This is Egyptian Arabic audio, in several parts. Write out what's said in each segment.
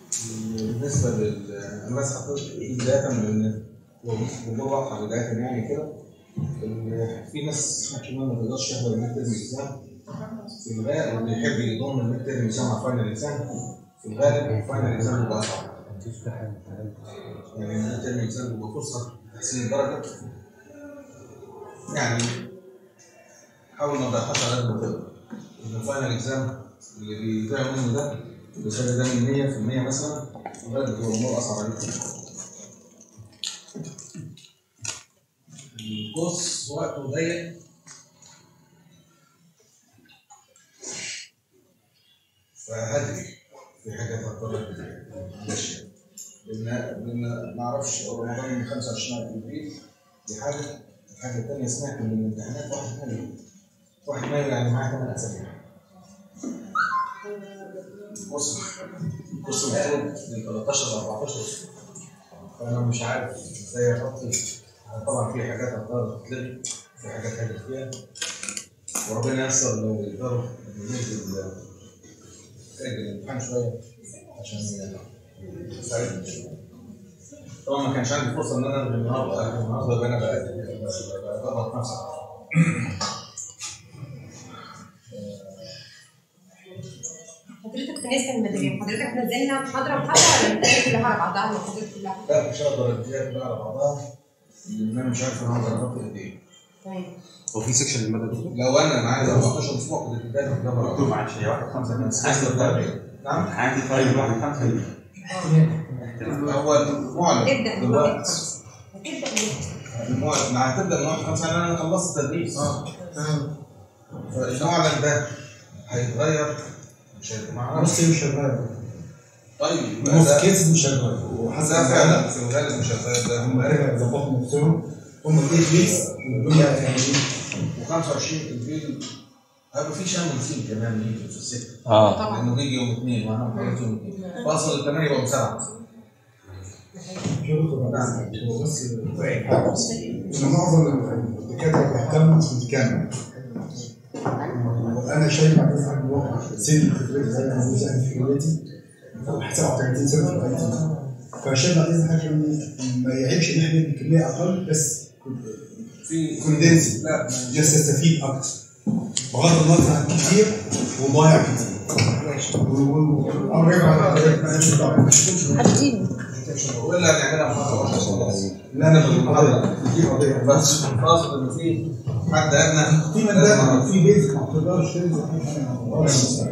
بالنسبه لل انا بس حطيت بدايه من الجمهور واضحه بدايه يعني كده إن في ناس كمان ما تقدرش تحضر الميد ترم اكزام في الغالب اللي يحب يضم الميد ترم اكزام مع فاينل اكزام في الغالب الفاينل اكزام بيبقى اصعب يعني الميد ترم اكزام بيبقى فرصه تحسين الدرجه يعني حاول ما تضيعهاش على قد ما تقدر ان الفاينل اكزام اللي بيضيع منه ده الرساله ده من 100% مثلا الغالب بتبقى الامور اصعب عليك الكورس وقته ضيق فهدري في حاجات هضطر ماشي لان لان ما اعرفش رمضان من 25 ابريل دي حاجه الحاجه الثانيه سمعت من الامتحانات 1 مايو 1 مايو يعني معاها 8 اسابيع بص بص المفروض من 13 ل 14 فانا مش عارف ازاي احط طبعا في حاجات هتقدر تتلغي في حاجات هاجي فيها وربنا ييسر لو يقدروا ننزل نأجل الامتحان شويه عشان يساعدنا طبعا ما كانش عندي فرصه ان انا الغي النهارده النهارده يبقى انا بضغط نفسي حضرتك بالنسبه للمدارس حضرتك نزلنا محاضره محاضره ولا المدارس كلها على بعضها المحاضرات كلها؟ لا مش هقدر اديها كلها على بعضها لان انا مش عارف انا هقدر احط قد ايه طيب هو في سكشن للمدى لو انا معايا 14 اسبوع كنت اديتها في الجبر مكتوب معلش هي واحد خمسة كان نعم امتحانات طيب واحد خمسة دي هو المعلن ابدا من دلوقتي واحد خمسة. هتبدا من المعلن ما هتبدا من واحد خمسه لان انا خلصت التدريس فالمعلن ده هيتغير مش هيبقى معرفش نص مش شغال طيب نص ده كيس مش شغال وحسب ده فعلا في الغالب مش هيتغير ده هم رجعوا يظبطوا نفسهم هم اديت كيس والدنيا يعني و25 ابريل هيبقى في شم نسيم كمان يجي في السكه اه طبعا لانه بيجي يوم اثنين وانا محاولت يوم اثنين فاصل الثمانيه يبقوا سبعه شغل هو بس ان معظم الدكاتره بيهتموا بالكامل انا شايف على اساس الواقع سن خبرتي زي ما بقول انا في كليتي فوق 37 سنه في الآيتي. فشايف على اساس حاجه ما يعيبش ان احنا بكميه اقل بس في كوندنس لا جالس تستفيد اكتر بغض النظر عن كتير وضايع كتير والامر يرجع على حضرتك ما لهاش دعوه ولا نعملها محاضره واحده لا انا بجيب قضيه بجيب قضيه بس قاصد ان في حد ادنى في مادة في بيزك ما تقدرش تنزل فيه حاجة ما تقدرش.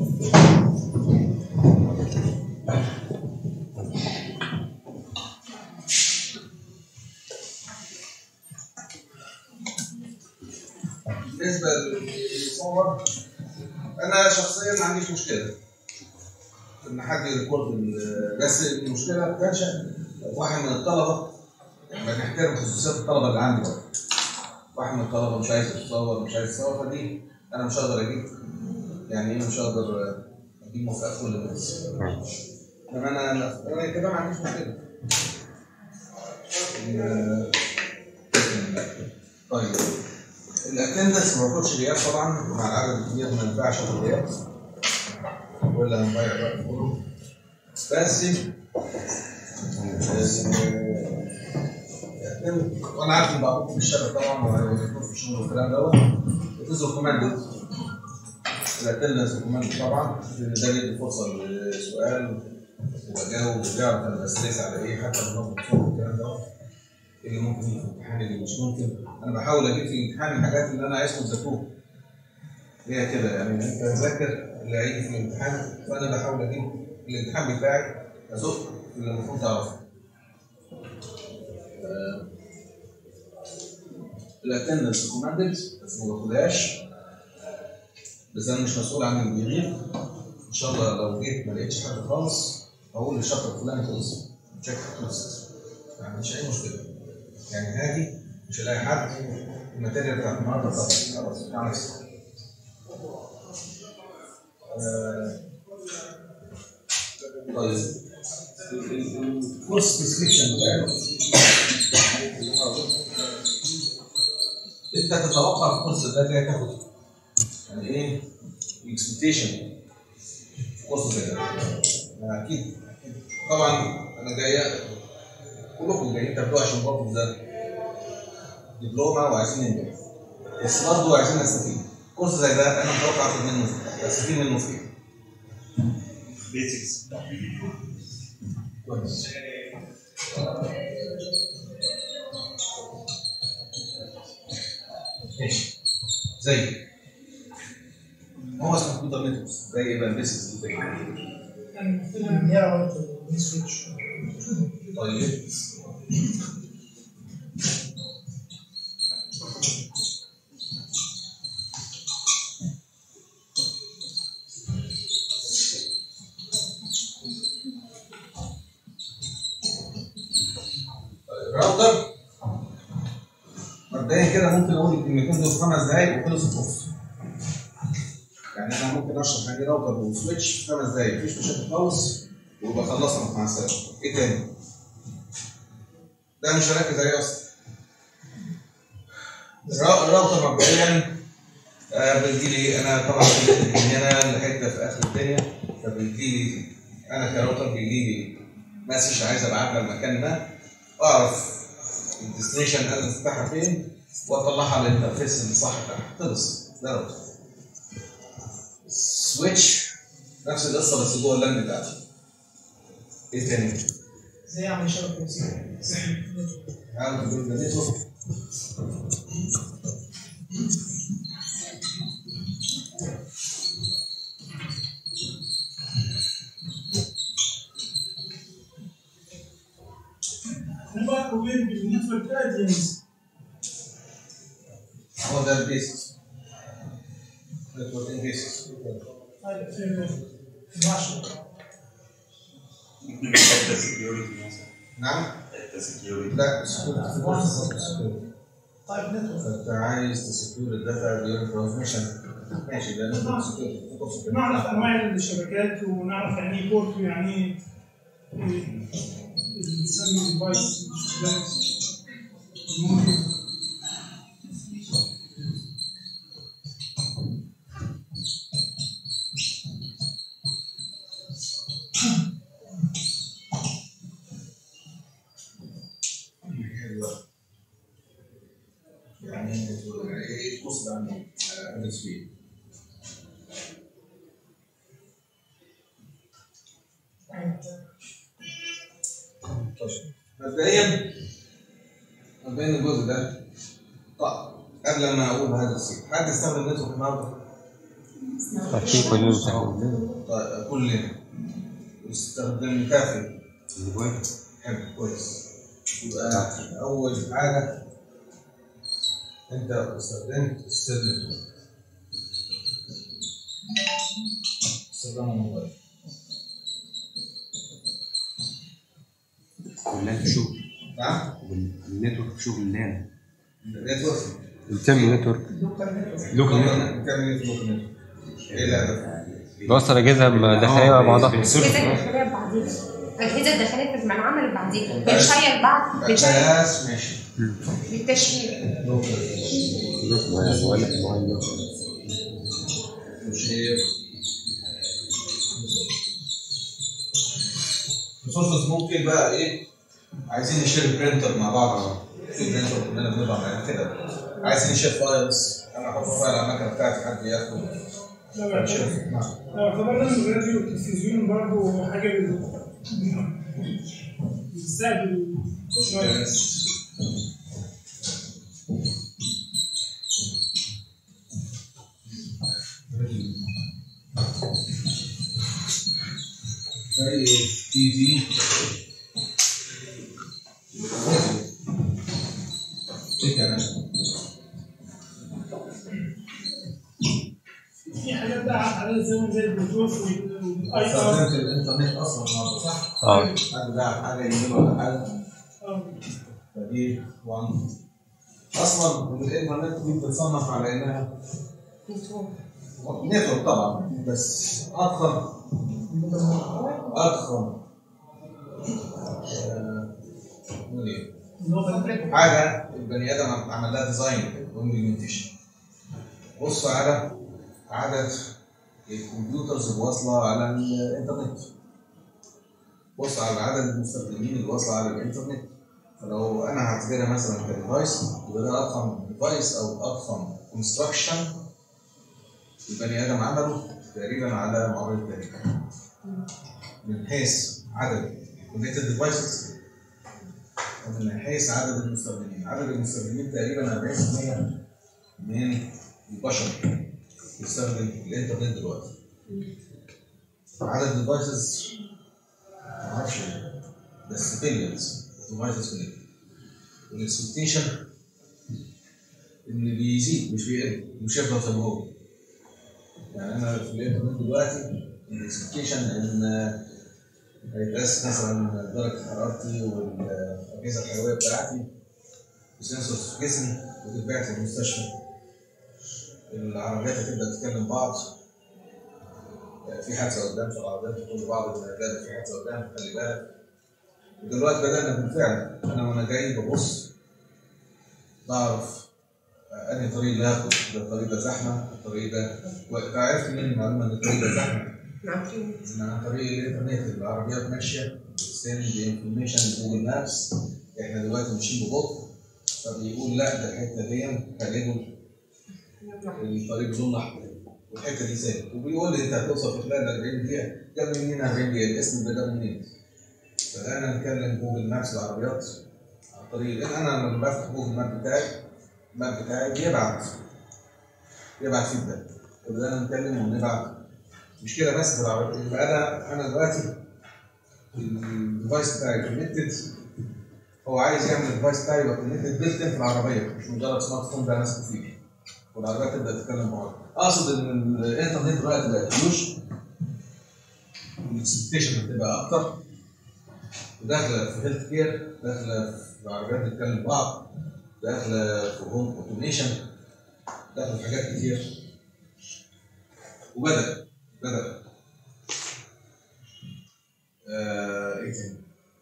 بالنسبه للصور انا شخصيا ما عنديش مشكله ان حد يريكورد ال- بس المشكله بتنشا لو واحد من الطلبه ما نحترم خصوصيات الطلبه اللي عندي برضه واحد من الطلبه مش عايز يتصور مش عايز يتصور فدي انا مش هقدر اجيب يعني ايه مش هقدر اجيب موافقات كل الناس انما انا انا كده ما عنديش مشكله ال- طيب الاتندنس ما باخدش غياب طبعا مع العدد الكبير ما ينفعش اخد غياب ولا هنضيع الوقت كله بس آه، وانا عارف ان بعضكم مش شغال طبعا ويكون في الشغل والكلام دوت اتز ريكومندد الاتندنس ريكومندد طبعا لان ده بيدي فرصه للسؤال وبجاوب وبيعرف انا بستريس على ايه حتى لو هو بيتصور والكلام دوت إيه اللي ممكن يجي في الامتحان اللي مش ممكن انا بحاول اجيب في الامتحان الحاجات اللي انا عايزكم تذاكروها هي كده يعني انت تذاكر اللي هيجي في الامتحان فانا بحاول اجيب الامتحان بتاعي ازق اللي المفروض تعرفه الاتندنس ريكومندد بس ما باخدهاش بس انا مش مسؤول عن اللي بيغيب ان شاء الله لو جيت ما لقيتش حد خالص هقول للشخص الفلاني خلص تشيك خلصت ما عنديش اي مشكله يعني هاجي مش هلاقي حد الماتيريال بتاعت النهارده خلاص خلاص تعالى آه، طيب الكورس ديسكريبشن بتاعه انت تتوقع في الكورس ده جاي تاخد يعني ايه الاكسبكتيشن في كورس زي ده يعني اكيد اكيد طبعا انا جاي كلكم جايين تاخدوها عشان برضه ده دبلومه وعايزين ننجح بس برضه عايزين نستفيد كورس زي ده انا متوقع اخد منه استفيد منه في ايه؟ بيزكس كويس ماشي زي هو اسمه كمبيوتر نتوركس زي ايه بقى البيسكس زي نعرف نسويتش طيب الراوتر مبدئيا كده ممكن اقول الكلمتين دول في خمس دقايق وخلص الكورس. يعني انا ممكن اشرح يعني إيه راوتر وسويتش في خمس دقايق مفيش مشاكل خالص ويبقى خلصنا مع السلامه. ايه تاني؟ ده مش هركز عليه اصلا. الرا- الراوتر مبدئيا آه بيجي لي انا طبعا من هنا لحته في اخر الدنيا فبيجي لي انا كراوتر بيجي لي مسج عايز ابعتها المكان ده اعرف الديستنيشن ادرس بتاعها فين واطلعها للانترفيس الصح بتاعها خلص ده راوتر سويتش نفس القصه بس جوه اللان بتاعتي ايه تاني؟ زي عمل شبكه وسيله عارف تقول ده نتورك هو كوين بالنتورك ادينز هو ده البيسكس نتورك بيسكس هذا في 12 ممكن حتى سكيورتي مثلا نعم حتى سكيورتي لا سكيورتي في كورس سكيورتي طيب نتورك فانت عايز تسكيور الداتا بيور ترانسميشن ماشي ده نتورك سكيورتي في كورس نعرف انواع الشبكات ونعرف يعني ايه بورت ويعني ايه السمي ديفايس يعني ايه الكورس ده عن ادرس فيه طيب مبدئيا مبدئيا الجزء ده طيب قبل ما اقول هذا الشيء حد يستخدم نتورك النهارده؟ أكيد كلنا بنستخدم طيب كلنا يستخدم كافي حلو كويس يبقى اول حاجه انت استخدمت السيرفر استخدام الموبايل كلها في شغل نعم النتورك في شغل اللان النتورك بتسمي نتورك لوكال نتورك بتعمل ايه في لوكال نتورك؟ ايه الهدف؟ بوصل أجهزة داخلية مع بعضها الاجهزه الداخليه ببعضيها الاجهزه الداخليه في المعمل بعضيها بنشير بعض بنشير بس ماشي بالتشيير بقول لك المعلم مشير ريسورسز ممكن بقى ايه عايزين نشير برينتر مع بعض في برينتر كلنا بنطبع على كده عايزين نشير فايلز انا احط فايل على المكنه بتاعتي حد ياخده لو اعتبر- فنشير. نعم لو اعتبرنا ان الراديو والتلفزيون برضه حاجه بال- بتستقبل شويه زي تي في ايه كمان؟ في حاجات بقى على الزمن زي البلوتوث والاي ار استخدمت الانترنت اصلا النهارده صح؟ اه حد لعب حاجه يجيب ولا حاجه اه فدي 1 اصلا الانترنت دي بتتصنف على انها نتورك طبعا بس اضخم اضخم آه، نقول ايه؟ حاجه البني ادم عمل لها ديزاين وامبلمنتيشن بص على عدد الكمبيوترز الواصله على الانترنت بص على عدد المستخدمين اللي واصله على الانترنت فلو انا هعتبرها مثلا كديفايس يبقى ده اضخم ديفايس او اضخم كونستراكشن البني ادم عمله تقريبا على مر التاريخ من حيث عدد كونكتد ديفايسز ومن حيث عدد المستخدمين عدد المستخدمين تقريبا 40% من البشر بيستخدم الانترنت دلوقتي عدد الديفايسز معرفش بس بليونز ديفايسز كونكتد والاكسبكتيشن ان بيزيد مش بيقل مش هيفضل زي ما هو يعني انا في الانترنت دلوقتي الاكسبكتيشن ان هيتقاس مثلا درجه حرارتي والاجهزه الحيويه بتاعتي وسنسورز في جسمي وتتبعت للمستشفى العربيات هتبدا تتكلم بعض في حادثه قدام فالعربيات بتقول لبعض ان ده في حادثه قدام خلي بالك ودلوقتي بدانا بالفعل انا وانا جاي ببص بعرف انهي طريق اللي هاخد ده الطريق ده زحمه الطريق ده وعرفت منين المعلومه ان الطريق ده زحمه معاكين من عن طريق الانترنت العربيات ماشيه بتستند انفورميشن جوجل مابس احنا دلوقتي ماشيين ببطء فبيقول لا ده الحته دي هنلاقوا الطريق بلون احمر والحته دي سالب وبيقول لي انت هتوصل في خلال 40 دقيقه جاب منين 40 دقيقه الاسم ده جاب منين فانا نكلم جوجل مابس العربيات عن طريق لان انا لما بفتح جوجل ماب بتاعي الماب بتاعي بيبعت بيبعت فيدباك وبدأنا نتكلم ونبعت مش كده بس في العربية يبقى انا انا دلوقتي الديفايس بتاعي كونكتد هو عايز يعمل الديفايس بتاعي يبقى كونكتد بيلت في العربيه مش مجرد سمارت فون ده ماسكه فيه والعربيه تبدا تتكلم بعض اقصد ان الانترنت دلوقتي بقت فلوس والاكسبكتيشن هتبقى اكتر وداخله في هيلث كير داخله في عربيات بتتكلم بعض داخله في هوم اوتوميشن داخله في حاجات كتير وبدا بدا آه ايه تاني؟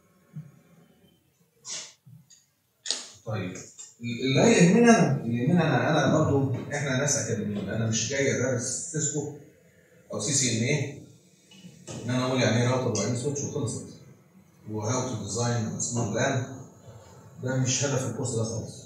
طيب اللي هيهمني انا اللي يهمني انا انا برضه احنا ناس اكاديميين انا مش جاي ادرس سيسكو او سي سي ان ايه ان انا اقول يعني ايه راوتر وبعدين سويتش وخلصت وهاو تو ديزاين سمارت بلان ده مش هدف الكورس ده خالص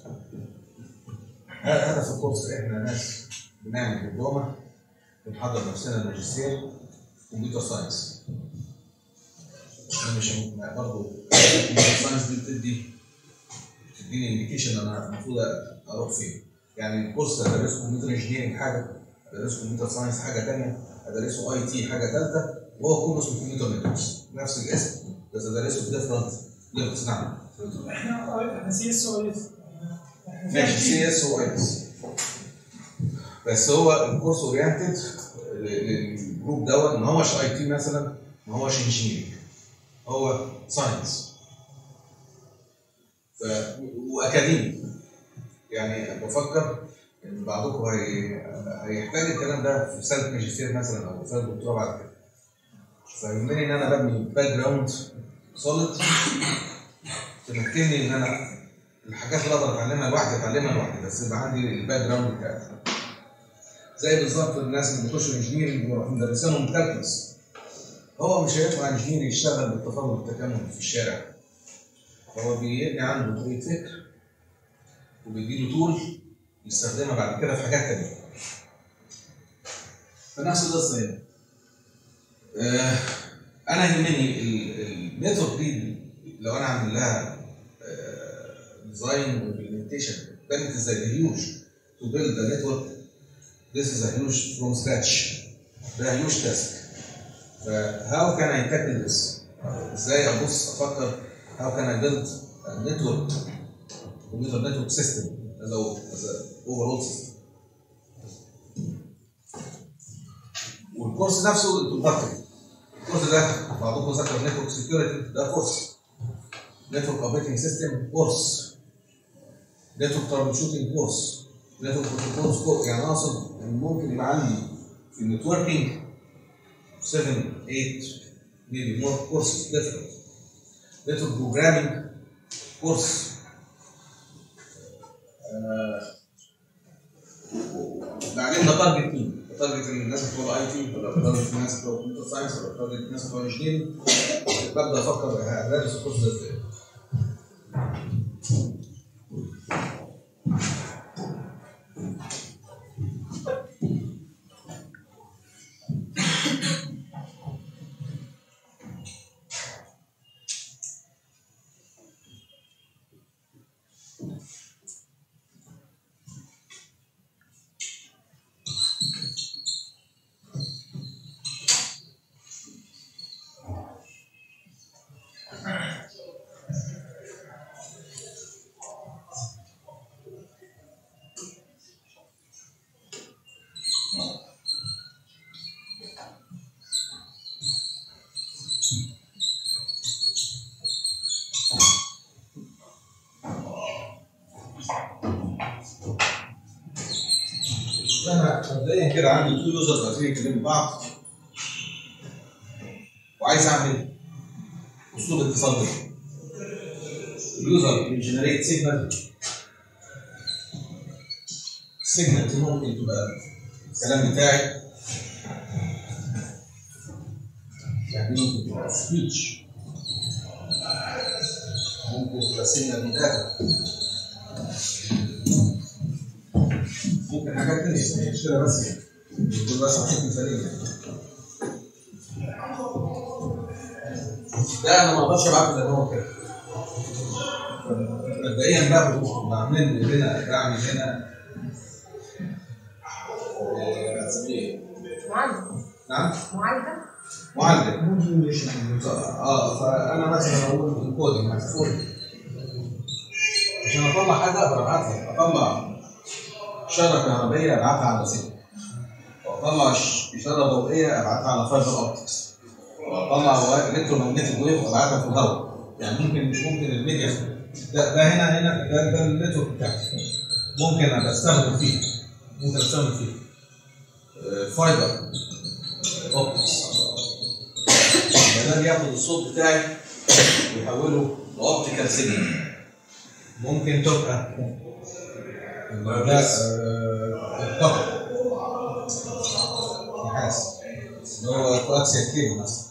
هدف الكورس احنا ناس بنعمل دبلومه بنحضر نفسنا الماجستير كمبيوتر ساينس انا مش برضه الكمبيوتر ساينس دي بتدي تديني انديكيشن انا المفروض اروح فين يعني الكورس ادرسه كمبيوتر انجينيرنج حاجه ادرسه كمبيوتر ساينس حاجه ثانيه ادرسه اي تي حاجه ثالثه وهو كله اسمه كمبيوتر نتوركس نفس الاسم بس ادرسه في ديفرنت ليفلز نعم احنا احنا سي اس او اس ماشي سي اس او اس بس هو الكورس اورينتد للجروب دوت ما هوش اي تي مثلا ما هوش انجينيرنج هو ساينس ف... واكاديمي يعني بفكر ان بعضكم هي... هيحتاج الكلام ده في رساله ماجستير مثلا او رساله دكتوراه بعد كده فيهمني ان انا ببني باك جراوند سوليد تمكنني ان انا الحاجات اللي اقدر اتعلمها لوحدي اتعلمها لوحدي بس يبقى عندي الباك جراوند بتاعتي زي بالظبط الناس اللي بيخشوا انجينيرنج ويروحوا مدرسينهم كالكولس هو مش هيطلع انجينير يشتغل بالتفرد والتكامل في الشارع هو بيبني عنده طريقه فكر وبيديله تول يستخدمها بعد كده في حاجات تانية فنفس القصه هنا آه انا يهمني النتورك دي لو انا عامل لها ديزاين وامبلمنتيشن بنت ازاي هيوج تو بيلد ا نتورك This is a huge from scratch. ده huge task. ف how can I tackle this? ازاي ابص افكر how can I build a network computer network system as a as a overall system. والكورس نفسه introductory. الكورس ده بعضكم ذكر نتورك سكيورتي ده كورس. نتورك اوبريتنج سيستم كورس. نتورك ترابل شوتنج كورس. نتورك بروتوكولز كورس يعني اقصد ان ممكن يبقى عندي في النتوركينج 7 8 maybe more courses different network programming كورس آه بعدين ده تارجت مين؟ ده تارجت الناس بتوع اي تي ولا تارجت الناس بتوع كمبيوتر ساينس ولا تارجت الناس بتوع انجينيرنج ببدا افكر هدرس الكورس ده ازاي انا مبدئيا كده عندي تو يوزرز عايزين يكلموا بعض وعايز اعمل اسلوب اتصال بينهم اليوزر بيجنريت سيجنال السيجنال دي ممكن تبقى الكلام بتاعي يعني ممكن تبقى سبيتش ممكن تبقى سيجنال داتا ممكن حاجات تانية بس هي مشكلة بس يعني يكون بس عشان مثالية ده انا ما اقدرش ابعته زي ما هو كده مبدئيا بقى بعمل هنا بعمل هنا آه، هنسميه ايه؟ معالجة نعم معالجة معالجة اه فانا مثلا اقول الكودنج مثلا عشان اطلع حاجه اقدر ابعتها اطلع اشاره كهربائيه ابعتها على سلك واطلع ش- اشاره ضوئيه ابعتها على فايبر اوبتكس واطلع الكترومagnetic ويف ابعتها في الهواء يعني ممكن مش ممكن الميديا ده ده هنا هنا ده ده النتورك بتاعتي ممكن ابقى استخدم فيه ممكن استخدم فيه آه، فايبر اوبتكس ده بياخد الصوت بتاعي ويحوله لاوبتيكال سيجنال ممكن تبقى ده آه، الكبر نحاس اللي هو كواكسيال كيبل مثلا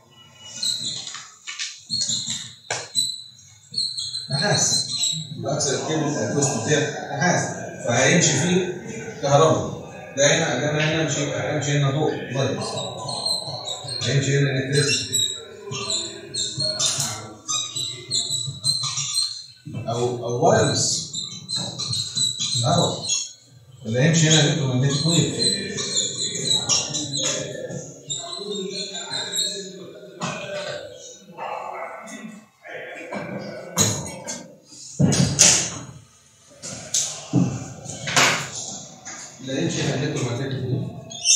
نحاس كواكسيال كيبل التويست بتاعه نحاس فهيمشي فيه كهرباء ده هنا ده انا هنا يمشي هيمشي هنا ضوء لايت هيمشي هنا الكتريسيتي او او وايرلس اهو اللي هيمشي هنا الكترومagnetic ويف اللي هيمشي هنا الكترومagnetic ويف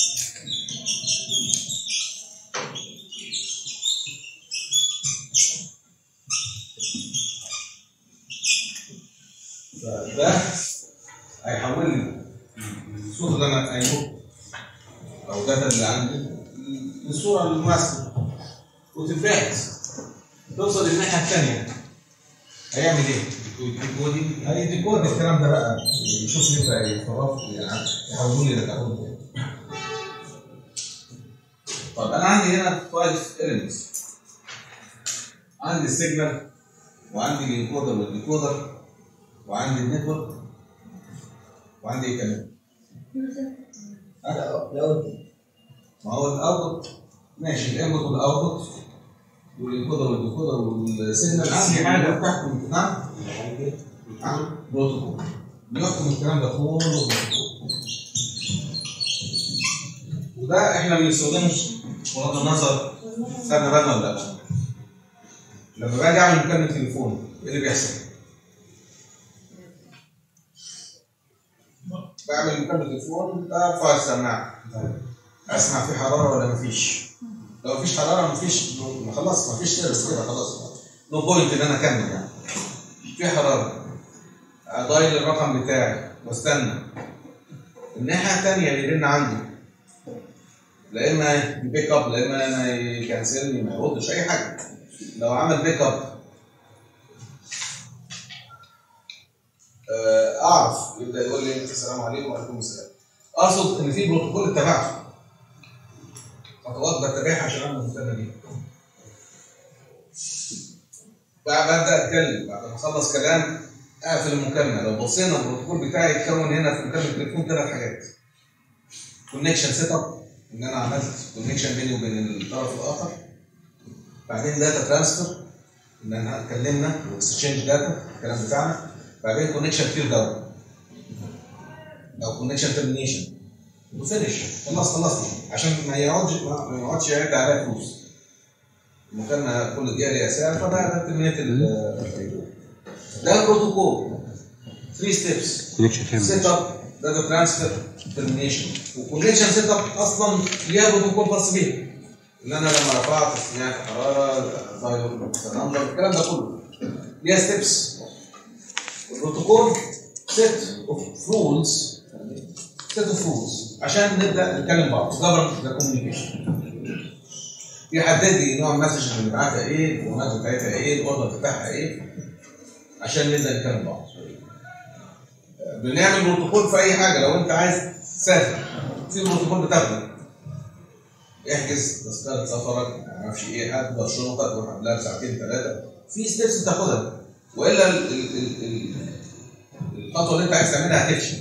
فده هيحول لي الصوره اللي انا قايله او الداتا اللي عندي للصوره المناسبه وتتبعت توصل للناحيه الثانيه هيعمل ايه؟ ديكودي هيديكود الكلام ده بقى يشوف لي بقى يتصرف يعني يحولوا لي لتحول طب انا عندي هنا 5 elements عندي السيجنال وعندي الانكودر والديكودر وعندي النتورك وعندي ايه كمان؟ ما هو الاوتبوت ماشي الانبوت والاوتبوت والانكودر والديكودر والسيجنال عندي حاجه بتحكم نعم نعم بروتوكول بيحكم الكلام ده كله بروتوكول وده احنا بنستخدمه بغض النظر خدنا بالنا ولا لا لما باجي اعمل مكالمه تليفون ايه اللي بيحصل؟ بعمل مكالمة تليفون ارفع السماعة اسمع في حرارة ولا مفيش لو مفيش حرارة مفيش ما خلاص مفيش سيرفيس كده خلاص نو بوينت ان انا اكمل يعني في حرارة اضايل الرقم بتاعي واستنى الناحية التانية يرن عندي لا اما يبيك اب لا اما انا يكنسلني ما يردش اي حاجة لو عمل بيك اب آه، اعرف يبدا يقول لي السلام عليكم وعليكم السلام اقصد ان في بروتوكول اتبعته خطوات بتبعها عشان اعمل المكالمه دي بقى ببدا اتكلم بعد ما اخلص كلام اقفل المكالمه لو بصينا البروتوكول بتاعي يتكون هنا في مكالمه التليفون ثلاث حاجات كونكشن سيت اب ان انا عملت كونكشن بيني وبين الطرف الاخر بعدين داتا ترانسفير ان احنا اتكلمنا واكسشينج داتا الكلام بتاعنا بعدين كونكشن تير داون او كونكشن ترمينيشن وفينش خلاص خلصنا عشان ما يقعدش ما ما يقعدش يعد عليها فلوس المكالمه كل دقيقه ليها سعر فده ده ترمينيت ال- ده البروتوكول 3 ستيبس كونكشن سيت اب داتا ترانسفير ترمينيشن وكونكشن سيت اب اصلا ليها بروتوكول خاص بيها ان انا لما رفعت سمعت حراره ظاهر نمبر الكلام ده كله ليها ستيبس البروتوكول سيت اوف رولز سيت اوف رولز عشان نبدا نتكلم بعض جبر ذا كوميونيكيشن يحدد لي نوع المسج اللي بنبعتها ايه الفورمات بتاعتها ايه الاوردر بتاعها ايه عشان نبدا نتكلم بعض بنعمل بروتوكول في اي حاجه لو انت عايز تسافر في بروتوكول بتاخده احجز تذكره سفرك ما اعرفش ايه حضر شنطك روح قبلها بساعتين ثلاثه في ستيبس بتاخدها والا ال- ال- ال- ال- الخطوه اللي انت عايز تعملها هتفشل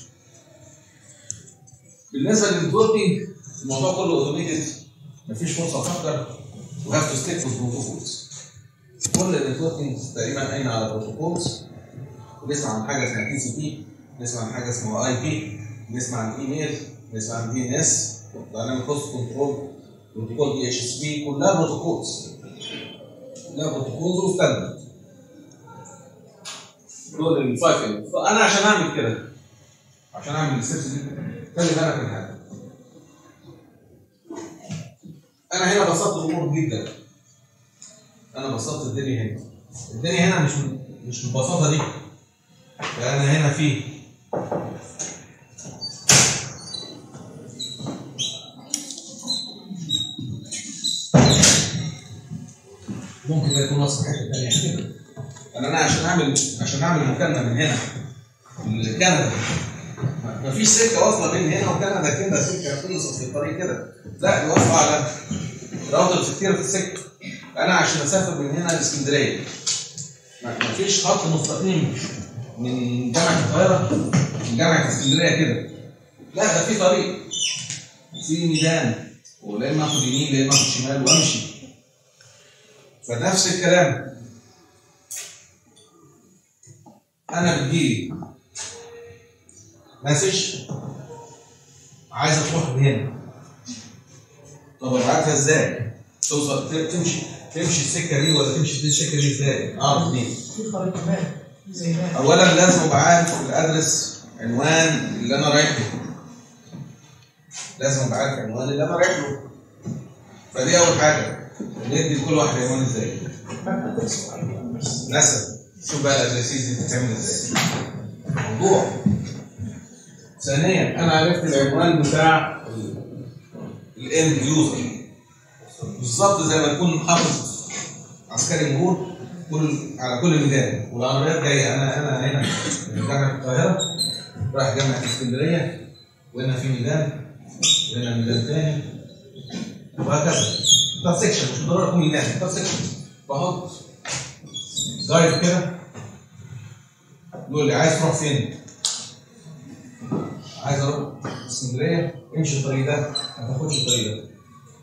بالنسبه للنتوركينج الموضوع كله اوتوميتد مفيش فرصه افكر وهاف تو ستيك with بروتوكولز كل النتوركينج تقريبا قايمه على بروتوكولز بنسمع عن حاجه اسمها تي سي بي نسمع عن حاجه اسمها اي بي نسمع عن ايميل نسمع عن دي ان اس دايناميك هوست كنترول بروتوكول دي اتش اس بي كلها بروتوكولز كلها بروتوكولز وستاندرد دول الفايف ال فانا عشان اعمل كده عشان اعمل الستبس دي خلي بالك من حاجه انا هنا بسطت الامور جدا انا بسطت الدنيا هنا الدنيا هنا مش مش بالبساطه دي لان هنا في ممكن ده يكون نص حته ثانيه كده انا انا عشان اعمل عشان اعمل مكالمه من هنا لكندا ما فيش سكه واصله بين هنا وكندا كده سكه خلصت في الطريق كده لا دي واصله على راوترز كتير في السكه انا عشان اسافر من هنا لاسكندريه ما ما فيش خط مستقيم من جامعه القاهره من جامعه اسكندريه كده لا ده في طريق في ميدان ولا اما اخد يمين لا اما اخد شمال وامشي فنفس الكلام انا بتجيلي مسج عايزه تروح من هنا طب ابعتها ازاي؟ توصل ت- تمشي تمشي السكه دي ولا تمشي السكه دي ازاي؟ اعرف منين؟ في خريطه مال زي ما اولا لازم ابقى عارف الادرس عنوان اللي انا رايح له لازم ابقى عارف عنوان اللي انا رايح له فدي اول حاجه ندي لكل واحد عنوان ازاي مثلا شوف بقى الادرسيز دي بتتعمل ازاي موضوع ثانيا انا عرفت العنوان بتاع الاند يوزر بالظبط زي ما تكون حافظ عسكري مرور كل على كل ميدان والعربيات جايه انا انا هنا من جامعه القاهره رايح جامعه اسكندريه وهنا في ميدان وهنا ميدان تاني وهكذا ده سيكشن مش ضروري يكون ميدان ده سيكشن بحط جايد كده يقول لي عايز تروح فين؟ عايز اروح اسكندريه امشي الطريق ده ما تاخدش الطريق ده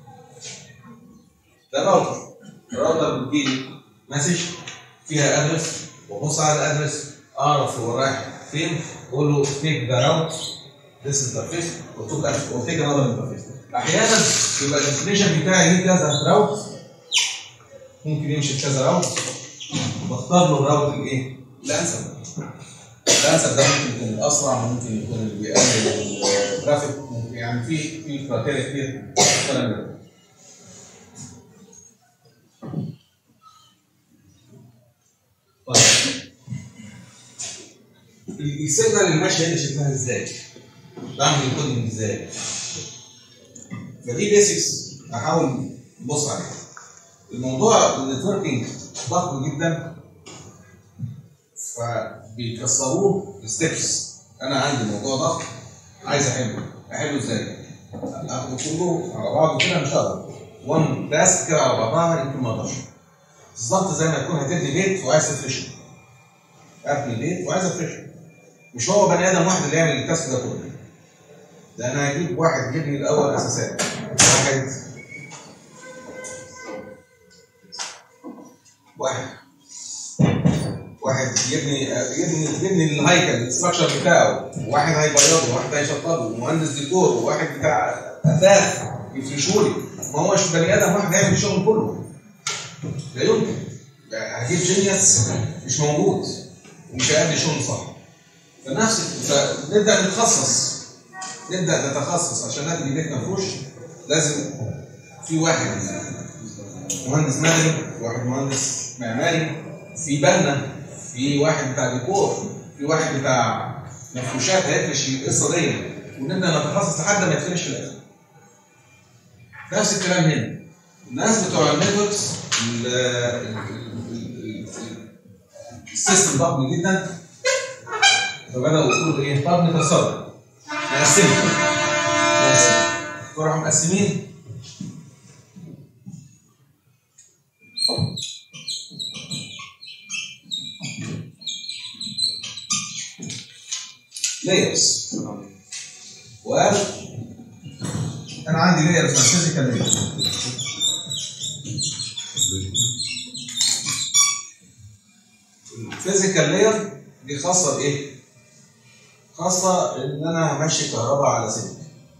ده راوتر الراوتر بتجيلي مسج فيها ادرس وابص على الادرس اعرف هو رايح فين اقول له تيك ذا راوت ذيس انترفيس وتيك انذر انترفيس احيانا يبقى الانفورميشن بتاعي ليه كذا راوت ممكن يمشي بكذا راوت بختار له الراوت الايه؟ الانسب الانسب ده ممكن يكون الاسرع ممكن يكون اللي بيقلل الترافيك ممكن يعني في في كرايتيريا كتير الكلام ده طيب السيجنال اللي ماشيه هنا شكلها ازاي؟ بعمل الكودنج ازاي؟ فدي بيسكس هحاول نبص عليها الموضوع النتوركينج ضخم جدا فبيكسروه ستيبس انا عندي موضوع ضخم عايز احله احله ازاي؟ اخده كله على بعضه كده مش هقدر وان تاسك كده على بعضها يمكن ما اقدرش بالظبط زي ما تكون هتبني بيت وعايز تفرشه ابني بيت وعايز افرشه مش هو بني ادم واحد اللي يعمل التاسك ده كله ده انا هجيب واحد يبني الاول اساسات واحد واحد واحد يبني يبني يبني الهيكل الاستراكشر بتاعه وواحد هيبيضه وواحد هيشطبه ومهندس ديكور وواحد بتاع اثاث يفرشوا لي ما هوش بني ادم واحد هيعمل الشغل كله لا يمكن يعني هجيب جينيوس مش موجود ومش هيأدي شغل صح فنفس فنبدا نتخصص نبدا نتخصص عشان نبني بيت مفروش لازم في واحد مهندس مدني واحد مهندس معماري في بنا في واحد بتاع ديكور في واحد بتاع مفروشات هيفرش القصه دي ونبدا نتخصص لحد ما يتفرش في الاخر نفس الكلام هنا الناس بتوع الميثودز ال- ال- ال- ال- السيستم ضخم جدا فبداوا يقولوا ايه طب نتصرف نقسمه نقسم فراحوا مقسمين لايرز وقال انا عندي لاير اسمها فيزيكال لاير الفيزيكال لاير دي خاصه بايه؟ خاصه ان انا همشي كهرباء على سلك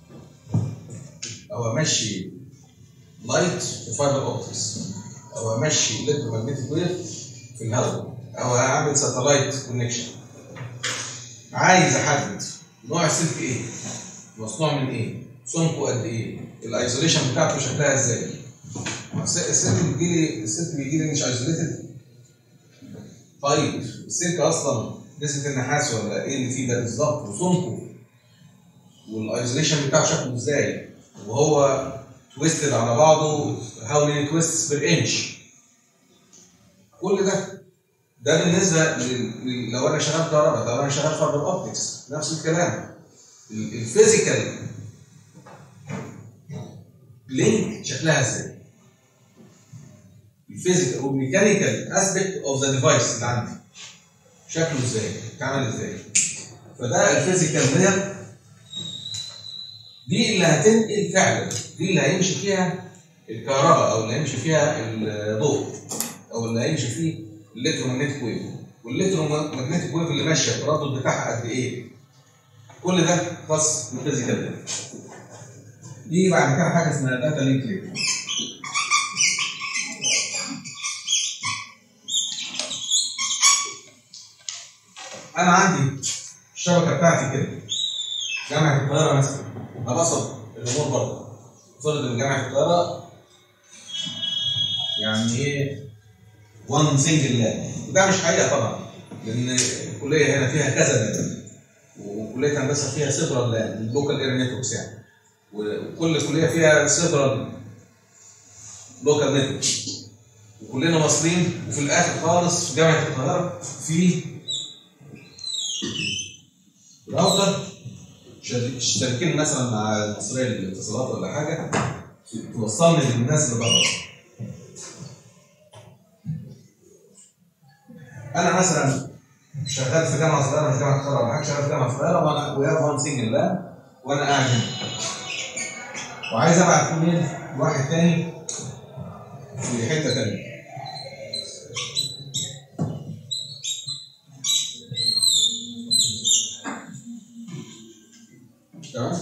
او همشي لايت في فايبر اوبتكس او همشي الكترومagnetic ويف في الهواء او هعمل ساتلايت كونكشن عايز احدد نوع السلك ايه مصنوع من ايه سمكه قد ايه الايزوليشن بتاعته شكلها ازاي الس- السلك بيجي لي السلك بيجي لي مش ايزوليتد طيب السلك اصلا نسبه النحاس ولا ايه اللي فيه ده بالظبط وسمكه والايزوليشن بتاعه شكله ازاي وهو تويستد على بعضه هاو ماني تويستس بير انش كل ده ده بالنسبه لل- لل- لو انا شغال كهرباء لو انا شغال فايبر اوبتكس نفس الكلام ال- الفيزيكال لينك شكلها ازاي الفيزيكال والميكانيكال اسبيكت اوف ذا ديفايس اللي عندي شكله ازاي اتعمل ازاي فده الفيزيكال لاير دي اللي هتنقل فعلا دي اللي هيمشي فيها الكهرباء او اللي هيمشي فيها الضوء او اللي هيمشي فيه الالكترومagnetic ويف والالكترومagnetic ويف اللي ماشيه التردد بتاعها قد ايه كل ده خاص بالفيزيكال لاير دي بعد كده حاجه اسمها داتا لينك لاير انا عندي الشبكه بتاعتي كده جامعه القاهره مثلا ابسط الامور برضه فرض ان جامعه القاهره يعني ايه وان سنجل لاب وده مش حقيقه طبعا لان الكليه هنا فيها كذا لاب وكليه هندسه فيها سيبرال لاب اللوكال اير نتوركس يعني وكل كليه فيها سيبرال لوكال نتورك وكلنا مصريين وفي الاخر خالص في جامعه القاهره في راوتر شر- شركين مثلا مع المصريه للاتصالات ولا حاجه توصلني للناس اللي بره انا مثلا شغال في جامعه صغيره مش جامعه القاهره ولا حاجه شغال في جامعه صغيره وانا ويا وان سنجل لاب وانا قاعد هنا وعايز ابعت ايميل لواحد تاني في حته تانيه تمام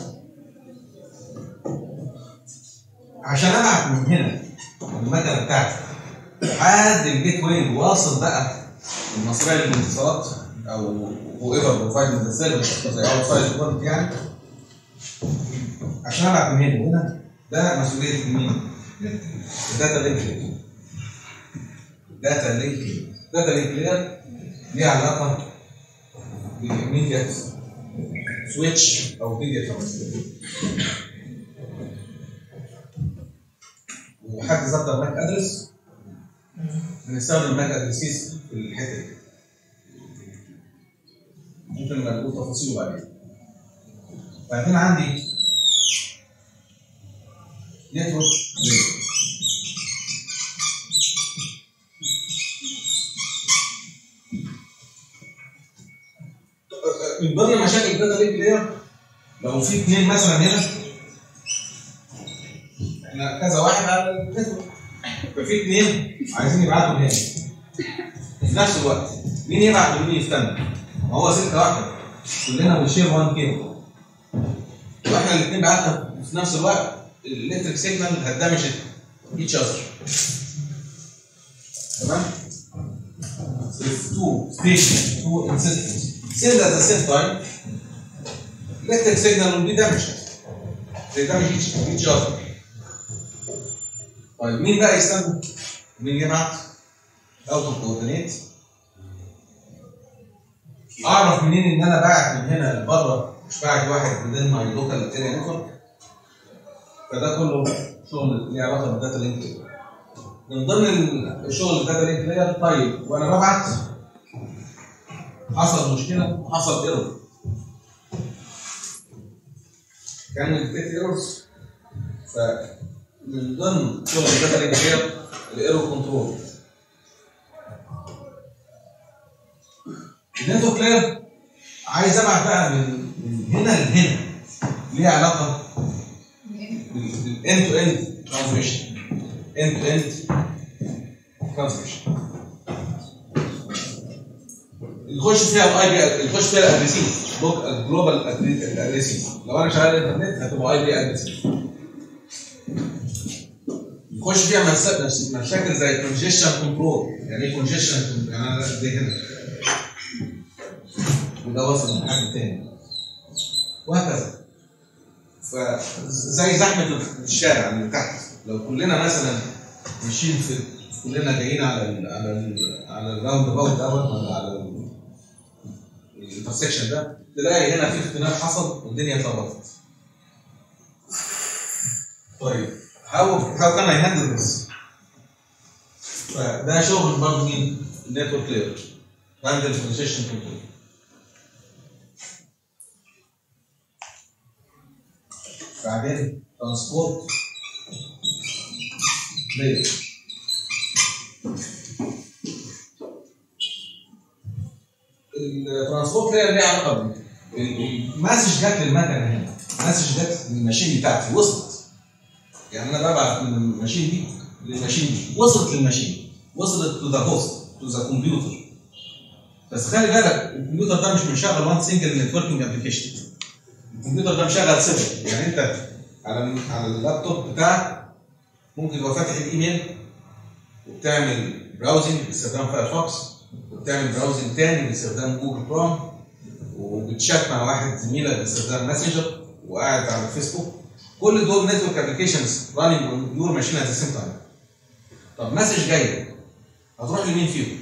عشان ابعت من هنا المكنه بتاعتي لحد الجيت واي واصل بقى المصريه للاتصالات او هو ايفر بروفايد ذا سيرفيس زي اوت سايد بورد يعني عشان ابعت من هنا وهنا ده مسؤوليه مين؟ الداتا لينك داتا لينك داتا لينك لير ليها علاقه بالميديا سويتش او ميديا ترانسفير وحد ذكر ماك ادرس بنستخدم ماك ادرسيس في الحته دي ممكن نبقى نقول تفاصيله بعدين بعدين عندي نتورك من ضمن مشاكل الداتا لينك لاير لو في اثنين مثلا هنا احنا كذا واحد على النتورك ففي اثنين عايزين يبعتوا هنا في نفس الوقت مين يبعت ومين يستنى؟ ما هو سلكه واحده كلنا بنشير 1 كيلو واحنا الاثنين بعتنا في نفس الوقت الالكتريك سيجنال هتدمج each other تمام؟ So if two stations, two systems send at the same time, electric signal will be damaged. They damage each, each other. طيب مين بقى يستنى؟ مين يبعت؟ اوت اوف كوردينيت اعرف منين ان انا باعت من هنا لبره مش باعت واحد من ماي لوكال اريا نتورك فده كله شغل ليه علاقه بالداتا لينك من ضمن الشغل الداتا لينك لاير طيب وانا ببعت حصل مشكله حصل ايرور كان الديتكت ايرورز فمن ضمن شغل الداتا لينك لاير الايرور كنترول النتورك لاير عايز ابعت بقى من من هنا لهنا ليه علاقه بالاند تو اند ترانسميشن اند تو اند ترانسميشن يخش فيها الاي بي يخش فيها الادريسيز بوك الجلوبال ادريسيز لو انا شغال انترنت هتبقى اي بي ادريسيز يخش فيها مس- مس- مشاكل زي كونجيشن كنترول يعني ايه كونجيشن يعني انا دي هنا وده وصل لحد تاني وهكذا فزي زحمه الشارع اللي تحت لو كلنا مثلا ماشيين في كلنا جايين على ال على ال على الراوند اباوت دوت ولا على ال- الانترسكشن ده تلاقي هنا في اختلاف حصل والدنيا اتلخبطت. طيب هاو هاو كان اي هاندل ذس؟ فده شغل برضه مين؟ النتورك لاير هاندل كونجيشن كنترول بعدين ترانسبورت لاير الترانسبورت لاير ليه علاقه بيه المسج جت للمكنه هنا المسج جت للماشين بتاعتي وصلت يعني انا ببعت من الماشين دي للماشين دي وصلت للماشين وصلت تو ذا هوست تو ذا كمبيوتر بس خلي بالك الكمبيوتر ده مش مشغل وان سنجل نتوركينج ابلكيشن الكمبيوتر ده مشغل سيفر يعني انت على على اللابتوب بتاعك ممكن تبقى فاتح الايميل وبتعمل براوزنج باستخدام فايرفوكس وبتعمل براوزنج تاني باستخدام جوجل كروم وبتشات مع واحد زميلك باستخدام ماسنجر وقاعد على الفيسبوك كل دول نتورك ابلكيشنز راننج اون يور ماشين ات ذا سيم تايم طب مسج جاي هتروح لمين فيهم؟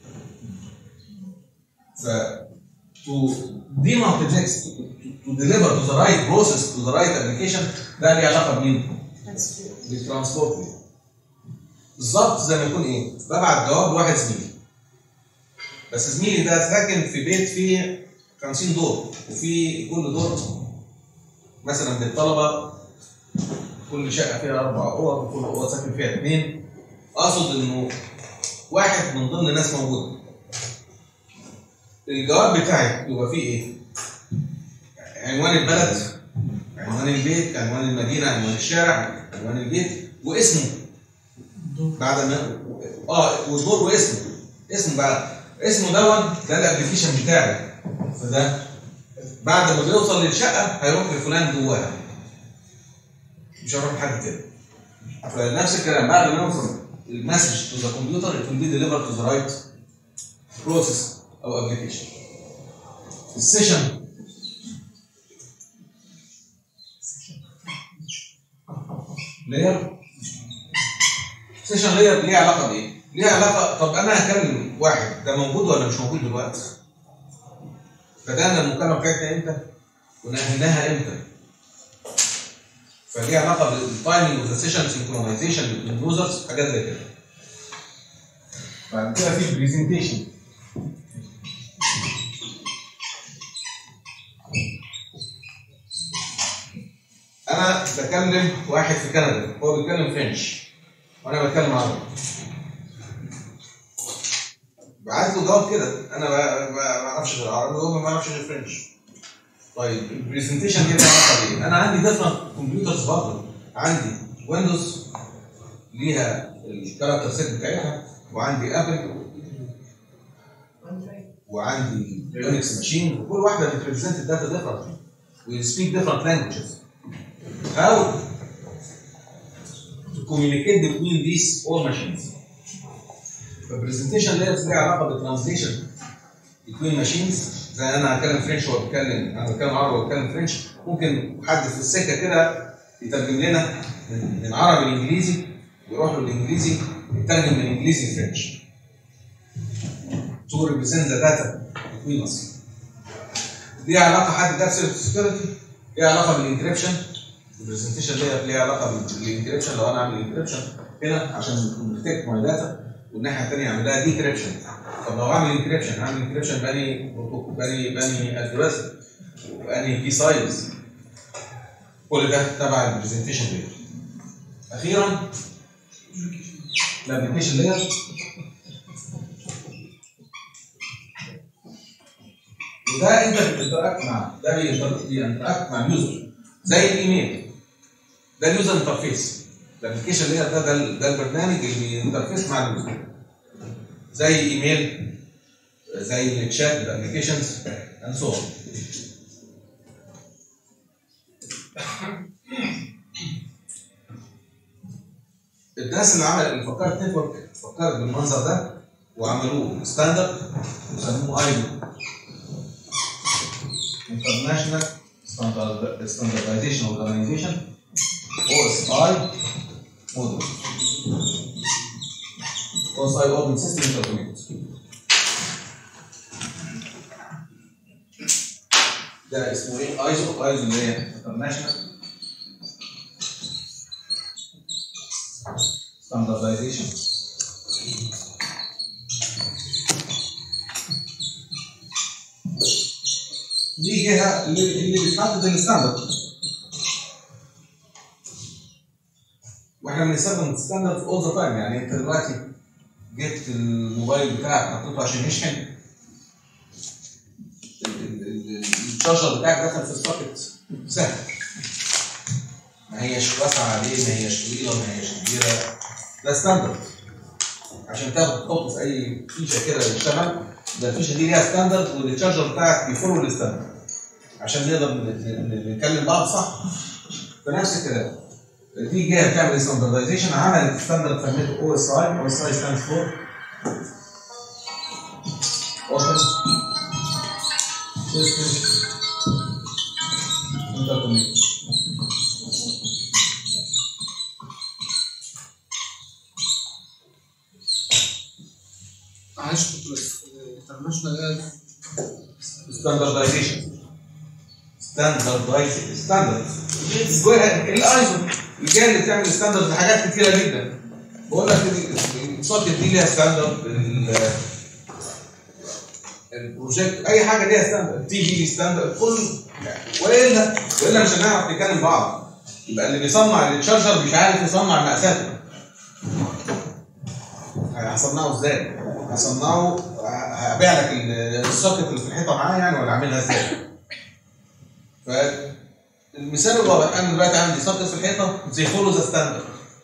ف to demultiplex to, to deliver to the right process to the right application ده ليه علاقه بمين؟ بالترانسبورت بالظبط زي ما يكون ايه؟ ببعت جواب لواحد زميلي بس زميلي ده ساكن في بيت فيه 50 دور وفي كل دور مثلا للطلبه كل شقه فيها اربع اوض وكل اوضه ساكن فيها اثنين اقصد انه واحد من ضمن الناس موجوده الجواب بتاعي يبقى فيه ايه؟ عنوان البلد عنوان البيت عنوان المدينه عنوان الشارع عنوان البيت واسمه بعد ما اه والدور واسمه اسمه بعد اسمه دون ده الابلكيشن بتاعي فده بعد ما بيوصل للشقه هيروح لفلان جواها مش هيروح لحد تاني فنفس الكلام بعد ما يوصل المسج تو ذا كمبيوتر it will be delivered to the right process او ابلكيشن السيشن لاير سيشن لاير ليه علاقه بايه؟ ليه علاقه طب انا هكلم واحد ده موجود ولا مش موجود دلوقتي؟ بدانا المكالمه بتاعتنا امتى؟ ونهيناها امتى؟ فليه علاقه بالتايمنج اوف ذا سيشن سينكرونايزيشن باليوزرز حاجات زي كده. بعد كده في برزنتيشن انا بكلم واحد في كندا هو بيتكلم فرنش وانا بتكلم عربي بعت له جواب كده انا ما ما- ما اعرفش غير عربي وهو ما يعرفش غير فرنش طيب البرزنتيشن دي لها علاقه بايه؟ انا عندي ديفرنت كمبيوترز برضه عندي ويندوز ليها الكاركتر سيت بتاعتها وعندي ابل وعندي يونكس ماشين وكل واحده بتريبريزنت الداتا ديفرنت وسبيك ديفرنت لانجوجز How to communicate between these all machines فالبرزنتيشن layers ليها علاقه بالترانزليشن between machines زي انا هتكلم فرنش وهو بيتكلم انا بتكلم عربي وهو بيتكلم فرنش ممكن حد في السكه كده يترجم لنا من من عربي لانجليزي ويروح له الانجليزي يترجم من انجليزي لفرنش to represent the data between us ليها علاقه حد ده سكيورتي ليها علاقه بالانكريبشن البرزنتيشن ليها ليها علاقه بالانكريبشن لو انا اعمل انكريبشن هنا عشان بروتكت ماي داتا والناحيه الثانيه اعمل لها ديكريبشن طب لو اعمل انكريبشن اعمل انكريبشن باني باني باني الجوريزم واني كي سايز كل ده تبع البرزنتيشن لاير اخيرا الابلكيشن لاير وده انت بتنتراكت مع ده بينتراكت مع اليوزر زي الايميل ده اليوزر انترفيس الابلكيشن لاير ده ده, ده البرنامج اللي بينترفيس مع اليوزر زي ايميل زي الشات الابلكيشنز اند سو الناس اللي عمل اللي فكرت نتورك فكرت بالمنظر ده وعملوه ستاندرد وسموه ايدو International Standard- Standardization Organization OSI model OSI Open System Interconnect ده اسمه ايه؟ ايزو ايزو اللي هي International Standardization دي جهه اللي اللي بتحدد الستاندرد واحنا بنستخدم الستاندرد اول ذا تايم يعني انت دلوقتي جبت الموبايل بتاعك حطيته عشان يشحن ال- ال- ال- الشارجر بتاعك دخل في السوكت سهل ما هيش واسعه عليه ما هيش طويله ما هيش كبيره ده ستاندرد عشان تاخد تحطه في اي فيشه كده يشتغل ده الفيشه دي ليها ستاندرد والتشارجر بتاعك بيفولو الستاندرد عشان نقدر ن- ن- نتكلم بعض صح فنفس الكلام دي جهه بتعمل ستاندردايزيشن عملت ستاندرد سميته او اس اي او اس اي ستاندز فور اوبن سيستم انتركونكت معلش كنت بس انترناشونال ستاندردايزيشن ستاندردايزيشن ستاندرد الايزو الجهه اللي بتعمل ستاندرد لحاجات كتيره جدا بقول لك ال- السوكت دي ليها ستاندرد ال- البروجكت اي حاجه ليها ستاندرد تي في ليه ستاندرد كل والا والا مش هنعرف نتكلم بعض يبقى اللي بيصنع التشارجر مش عارف يصنع مقاساته هصنعه ازاي؟ هصنعه هبيع لك ال- السوكت اللي في الحيطه معايا يعني ولا اعملها ازاي؟ فالمثال الواضح انا دلوقتي عندي سوكت في الحيطه زي فولو ذا ستاندرد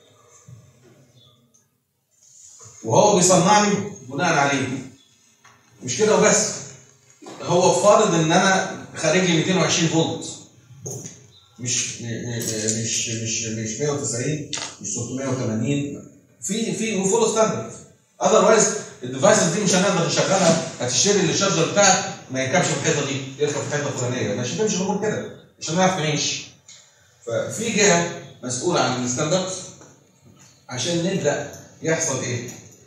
وهو بيصنع لي بناء عليه مش كده وبس هو فارض ان انا خارج لي 220 فولت مش م- م- مش مش مش 190 مش 380 في في فول ستاندرد اذروايز الديفايسز دي مش هنقدر نشغلها هتشتري الشارجر بتاعك ما يركبش في الحيطه دي يركب في الحيطه الفلانيه مش هتمشي الامور كده مش هنعرف نعيش ففي جهه مسؤوله عن الستاندرد عشان نبدا يحصل ايه؟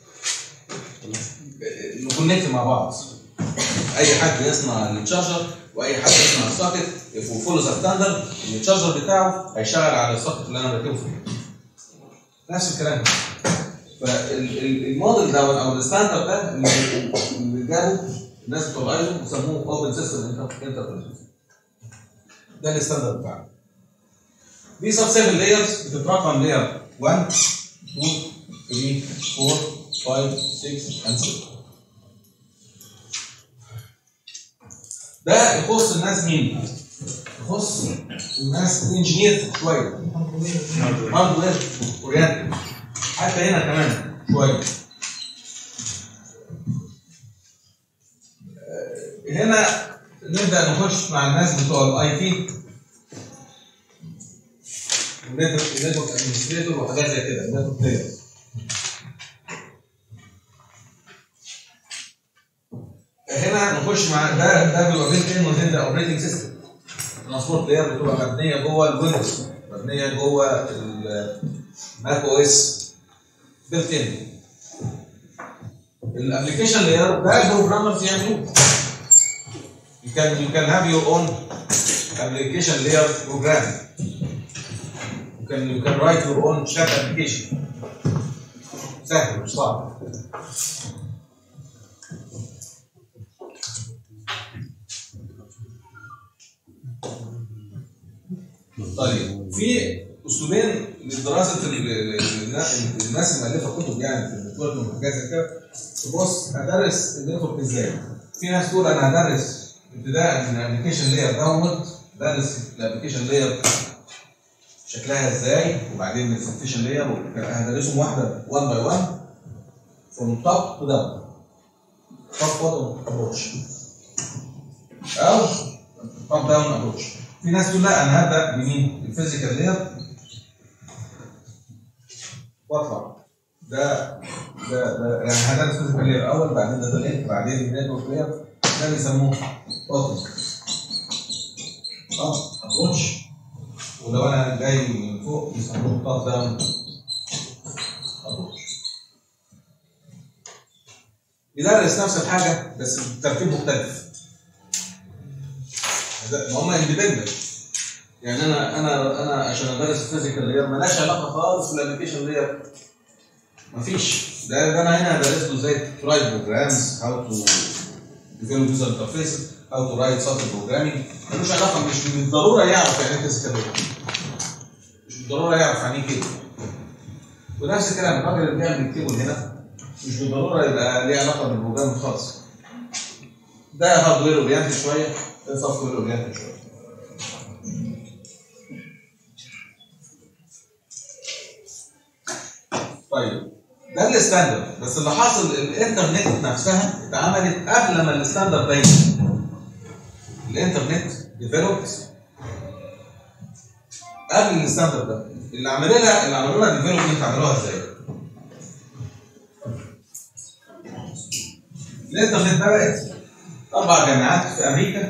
نكونكت مع بعض اي حد يصنع التشارجر واي حد يصنع السوكت فولو ذا ستاندرد التشارجر بتاعه هيشتغل على السوكت اللي انا مركبه فيه نفس الكلام فالموديل ده او الستاندرد ده اللي اللي جابه الناس بتوع الايزو بيسموه اوبن سيستم انتربريتيشن ده الستاندرد بتاعنا دي سب 7 لايرز بتترقم لاير 1 2 3 4 5 6 and 7 ده يخص الناس مين؟ تخص الناس انجينير شويه هاردوير اورينتد حتى هنا كمان شويه آه، هنا نبدا نخش مع الناس بتوع الاي تي نتورك ادمنستريتور وحاجات زي كده نتورك بلاير هنا نخش مع ده ده بيبقى بيلت ان وذين ذا اوبريتنج سيستم الترانسبورت لاير بتبقى مبنيه جوه الويندوز مبنيه جوه الماك او اس بيلت ان الابلكيشن لاير ده البروجرامرز يعملوه you can you can have your own application layer program you can you can write your own chat application سهل مش صعب طيب في اسلوبين لدراسه ال- ال- ال- الناس اللي مالفه كتب يعني في النتورك وحاجات زي كده تبص هدرس النتورك ازاي في ناس تقول انا هدرس ابتداء من الابلكيشن لاير داونورد بدرس الابلكيشن لاير شكلها ازاي وبعدين الابلكيشن لاير هدرسهم واحده 1 باي 1 from top to down top bottom approach او top down approach في ناس تقول لا انا هبدا بمين؟ الفيزيكال لاير واطلع ده ده ده يعني هدرس فيزيكال لاير اول بعدين داتا لينك بعدين النتورك لاير ده بيسموه اوتو اه ابروتش ولو انا جاي من فوق بيسموه توب داون ابروتش بيدرس نفس الحاجه بس بترتيب مختلف ده- ما هم اندبندنت يعني انا انا انا عشان ادرس الفيزيكال لاير مالهاش علاقه خالص بالابلكيشن لاير مفيش ده ده انا هنا هدرس له ازاي تو رايت بروجرامز هاو تو ديفلوب يوزر انترفيس هاو تو رايت سوفت بروجرامينج ملوش علاقه مش بالضروره يعرف يعني ايه فيزيكال لاير مش بالضروره يعرف يعني ايه كده ونفس الكلام الراجل اللي بيعمل الكيبل هنا مش بالضروره يبقى ليه علاقه بالبروجرام خالص ده هاردوير اورينتد شويه ده سوفت وير اورينتد شويه طيب ده الستاندرد بس اللي حاصل الانترنت نفسها اتعملت قبل ما الستاندرد ده يجي الانترنت ديفلوبد قبل الستاندرد ده اللي عملوا لها اللي عملوا لها ديفلوبمنت عملوها ازاي؟ الانترنت بدات اربع جامعات في امريكا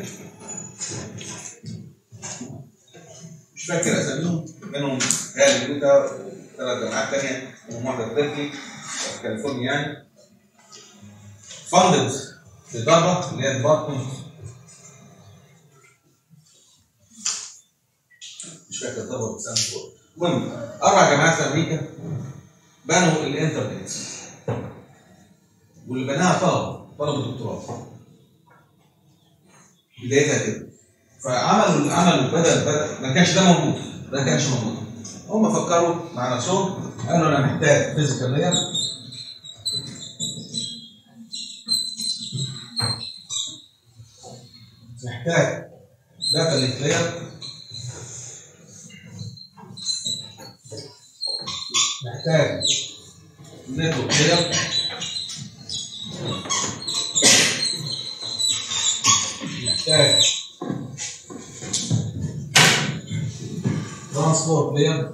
مش فاكر اساميهم منهم هالي يوتا ثلاث جامعات ثانيه منهم واحده في بيركلي في كاليفورنيا يعني فاندد اداره اللي هي ديبارتمنت مش فاكر طبعا بس المهم اربع جامعات في امريكا بنوا الانترنت واللي بناها طلبه طلبه دكتوراه بدايتها كده فعملوا عملوا بدا بدا ما كانش ده موجود ده ما كانش موجود هم فكروا مع نفسهم قالوا انا محتاج فيزيكال لاير محتاج داتا لينك لاير محتاج نتورك لاير محتاج ترانسبورت لاير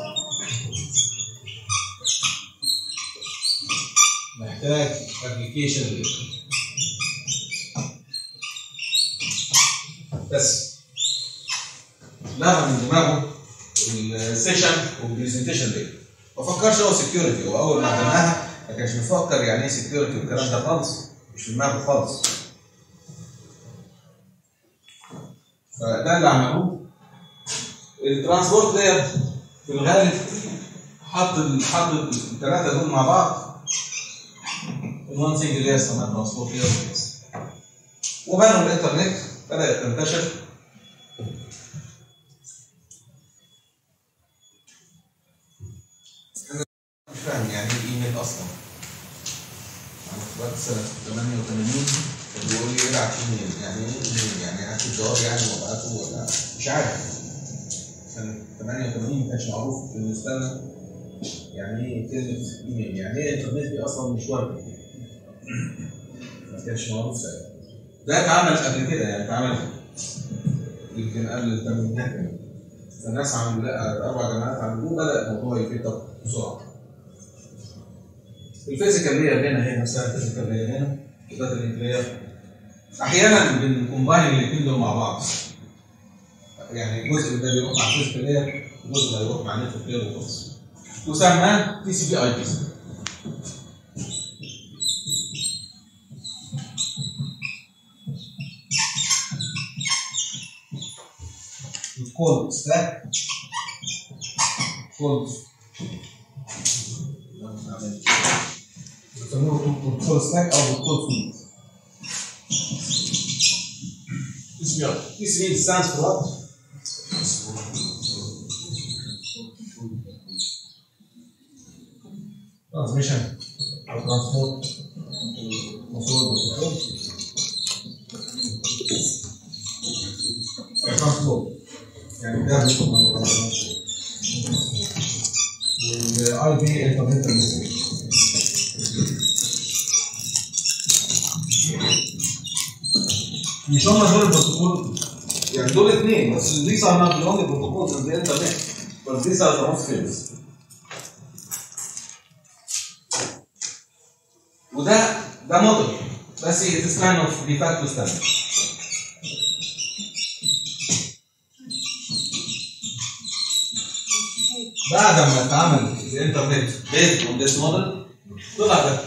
محتاج ابلكيشن لاير بس لغى من دماغه السيشن والبرزنتيشن لاير ما فكرش هو سكيورتي هو اول ما عملناها ما كانش بيفكر يعني ايه سكيورتي والكلام ده خالص مش في دماغه خالص فده اللي عملوه الترانسبورت لاير في الغالب حط ال- حط الثلاثه دول مع بعض الوان سنجل لاير اسمها ترانسبورت لاير وبنوا الانترنت بدات تنتشر أنا مش فاهم يعني ايه ايميل اصلا انا اتولدت سنه 88 بيقول لي ابعت ايميل يعني ايه ايميل؟ يعني هكتب جواب يعني وابعته ولا مش عارف كان 88 ما كانش معروف بالنسبه لنا يعني ايه كلمه ايميل يعني ايه انترنت دي اصلا مش وردي ما كانش معروف ساعتها ده اتعمل قبل كده يعني اتعمل يمكن قبل الثمانينات كمان فالناس عملوا لا اربع جامعات عملوه بدا الموضوع يتفتح بسرعه الفيزيكال لاير هنا هي نفسها الفيزيكال لاير هنا الداتا لينك لاير احيانا بنكومباين الاثنين دول مع بعض يعني الجزء ده بيروح مع الفيزيكال لاير والجزء ده يروح مع النتورك لاير وخلاص تسمى تي سي بي اي بي الكول ستاك كول بيسموه كنترول ستاك او كنترول سويت اسمه اسمه stands for what? Transmission or transport control protocol. Transport يعني ده والاي بي انترنت مسج مش هم دول البروتوكول يعني دول اثنين بس these are not the only protocols in the internet but these are the most famous وده ده موديل بس it is kind of de facto standard بعد ما اتعمل الانترنت based on this model طلع ده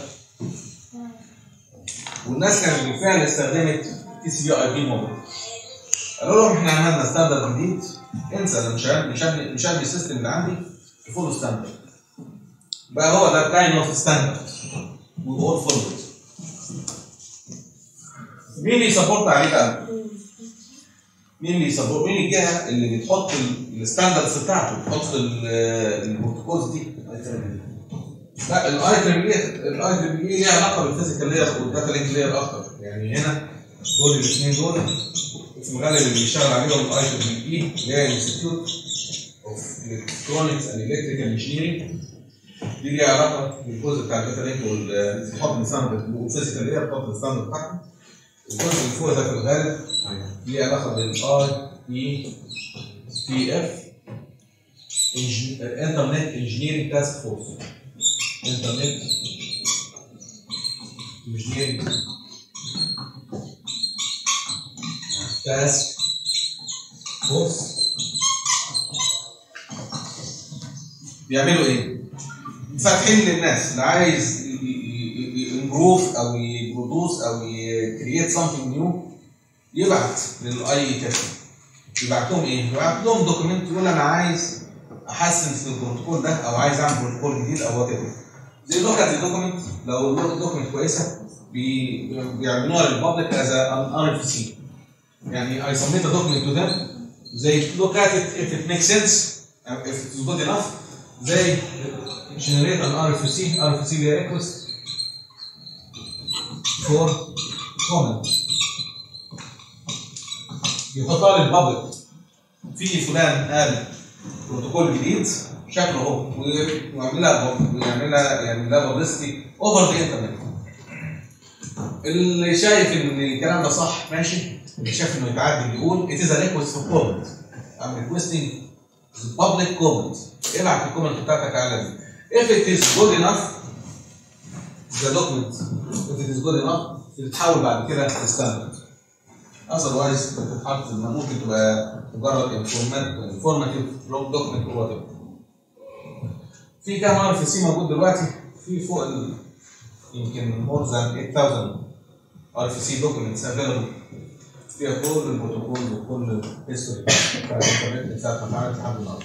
والناس كانت بالفعل استخدمت تي سي بي اي بي موديل قالوا لهم احنا عملنا ستاندرد جديد انسى انا مش هبني مش هبني مش هبني السيستم اللي عندي فول ستاندرد بقى هو ده كاين اوف ستاندرد وول فورورد مين اللي يسبورت عليه بقى؟ مين اللي يسبورت مين الجهه اللي بتحط الستاندردز بتاعته بتحط ال- البروتوكولز دي لا الاي تريبل الاي تريبل اي ليها علاقه بالفيزيكال لاير والداتا لينك لاير اكتر يعني هنا دول الاثنين دول في الغالب اللي بيشتغل عليهم الاي تريبل اي اللي هي انستيتيوت اوف الكترونكس اند الكتريكال انجينيرنج دي ليها علاقه بالجزء بتاع الداتا لينك وال- بتحط الستاندرد والفيزيكال لاير بتحط الستاندرد بتاعهم الجزء اللي فوق ده في الغالب ليه علاقه بالاي اي تي اف انترنت انجينيرنج تاسك فورس انترنت انجينيرنج تاسك فورس بيعملوا ايه؟ فاتحين للناس اللي عايز يمبروف او يبرودوس او يكريت سمثينج نيو يبعت للاي تيست يبعت لهم ايه؟ يبعت لهم دوكيمنت يقول انا عايز احسن في البروتوكول ده او عايز اعمل بروتوكول جديد او وات ايفر زي لوك ات الدوكيمنت لو الدوكيمنت كويسه بي- بيعملوها للبابليك از ان ار اف سي يعني I submit a document to them they look at it if it makes sense uh, if it is good enough they generate an RFC RFC request for comment يحطها للبابليك في فلان قال بروتوكول جديد شكله هو ويعملها ويعملها يعملها بابليستي اوفر ذا انترنت اللي شايف ان الكلام ده صح ماشي اللي شايف انه يتعدل يقول it is a request for comment I'm requesting the public comment ابعت الكومنت بتاعتك على دي if it is good enough the document if it is good enough بتتحول بعد كده لستاندرد otherwise بتتحط إنها ممكن تبقى مجرد informative دوكيمنت or whatever في كام ار في سي موجود دلوقتي في فوق ال يمكن more than 8000 ار في سي دوكيومنتس افيلبل فيها كل البروتوكول وكل الهيستوري بتاع الانترنت من ساعه ما اتعملت لحد النهارده.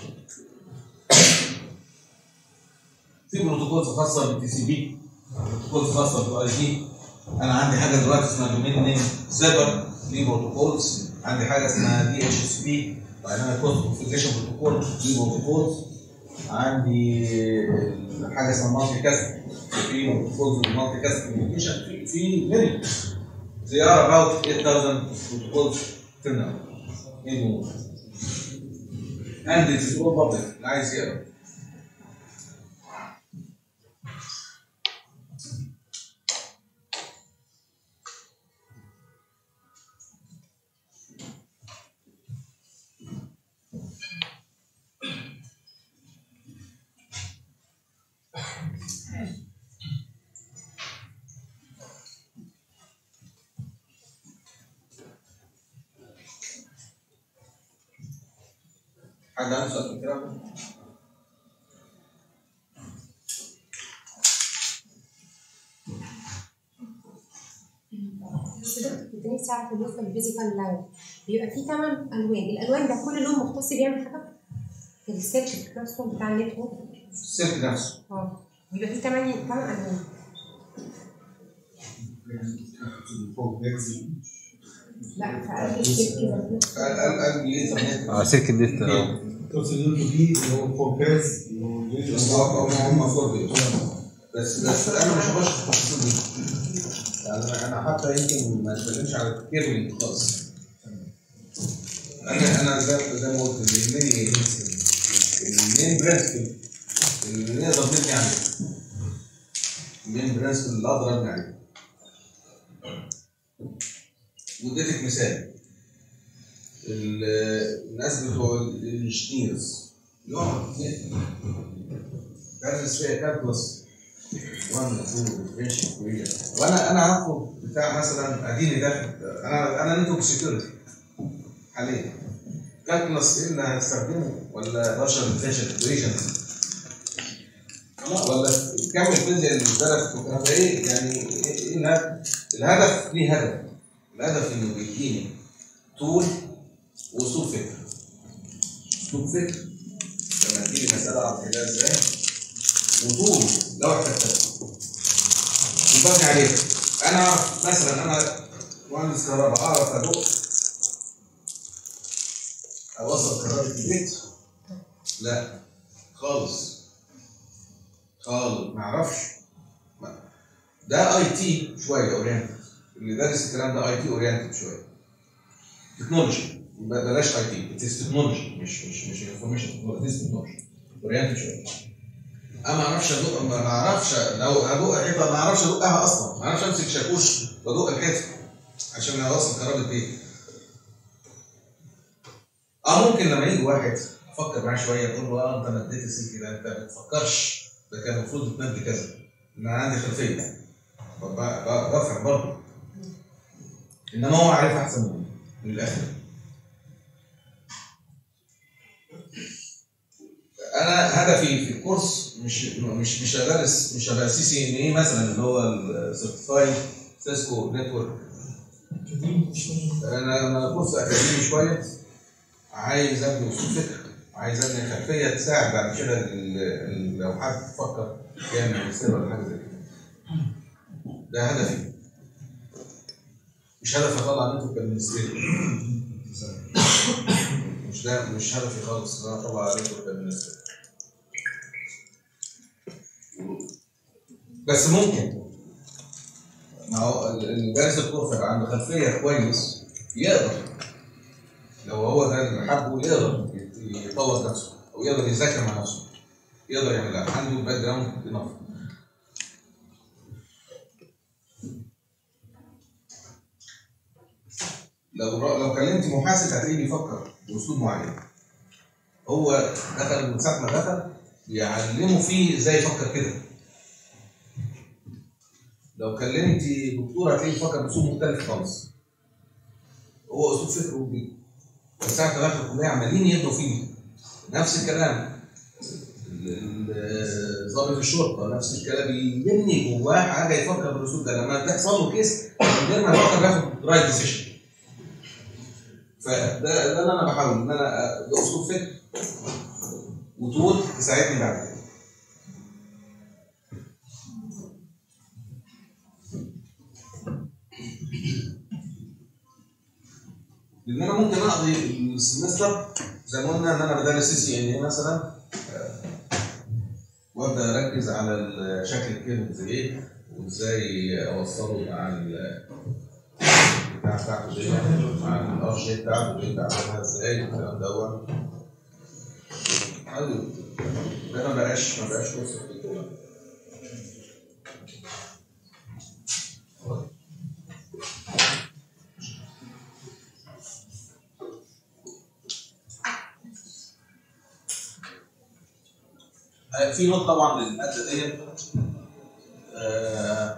في بروتوكولز خاصه بالتي سي بي بروتوكولز خاصه بالاي دي انا عندي حاجه دلوقتي اسمها دومين نيم سيرفر دي بروتوكولز عندي حاجه اسمها دي اتش اس بي دايناميك كود كونفجريشن بروتوكول دي بروتوكولز عندي حاجه اسمها مالتي كاست في بروتوكولز مالتي كاست كوميونيكيشن في في ميني They are about 8,000 protocols till now. in Google. And it is all public. اللي عايز يقرا. حد عنده سؤال في الكلام؟ بس دكتور كنت نفسي اعرف بالنسبه للفيزيكال لاين بيبقى فيه ثمان الوان، الالوان ده كل لون مختص بيعمل حاجه؟ السيركت نفسه بتاع النتورك السيرك نفسه. اه بيبقى فيه ثمان ثمان الوان لا فقال السيرك كده قال قال قال ليه طب اه سلك النت اه توصل انتوا بيه اللي هو كومبيرز بس هو هم هم فور بيت. بس بس انا مش هخش في التفاصيل دي. يعني انا انا حتى يمكن ما اتكلمش على الكيرلينج خالص. انا انا زي زي ما قلت اللي يهمني المين برنسبل اللي نقدر نبني عليه. المين برنسبل اللي اقدر ابني عليه. واديتك مثال ال- الناس بتوع الانجنيرز يقعد درس فيها كالكولس 1 2 ماشي كويس وانا انا هاخد بتاع مثلا اديني داخل انا انا نتورك سكيورتي حاليا كالكولس ايه اللي هستخدمه ولا بشر ديفرنشال ايكويشنز ولا كم الفيزياء اللي درس في ايه يعني ايه إيه الهدف؟ الهدف ليه هدف الهدف انه بيديني طول واسلوب فكر اسلوب فكر لما تجيلي مساله اعرف احلها ازاي وطول لو احتجتها وببني عليه انا اعرف مثلا انا مهندس كهرباء اعرف ادق اوصل كهرباء البيت لا خالص خالص ما اعرفش ما- ده اي تي شويه اورينتد اللي دارس الكلام ده اي تي اورينتد شويه تكنولوجي بلاش اي تي اتس تكنولوجي مش مش مش انفورميشن تكنولوجي اتس تكنولوجي اورينتد شويه انا ما اعرفش ادق ما اعرفش لو هدق حيطه ما اعرفش ادقها اصلا ما اعرفش امسك شاكوش وادق الحيطه عشان اوصل كهرباء البيت اه ممكن لما يجي واحد افكر معاه شويه اقول له اه انت مديت السلك ده انت ما بتفكرش ده كان المفروض يتمد كذا انا عندي خلفيه ب- ب- بفهم برضه انما هو عارف احسن مني من الاخر انا هدفي في الكورس مش مش مش هدرس مش هبقى سي سي ان ايه مثلا اللي هو السيرتيفايد سيسكو نتورك انا انا كورس اكاديمي شويه عايز ابني اصول فكر عايز ابني خلفيه تساعد بعد كده ال- ال- لو حد فكر يعمل ماجستير ولا حاجه زي كده ده هدفي مش هدفي اطلع نتورك ادمنستريتور مش ده مش هدفي خالص ان انا اطلع نتورك ادمنستريتور بس ممكن ما هو ال- اللي دارس الكورس يبقى عنده خلفيه كويس يقدر لو هو ده اللي حبه يقدر يت- يطور نفسه او يقدر يذاكر مع نفسه يقدر يعملها عنده باك جراوند انف لو لو كلمت محاسب هتلاقيه بيفكر باسلوب معين هو دخل من ساعه ما دخل بيعلمه فيه ازاي يفكر كده لو كلمت دكتور هتلاقيه بيفكر باسلوب مختلف خالص هو اسلوب فكره بي- من ساعه ما دخل الكليه عمالين يبنوا فيه نفس الكلام ال- ال- ضابط الشرطه نفس الكلام بيبني جواه حاجه يفكر بالاسلوب ده لما بتحصل له كيس من غير ما يفكر بياخد رايت ديسيشن فده ده اللي انا بحاول ان انا ده اسلوب فكر وطول تساعدني بعد كده لان انا ممكن اقضي السمستر زي ما قلنا ان انا بدرس سي سي ان اي مثلا آه، وابدا اركز على ال- شكل الكيرف زي ايه وازاي اوصله مع ال- البتاع بتاعته دي مع الار جي بتاعته دي بتاعتها ازاي الكلام دوت ايوه ده ما بقاش ما بقاش كورس في الدكتوراه. آه، في نوت طبعا للماده ديت آه،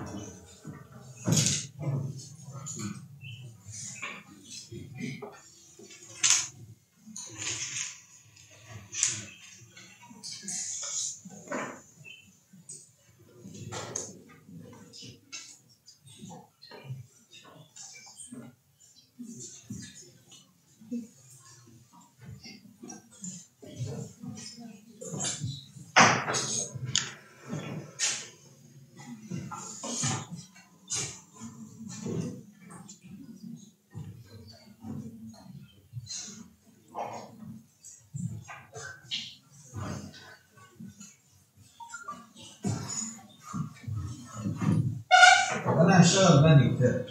انا هشتغل ماني كتاب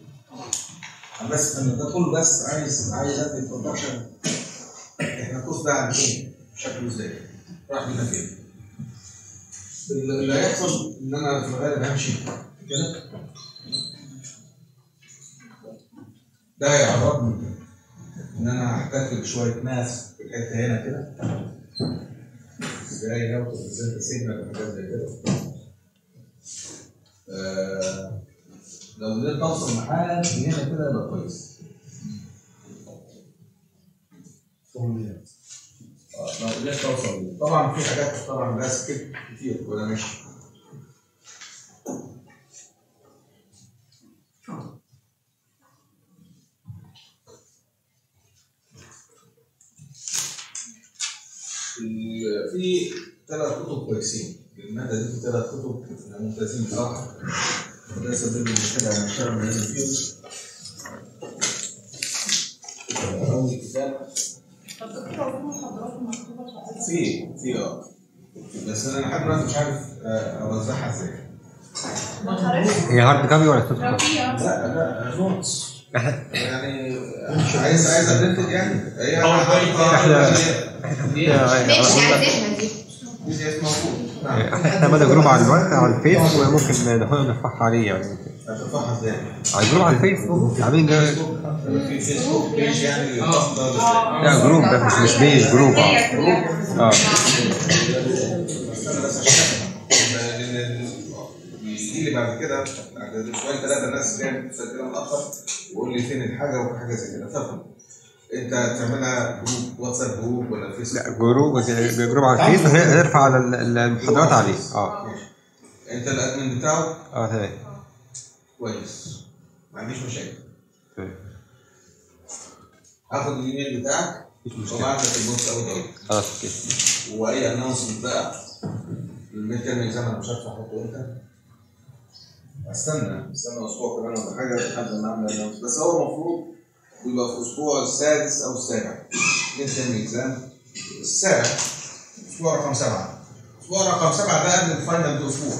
بس انا ده كله بس عايز عايز ادي البرودكشن احنا الكورس ده عن ايه؟ شكله ازاي؟ راح بينا فين؟ اللي اللي هيحصل ان انا في الغالب همشي كده ده هيعرضني ان انا هحتاج بشويه ماس في الحته هنا كده ازاي نوصل ازاي سيجنال وحاجات زي كده آه، لو قدرت اوصل لحد هنا كده يبقى كويس. آه، لو قدرت اوصل طبعا في حاجات طبعا لها سكيب كتير وانا ماشي. ال- في ثلاث كتب كويسين المادة دي في ثلاث كتب ممتازين بصراحة وده سبب لي مشكلة أنا أشتغل من لازم فيهم أول كتاب في في اه بس انا لحد دلوقتي مش عارف آه، اوزعها ازاي هي هارد كوبي ولا سوفت كوبي؟ لا لا نوتس يعني عايز عايز ابرنتد يعني هي انا ماشي عايزينها دي دي موجود نعم احنا عملنا جروب على الوقت على الفيس وممكن نحاول نرفعها عليه يعني هترفعها ازاي؟ على الجروب على الفيس عاملين جا- في فيسبوك بيج يعني للقصة ولا ازاي؟ لا جروب ده مش مش بيج جروب اه اه استنى بس عشان لأن ال- يجي لي بعد كده بعد اسبوعين ثلاثه ناس جايه مسجله متاخر ويقول لي فين الحاجه وحاجه زي كده فاهم انت تعملها جروب واتساب جروب ولا فيسبوك لا جروب جروب على الفيس هنرفع على ال- ال- المحاضرات عليه اه ماشي. انت الادمن بتاعه اه تمام كويس ما عنديش مشاكل تمام. هاخد الايميل بتاعك مفيش مشكله وابعت لك البوست اول باول خلاص اوكي واي انونسمنت بقى الميد تيرم اكزام انا مش عارف احطه امتى استنى استنى اسبوع كمان ولا حاجه لحد ما اعمل announcement. بس هو المفروض بيبقى في الاسبوع السادس او السابع ميد تيرم اكزام السابع اسبوع رقم سبعه اسبوع رقم سبعه ده قبل الفاينل باسبوع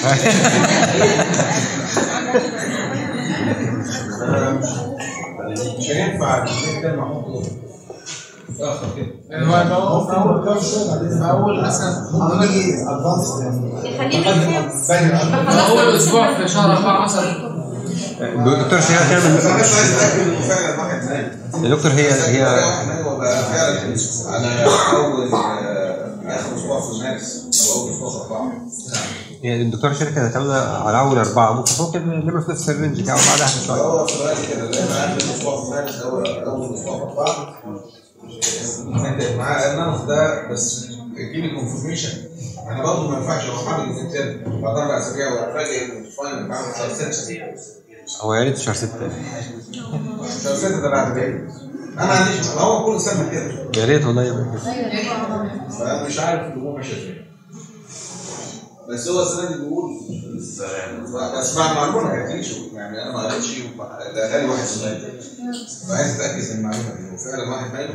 مش هينفع الميد تيرم احطه متاخر كده هو في اول كام شهر بعدين اول مثلا ممكن يجي ادفانس يعني خلينا بعد اول اسبوع في شهر 4 مثلا دكتور شيخ بس انا هتعمل بس عايز اتاكد انه فعلا واحد نايم يا دكتور هي هي هو بقى فعلا على اول آه، اخر اسبوع في مارس او اول اسبوع في اربعه يعني الدكتور شركة هتعمل على أول أربعة ممكن ممكن نعمل في نفس الرينج كده وبعدها شوية هو في الغالب كده لان اخر اسبوع في مارس او اول اسبوع في اربعه انت معاه النمط ده بس اديني كونفرميشن انا برضه ما ينفعش ابقى حاطط الانترن بعد اربع اسابيع واتفاجئ ان الفاينل بعد شهر سته هو يا ريت شهر ستة شهر سته ده بعد بعيد انا ما عنديش ما هو كل سنه كده يا ريت والله يبقى كده فانا مش عارف الامور ماشيه ازاي بس هو السنه دي بيقول بس بعد ما المعلومه ما جاتليش يعني انا ما قريتش وما- ده غالي واحد سؤال فعايز اتاكد من المعلومه دي هو فعلا واحد نايم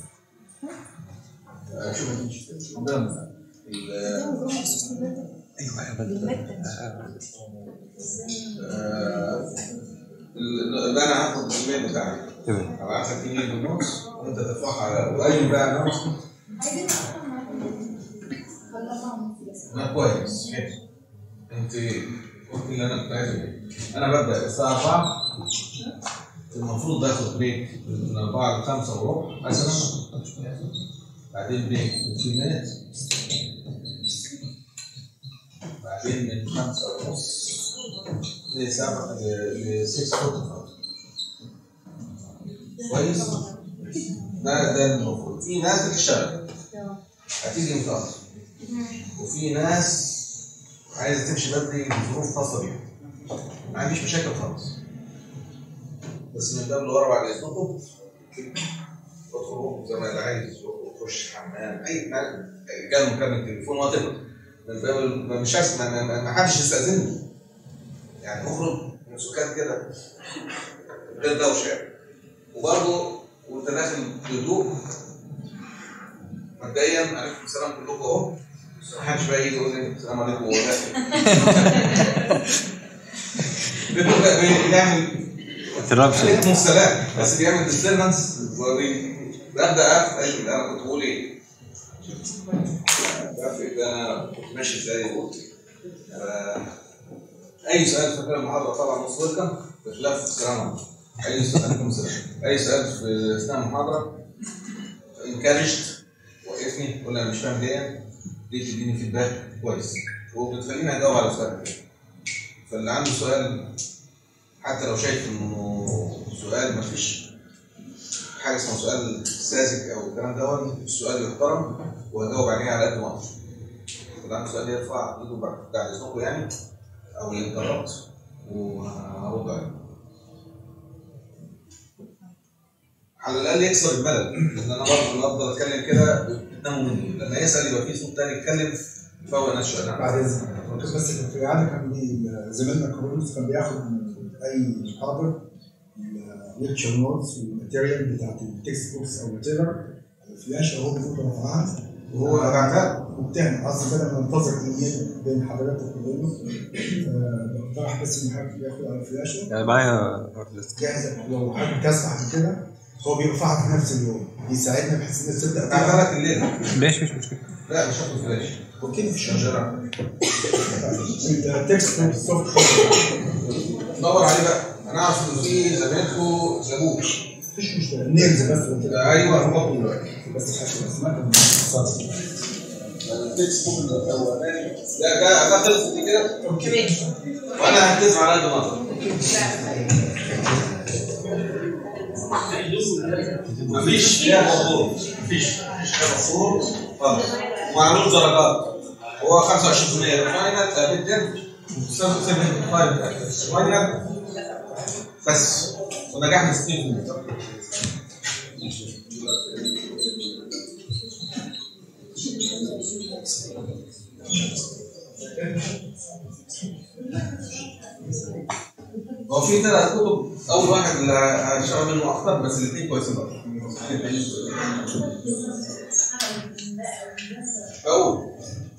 آه، شوف قدام ال- أيوه يا بدر آه، ال- يبقى انا هاخد الايميل بتاعي تمام هبعت لك ايميل بالنص وانت ترفعها على واي بقى نص ما كويس حلو. انت قلت اللي انا كنت عايزه ايه انا ببدا الساعه 4 المفروض باخد بريك من 4 ل 5 وربع مثلا بعدين بريك 30 مينت بعدين من 5 ونص ل 7 ل 6 كويس ده ده المفروض في ناس بتشتغل هتيجي متأخر وفي ناس عايزه تمشي بدري لظروف خاصه بيها ما عنديش مشاكل خالص بس من باب اللي ورا بعد اذنكم ادخلوا زي ما اللي عايز يخش حمام اي حاجه كان مكالمه تليفون وات من باب ال- مش عايز ما- ما ما- ما حدش يستاذني يعني اخرج من سكات كده غير دوشه يعني. وبرضه وانت داخل بهدوء مبدئيا عليكم السلام كلكم اهو محدش بقى يجي يقول لي السلام عليكم وهو داخل بيبقى بيعمل الترابشن عليكم السلام بس بيعمل ديستربنس ببدا اقفل انا كنت بقول ايه بقفل ده انا كنت ماشي ازاي وقلت آه، اي سؤال في خلال المحاضره طبعا نص ويلكم بخلاف السلام عليكم اي سؤال عليكم السلام اي سؤال في اثناء المحاضره انكارجت وقفني قول انا مش فاهم ليه دي تديني فيدباك كويس وبتخليني اجاوب على سؤالك فاللي عنده سؤال حتى لو شايف انه سؤال ما فيش حاجه اسمها سؤال ساذج او الكلام ده السؤال يحترم وهجاوب عليه على قد ما اقدر. اللي عنده سؤال يرفع ايده بعد بعد اذنكم يعني او ينتربت وهرد عليه. على الاقل يكسر الملل لان انا برضه لما افضل اتكلم كده بتناموا مني لما يسال يبقى في صوت تاني يتكلم فهو ناس شغال بعد اذنك بس كان في العاده كان بي- زميلنا كرولوس كان بياخد من اي محاضر الليكتشر نوتس والماتيريال بتاعت التكست بوكس او وات ايفر الفلاش هو بيكون رفعها وهو بعتها وبتعمل اصلا بدل ما ننتظر ايميل بين حضرتك وبينه آه، بقترح بس ان حضرتك ياخد على الفلاشه يعني معايا هارد ديسك. جاهزه لو حضرتك تسمح بكده هو بيرفعها في نفس اليوم بيساعدنا بحيث الناس تبدا بعتها تعرف لك الليله ماشي مش مشكله لا مش هاخد فلاش اوكي مفيش مشكله شجره التكست سوفت دور عليه بقى انا اعرف ان في زمايلكم جابوه مفيش مشكله ننزل بس وكده ايوه هو دلوقتي بس حاجه اسمها التكست بوك الاولاني ده ده ده خلص دي كده وانا هركز على قد ما اقدر مفيش فيها موضوع مفيش مفيش فيها مفهوم خالص ومعلوش درجات هو 25% الفاينل ميد 75 فاينل بس ونجحنا 60% هو في ثلاث كتب اول واحد اللي هشتغل منه اكتر بس الاثنين كويسين برضه اول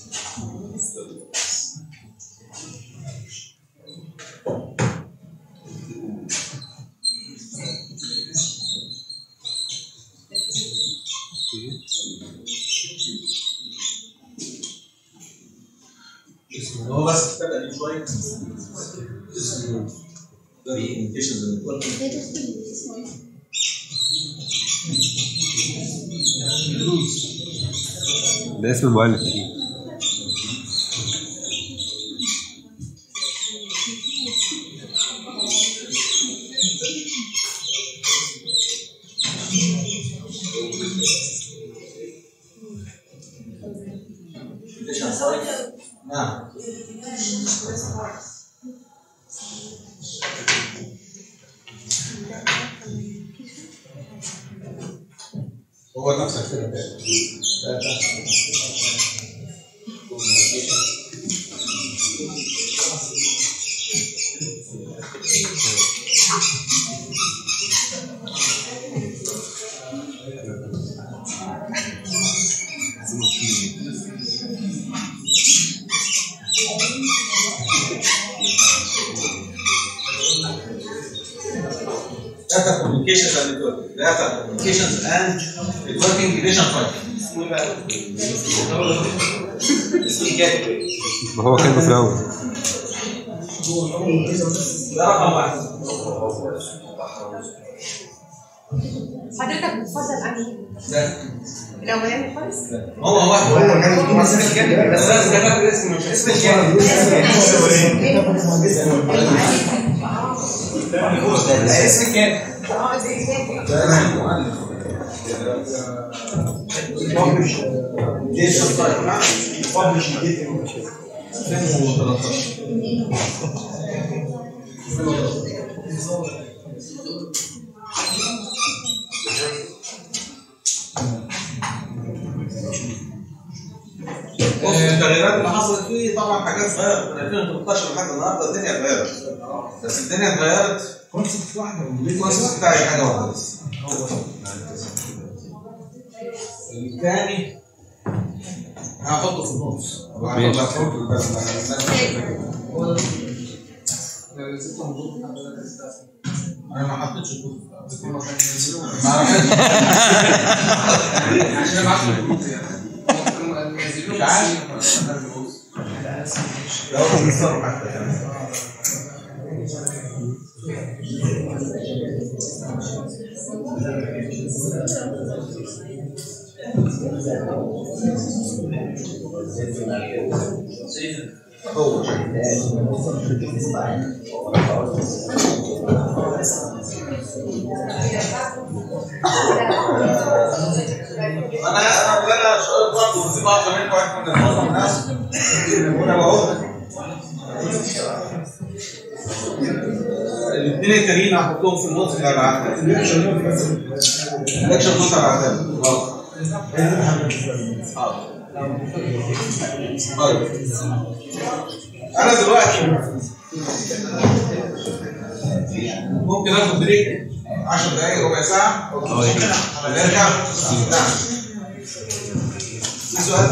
اسمه هو بس كتاب قديم شويه اسمه Very Imitations and Networking. ده اسم المؤلف اكيد نعم هو نفس الفكرة ده. ده- ده. داتا كوميونيكيشنز اند نتورك داتا كوميونيكيشنز اند نتوركينج ريليشن فايل اسمه جاتوي ما هو كان في الاول ده رقم واحد حضرتك بتفضل انهي؟ ده الاولاني خالص؟ هو هو هو هو اسم الجانب بس لازم ده فاكر اسمه مش اسم الجانب ده اسم الجانب اه زي كده ده المؤلف ديشن طيب معنا 2013 بص التغييرات اللي حصلت فيه طبعا حاجات صغيره من 2013 لحد النهارده الدنيا اتغيرت بس الدنيا اتغيرت كونسبت واحده الكونسيبت بتاعي حاجه واحده بس الثاني هحطه في النص وهحط لك فوق بس انا ما حطيتش الكود هم كانوا ينزلوه ما عرفتش عشان ابعت له الجروب يعني كانوا ينزلوه مش عارف. ده هو بيصرف حتى يعني هو انا انا انا شغال برضه في بعض منكم واحد من معظم الناس وانا بقول الاثنين التانيين هحطهم في النص اللي هبعتها الاكشن نوت هبعتها غلط حاضر طيب انا دلوقتي ممكن اخد بريك 10 دقايق ربع ساعه نرجع نعم في سؤال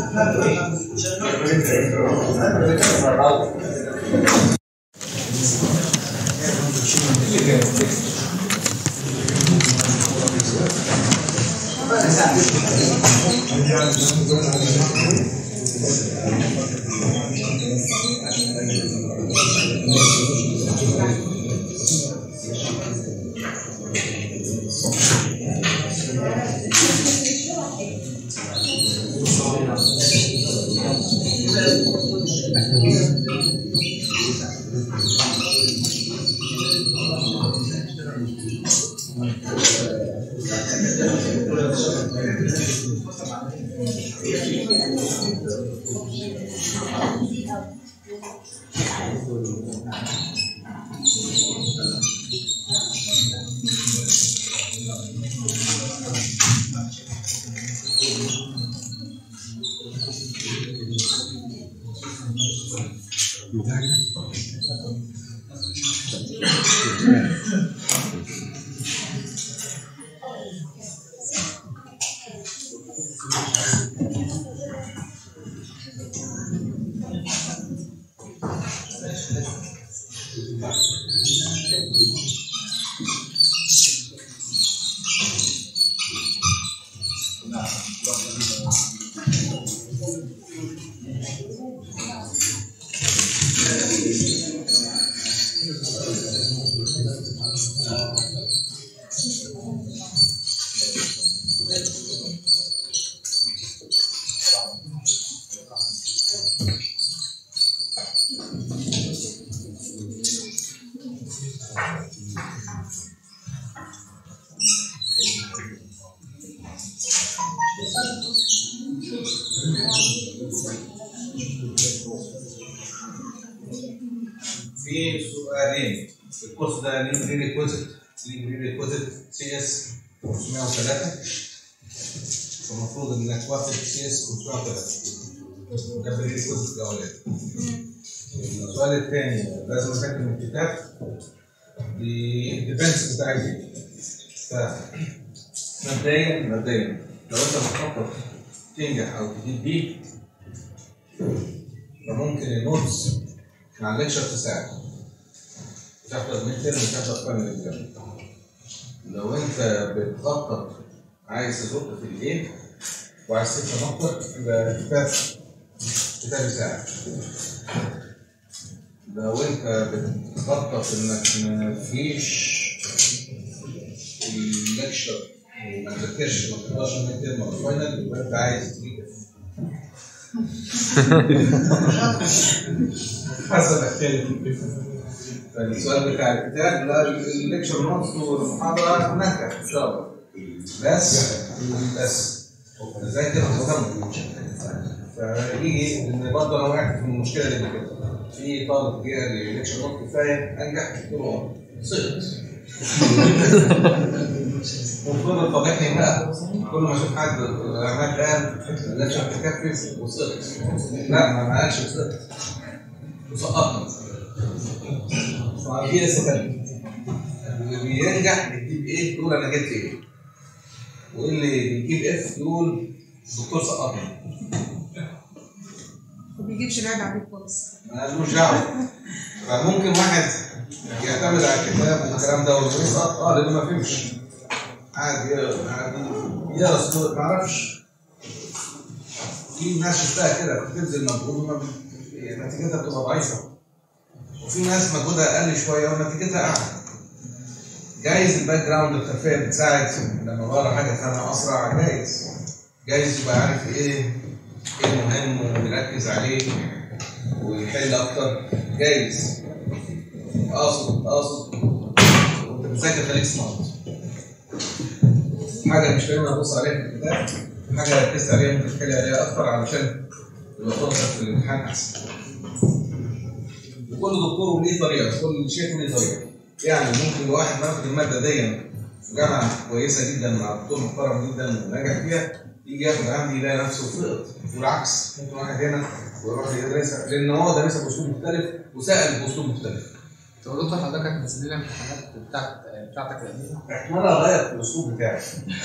في سؤالين الكورس ده ليه بري ريكوزيت ليه بري ريكوزيت سي اس 503 المفروض انك واخد سي اس 503 ده بري ريكوزيت الاولاني السؤال الثاني لازم اتاكد من الكتاب الديفنس بتاعي ايه ف مبدئيا مبدئيا لو انت بتفكر تنجح او تجيب بي فممكن النوتس مع الليكشر تساعد تحضر ميد ترم تحضر فاينل اكزام لو انت بتخطط عايز تزق في الايه وعايز تفهم اكتر يبقى كتاب كتاب يساعد لو انت بتخطط انك مفيش اللكشر وما تذاكرش ما تقراش الميد تيرم ولا الفاينل يبقى انت عايز تجيب حسب اختلاف فالسؤال بتاع الكتاب لا الليكشر نوتس والمحاضرة هناك ان شاء الله بس بس ذاكر وتهتم فيجي ان برضه انا وقعت في المشكله دي كده في طالب جه لي ليكشر نوت كفايه انجح قلت له سقط المفروض الفضيحي بقى كل ما اشوف حد عمال قال لا شاف تكفف وسقط لا ما ما قالش وسقط وسقطنا في لسه تاني اللي بينجح يجيب ايه يقول انا جبت ايه واللي بيجيب اف يقول الدكتور سقطني ما بيجيبش لعب عليك خالص مالوش دعوه فممكن واحد يعتمد على الكتاب والكلام ده ويسقط اه لانه ما فهمش قاعد يقرا قاعد يقرا سطور ما اعرفش في ناس شفتها كده بتبذل مجهود وما بت- يعني نتيجتها بتبقى ضعيفه وفي ناس مجهودها اقل شويه ونتيجتها اعلى جايز الباك جراوند الخلفيه بتساعد لما بقرا حاجه افهمها اسرع جايز جايز يبقى عارف ايه ايه المهم ويركز عليه ويحل اكتر جايز اقصد اقصد وانت بتذاكر خليك سمارت حاجه مش فاهمها ابص عليها في الكتاب حاجه ركزت عليها ممكن تحل عليها اكتر علشان يبقى فرصك في الامتحان احسن وكل دكتور وليه طريقه كل شيخ وليه طريقه يعني ممكن واحد ماخد الماده دي في جامعه كويسه جدا مع دكتور محترم جدا وناجح فيها يجي ياخد عندي يلاقي نفسه سقط والعكس ممكن واحد هنا ويروح يدرسها لان هو دارسها باسلوب مختلف وسال باسلوب مختلف طب يا دكتور حضرتك هتنزل لنا الامتحانات بتاعت بتاعتك القديمه احتمال اغير في الاسلوب بتاعي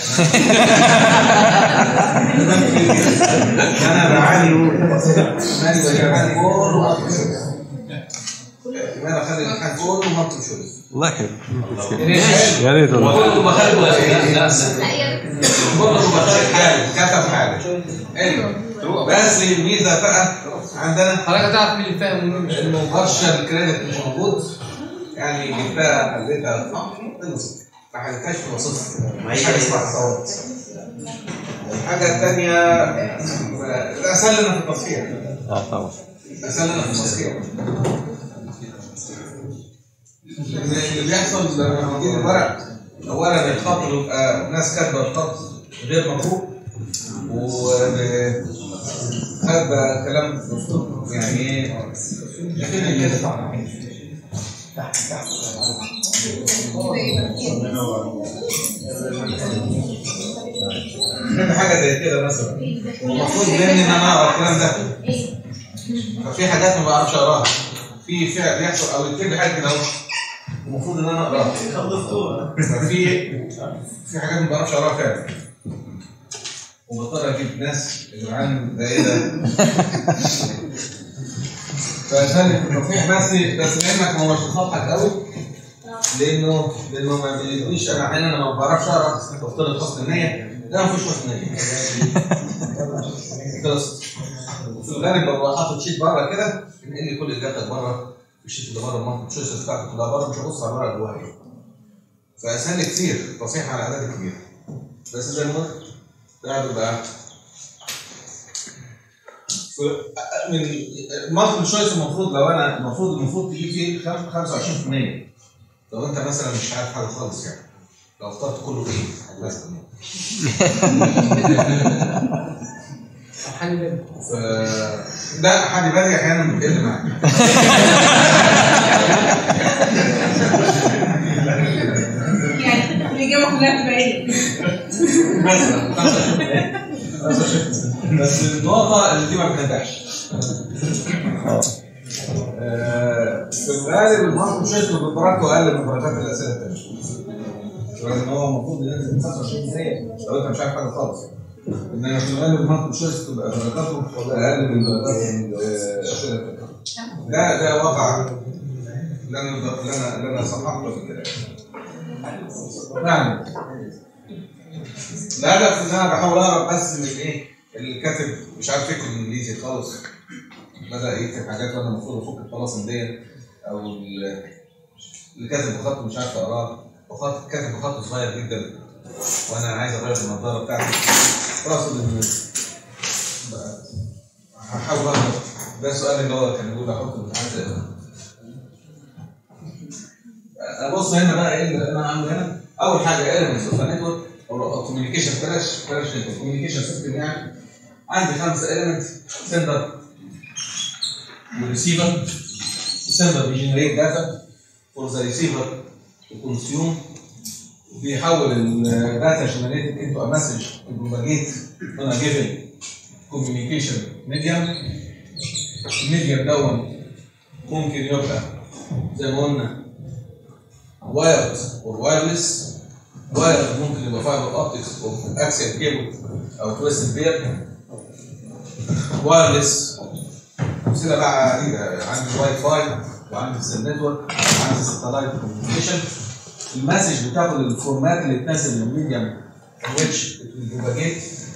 انا بعاني مالي بعاني كله احتمال اخلي الامتحان كله منطق شويه الله يخليك يا ريت والله كله بخلي كله بخلي حاله كتب حاله حلو بس الميزه بقى عندنا حضرتك هتعرف مين اللي فاهم ومين مش فاهم انه برشا الكريدت مش موجود يعني جبتها خليتها خلصت ما حلتهاش في الوسط مش حاجه اسمها صوت الحاجه الثانيه الاسهل لنا في التصفيح اه طبعا الاسهل لنا في التصفيح لأن اللي بيحصل لما بيجي الورق اولا الخط بيبقى ناس كاتبه الخط غير مفهوم وكاتبه كلام بأسلوب يعني ايه يخلي كده كاتب حاجه زي كده مثلا المفروض مني ان انا اقرا الكلام ده ففي حاجات ما بعرفش اقراها في فعل بيحصل او يكتب لي حاجه كده اهو المفروض ان انا اقراها ففي في حاجات ما بعرفش اقراها فعلا وبضطر اجيب ناس يا جدعان ده ايه ده؟ فعشان التصحيح بس بس لانك ما هوش صفحك قوي لانه لانه ما بيديش انا احيانا أنا ما بعرفش اقرا بفترض حسن النيه لا ما فيش حسن نيه خلص في الغالب ببقى حاطط شيت بره كده ان لي كل اجابتك بره الشيت اللي بره المنطق الشويس بتاعتك كلها بره مش هبص على الورقه جواها ايه فاسهل لي كتير التصحيح على اعداد كبيره بس زي ما قلت قاعد بقى ف- من المالتيبل شويس المفروض لو انا المفروض المفروض تجيب فيه خم- 25% لو انت مثلا مش عارف حاجه خالص يعني لو اخترت كله ايه مثلا حل بالك ف لا حد بادئ احيانا بيقل معاك يعني الاجابه كلها تبقى ايه؟ مثلا بس النقطة اللي دي ما بتنجحش. آه، في الغالب المارك شويس بدرجته أقل من درجات الأسئلة التانية. رغم إن هو المفروض ينزل 25% لو أنت مش عارف حاجة خالص. إنما في الغالب المارك شويس تبقى درجاته أقل من درجات آه، الأسئلة التانية. ده ده واقع اللي أنا اللي أنا اللي أنا صححته في كده. نعم الهدف ان انا بحاول اقرا بس من ايه الكاتب مش عارف يكتب انجليزي خالص بدا يكتب حاجات وانا المفروض افك الطلاسم ديت او ال- اللي كاتب بخط مش عارف اقراه وخط كاتب بخط صغير جدا وانا عايز اغير النضاره بتاعتي فاقصد ان بقى هحاول اقرا ده السؤال اللي هو كان بيقول احط الامتحانات ابص هنا بقى ايه اللي انا عامله هنا اول حاجه elements of a network او كوميونيكيشن بلاش بلاش كوميونيكيشن سيستم يعني عندي خمسه elements سندر وريسيفر السندر بيجنريت داتا فور ذا ريسيفر تو كونسيوم بيحول الداتا جنريتد انتو ا مسج تو بروباجيت اون ا جيفن كوميونيكيشن ميديم الميديم دون ممكن يبقى زي ما قلنا وايرد او وايرلس وايرد ممكن يبقى فايبر اوبتكس او اكسل كيبل او تويست بير وايرلس امثله بقى عديده عندي واي فاي وعندي السيل نتورك وعندي ساتلايت كوميونيكيشن المسج بتاخد الفورمات اللي تناسب الميديم which it will propagate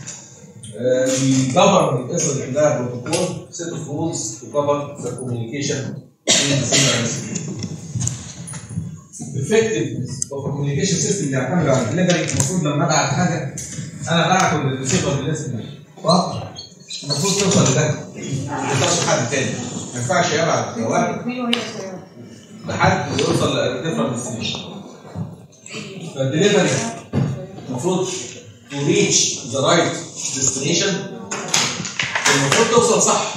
بيجبر القصه اللي عندها بروتوكول set of rules to cover the communication between the sender and receiver. effectiveness of a communication system بيعتمد على الدليفري المفروض لما ابعت حاجه انا بعته للريسيفر بالاسم صح؟ المفروض توصل لده ما توصلش لحد تاني ما ينفعش يبعت جواب لحد يوصل لديفرنت ديستنيشن فالدليفري المفروض to reach the right destination المفروض توصل صح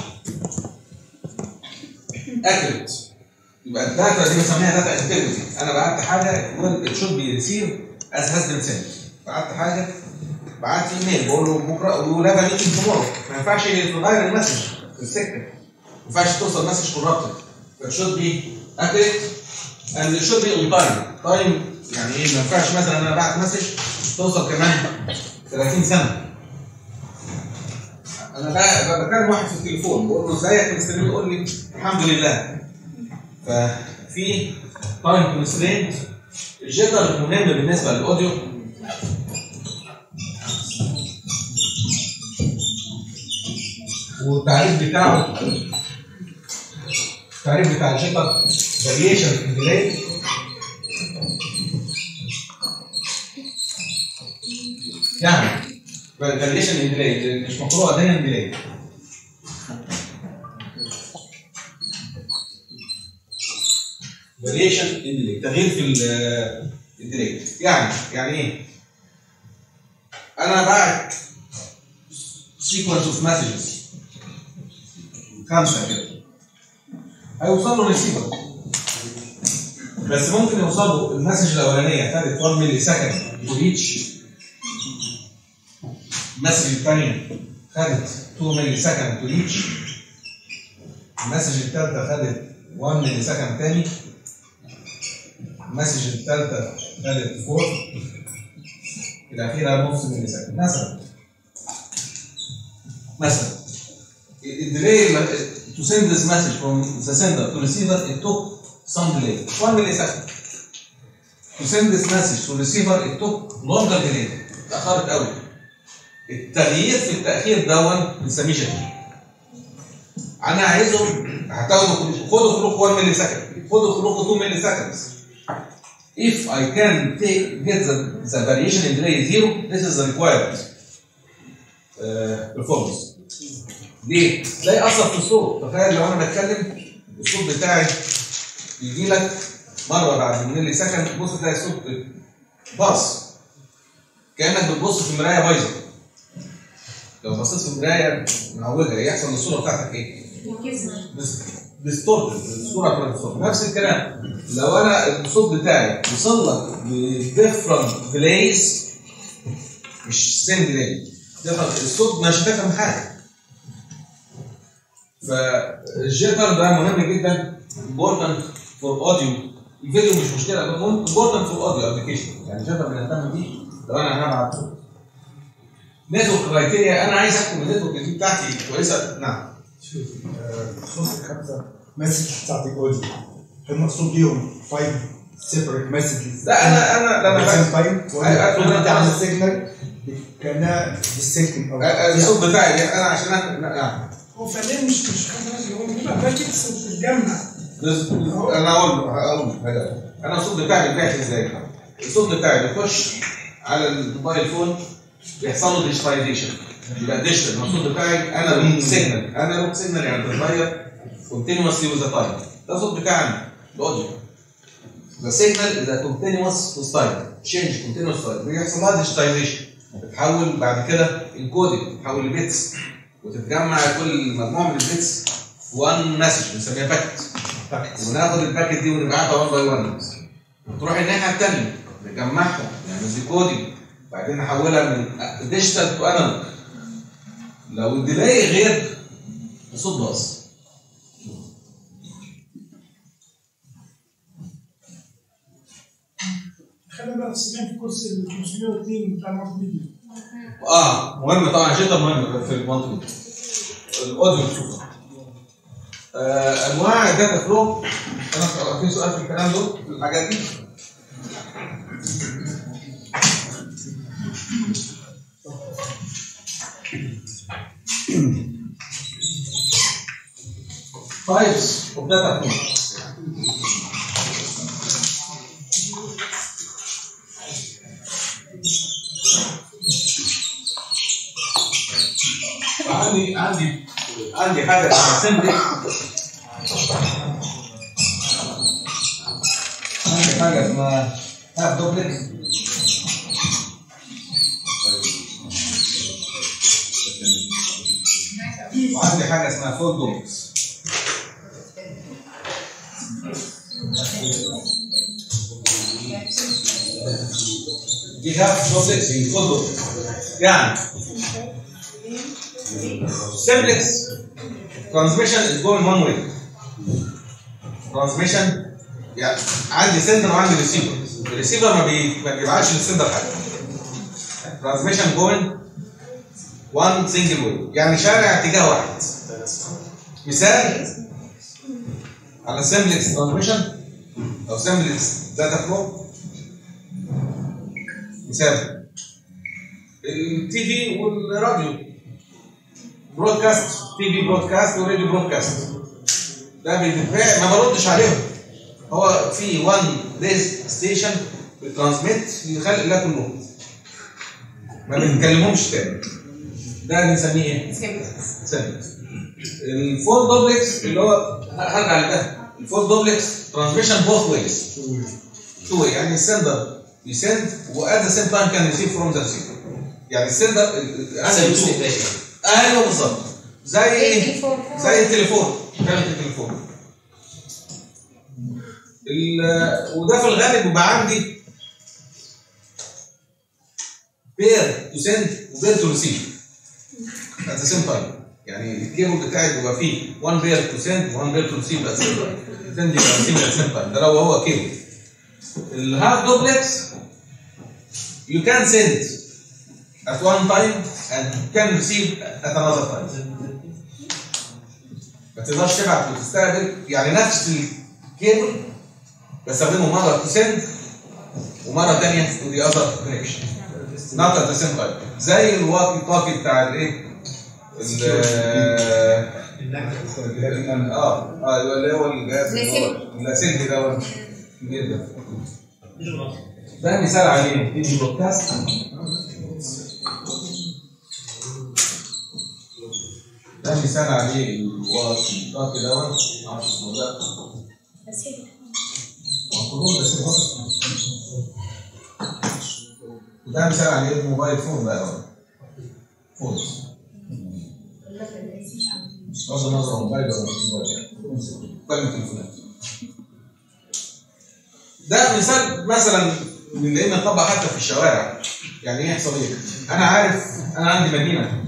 accurate يبقى الداتا دي بسميها داتا انتجريتي انا بعت حاجه when it should be received as has been sent بعت حاجه بعت ايميل بقول له بكره ولا ميتنج تومورو ما ينفعش تغير المسج في السكه ما ينفعش توصل مسج كورابتد it should be accurate and it should be on time time يعني ايه ما ينفعش مثلا انا بعت مسج توصل كمان 30 سنه انا بقى بكلم واحد في التليفون بقول له ازيك مستني يقول لي الحمد لله ففي تايم كونسترينت الجيتر مهم بالنسبه للاوديو والتعريف بتاعه التعريف بتاع الجيتر فاريشن في ديلي يعني فاريشن ان ديلي مش مقروءه دايما ديلي فاريشن ان ديلي تغيير في ال- الديلي يعني يعني ايه؟ انا بعت سيكونس اوف مسجز خمسه كده هيوصلوا ريسيفر بس ممكن يوصلوا المسج الاولانيه خدت 1 ملي سكند تو ريتش المسج الثانيه خدت 2 ملي سكند تو ريتش المسج الثالثه خدت 1 ملي سكند تاني المسج الثالثه خدت 4 الاخيره نص ملي سكند مثلا مثلا الديلي to send this message from the sender to receiver it took some delay 1 millisecond to send this message to receiver it took longer delay اتاخرت قوي التغيير في التاخير دون بنسميه شكل انا عايزهم هتاخدوا خدوا خلوق 1 ملي سكند خدوا خلوق 2 ملي seconds if I can take get the, the variation in delay zero this is the required uh, performance ليه؟ لا يأثر في الصوت تخيل لو انا بتكلم الصوت بتاعي يجي لك مره بعد ملي سكند تبص تلاقي الصوت باص كانك بتبص في مرايه بايظه لو بصيت في مرايه معوجه يحصل للصوره بتاعتك ايه؟ ديستورت الصوره بتاعت الصوت نفس الكلام لو انا الصوت بتاعي وصل لك بديفرنت ديليز مش سين ديلي الصوت مش هتفهم حاجه فالجيتر ده مهم جدا important for audio الفيديو مش مشكله مهم important for audio application يعني الجيتر بنهتم بيه لو انا هبعت نتورك كرايتيريا انا عايز احكم النتورك دي بتاعتي كويسه نعم آه، بخصوص الخمسه مسج بتاعت الاوديو هل مقصود بيهم 5 سيبريت مسجز لا انا انا لما سيم بقى- تايم أيوة، ولا انت عامل أنا- سيجنال كانها ديسكتنج او الصوت بتاعي يعني انا عشان أنا- يعني هو فعليا مش مش حاجه هو بيبقى باكيتس وبتتجمع بس- انا اقول له هقول له حاجه انا الصوت بتاعي بيتبعت ازاي؟ الصوت بتاعي بيخش على الموبايل فون بيحصل له ديجيتايزيشن يبقى ديجيتال الصوت بتاعي انا روت سيجنال انا روت سيجنال يعني بتتغير كونتينوسلي وذ تايم ده الصوت بتاعنا الاوديو The signal is a continuous style change continuous style بيحصل لها ديجيتايزيشن بتتحول بعد كده انكودنج بتتحول لبيتس وتتجمع كل مجموعه من البيتس في وان مسج بنسميها باكت وناخد الباكت دي ونبعتها 1 باي 1 تروح الناحيه الثانيه نجمعها نعمل ديكودنج بعدين نحولها من ديجيتال تو انالوج لو الديلاي غير الصوت باظ خلينا بقى تسمعين في كورس ال 502 بتاع المالتي ميديا اه مهم طبعا شيء مهم في المنطقه الاوديو تشوفه آه انواع الداتا فلو انا في سؤال في الكلام ده في الحاجات دي types of data flow عندي عندي عندي حاجه اسمها سمبلي عندي حاجه اسمها هاف دوبلكس وعندي حاجه اسمها فول دوبلكس دي هاف دوبلكس فول دوبلكس يعني simplex transmission is going one way transmission يعني عندي سندر وعندي ريسيفر الريسيفر ما, بي... ما بيبعتش للسندر حاجه transmission going one single way يعني شارع اتجاه واحد مثال على simplex transmission او simplex data flow مثال التي في والراديو برودكاست تي في برودكاست وراديو برودكاست ده بيتباع ما بردش عليهم هو في وان بيز ستيشن بترانسميت لخلق الله كلهم ما بنتكلمهمش تاني ده بنسميه ايه؟ سيمبلكس الفول دوبلكس اللي هو هرجع لده الفول دوبلكس ترانسميشن بوث ويز تو واي يعني السندر يسند وات ذا سيم تايم كان ريسيف فروم ذا ريسيفر يعني السندر ايوه بالظبط زي ايه؟ زي التليفون كلمه التليفون ال- وده في الغالب بيبقى عندي بير تو سند وبير تو ريسيف ات ذا سيم تايم يعني الكيبل بتاعي بيبقى فيه 1 بير تو سند 1 بير تو ريسيف ات ذا سيم تايم سند يبقى ريسيف ات ذا سيم تايم ده لو هو كيبل الهاف دوبلكس you can send at one time and can receive at another time ما تقدرش تبعت وتستقبل يعني نفس الكيبل بستخدمه مره تو سند ومره ثانيه تو ذا اذر كونكشن نوت ات ذا سيم تايم زي الواكي توكي بتاع الايه ال- اه اه اللي هو الجهاز اللي هو اللاسلكي ده هو الكبير ده ده مثال عليه تيجي بودكاست ده مثال عليه الواكي توكي ده معرفش اسمه ده مفروض بس هو وده مثال عليه الموبايل فون بقى فون بغض النظر عن موبايل ولا مش موبايل يعني كلمة تليفونات ده مثال مثلا من اللي نطبق حتى في الشوارع يعني ايه يحصل ايه؟ انا عارف انا عندي مدينه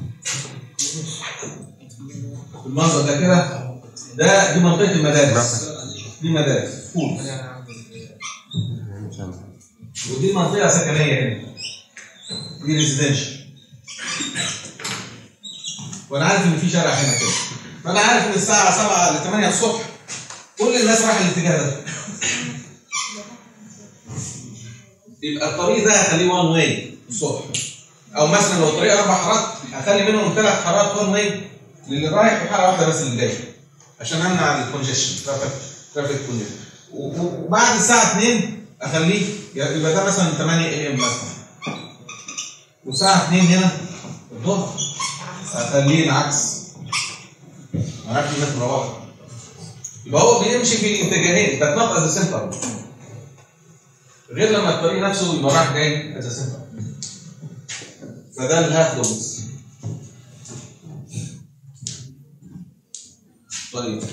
بالمنظر ده كده ده دي منطقه المدارس دي مدارس سكول ودي منطقه سكنيه هنا دي ريزيدنشال وانا عارف ان في شارع هنا كده فانا عارف ان الساعه 7 ل 8 الصبح كل الناس رايحه الاتجاه ده يبقى الطريق ده هخليه وان واي الصبح او مثلا لو الطريق اربع حارات هخلي منهم ثلاث حارات وان واي للي رايح وحاره واحده بس اللي جاي عشان امنع الكونجيشن ترافيك ترافيك كونجيشن وبعد الساعه 2 اخليه يبقى ده مثلا 8 اي ام مثلا والساعه 2 هنا الظهر اخليه العكس معرفش الناس مروحه يبقى هو بيمشي في الاتجاهين ده نوت از سنتر غير لما الطريق نفسه يبقى رايح جاي از سنتر فده الهاف دوبس طيب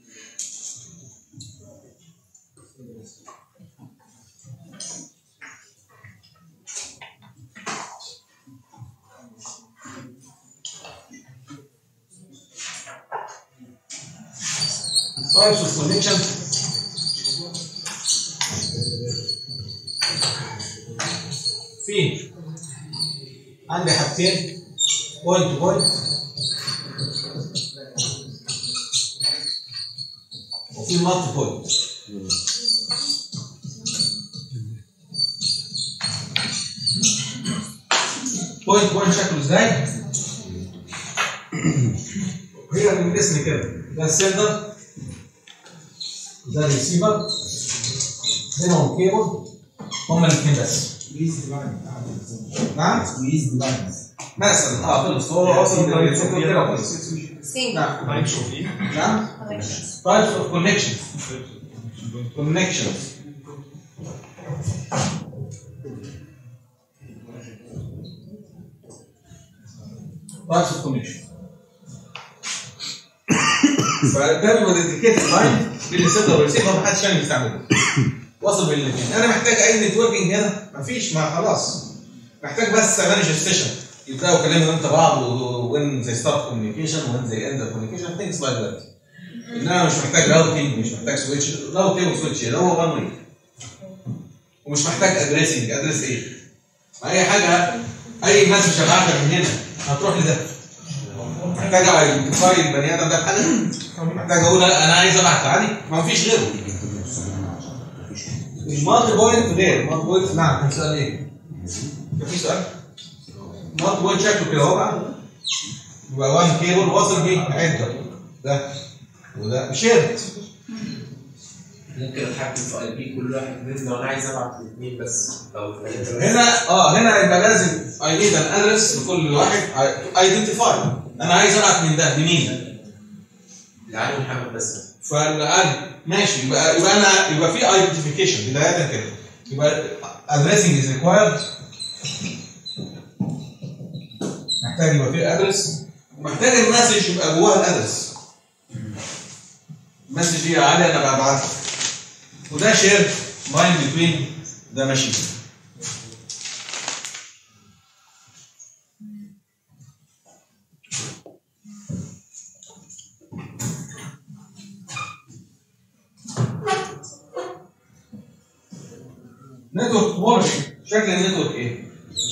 types of connection في عندي حاجتين بوينت تو بوينت وفي مالتي بوينت بوينت بوينت شكله ازاي؟ هي من الاسم كده ده السندر ده الريسيفر بينهم كيبل هما الاثنين بس سكويز ديفاين نعم سكويز ديفاين مثلا اه خلص هو اصلا كده خلص سينك نعم Types of ايه؟ نعم types of connections connections types of connection فده بيبقى ديديكيتد لاين اللي سيبه والريسيفر ما حدش تاني بيستعمله واصل بين الاثنين انا محتاج اي نتوركينج هنا مفيش ما خلاص محتاج بس مانج السيشن يبداوا يكلموا انت بعض وين زي ستارت كوميونيكيشن وين زي اند كوميونيكيشن ثينكس لايك ذات انما مش محتاج راوتنج مش محتاج سويتش راوتنج وسويتش ده هو وان واي ومش محتاج ادريسنج ادرس ايه اي حاجه اي مسج هبعتها من هنا هتروح لده محتاج ايدنتيفاي البني ادم ده بحاجه محتاج اقول انا عايز ابعت عادي ما فيش غيره مش مالتي بوينت غير مالتي بوينت نعم كان سؤال ايه؟ كان في سؤال؟ مالتي بوينت شكله كده اهو بقى يبقى وان كيبل واصل بيه عده ده وده شيرت ممكن اتحكم في اي بي كل واحد منهم لو انا عايز ابعت الاثنين بس او هنا اه هنا يبقى لازم اي نيد ان ادرس لكل واحد ايدنتيفاي انا عايز ابعت من ده لمين؟ لعلي محمد بس فالان ماشي يبقى يبقى انا يبقى في ايدنتيفيكيشن بدايه كده يبقى addressing is required محتاج يبقى في ادرس ومحتاج المسج يبقى جواها الادرس المسج دي يا علي انا ببعتها وده شير لاين بتوين ده ماشي نتورك توبولوجي شكل النتورك ايه؟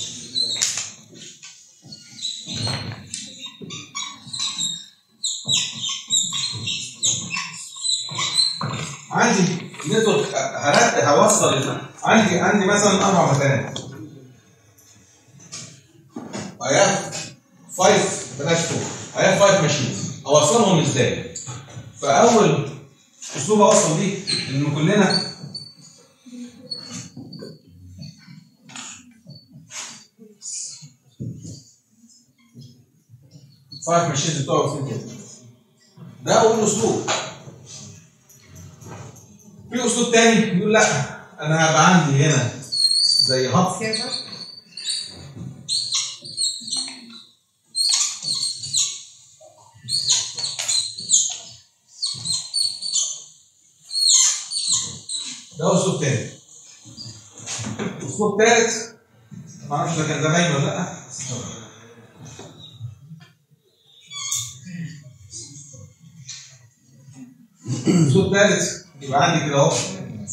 عندي نتورك هرد هوصل عندي عندي مثلا اربع مكانات I have five بلاش فوق I have five machines اوصلهم ازاي؟ فاول اسلوب اوصل بيه ان كلنا فايف ماشينز بتوع واقفين كده ده اول اسلوب في اسلوب تاني يقول لا انا هبقى عندي هنا زي هب سيرفر ده اسلوب تاني اسلوب تالت ما اعرفش ده كان زمان ولا لا اسلوب تالت يبقى عندي كده اهو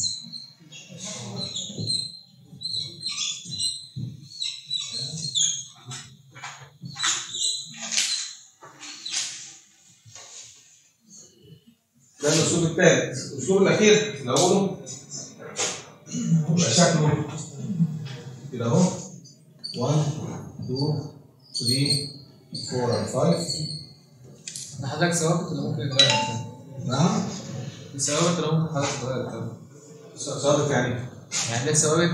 ده الاسلوب الثالث الاسلوب الاخير اللي اقوله يبقى شكله كده اهو 1 2 3 4 and 5 ده حضرتك ثوابت ولا ممكن يتغير تاني؟ نعم الثوابت ولا ممكن حضرتك تغير تاني؟ ثابت يعني يعني ده ثوابت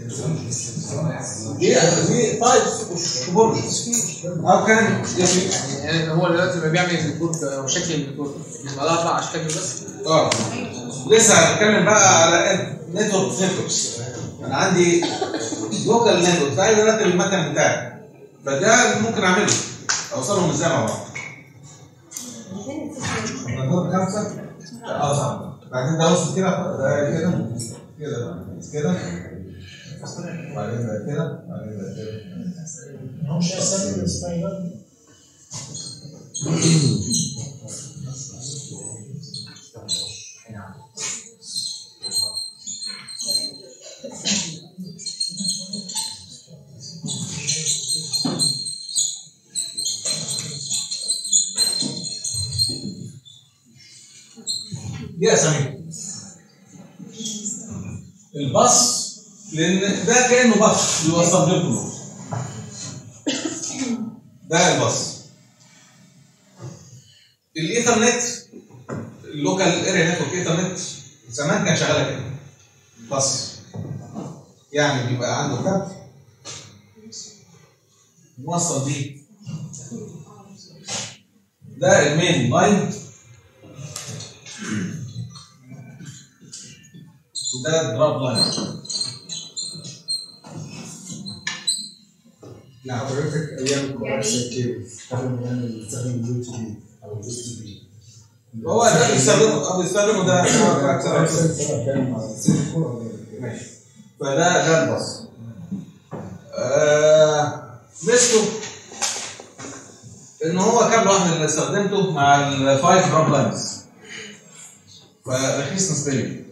دي دي تايبس شهور او كان يسمي يعني هو دلوقتي لما بيعمل الكود او شكل الكود يبقى ده اربع اشكال بس اه لسه هنتكلم بقى على نتورك نتوركس انا عندي لوكال نتورك عايز ارتب المكن بتاعي فده ممكن اعمله اوصلهم ازاي مع بعض نتورك خمسه اه صح بعدين ده وصل كده ده كده كده كده وبعدين ده كده وبعدين ده كده مش هيستخدم الستايلات دي اسامي الباص لان ده كانه باص بيوصل لكم كله ده الباص الايثرنت اللوكال اريا نتورك ايثرنت زمان كان شغاله كده باص يعني بيبقى عنده كارت موصل بيه ده المين لاين وده الدراب لاين لا حضرتك ايام الكوارث كيف قبل ما نعمل نستخدم اليو تي بي او الاس تي بي هو ده بيستخدمه او بيستخدمه ده ماشي فده ده الباص آه ميزته ان هو كابل واحد اللي استخدمته مع الفايف دراب لاينز فرخيص نسبيا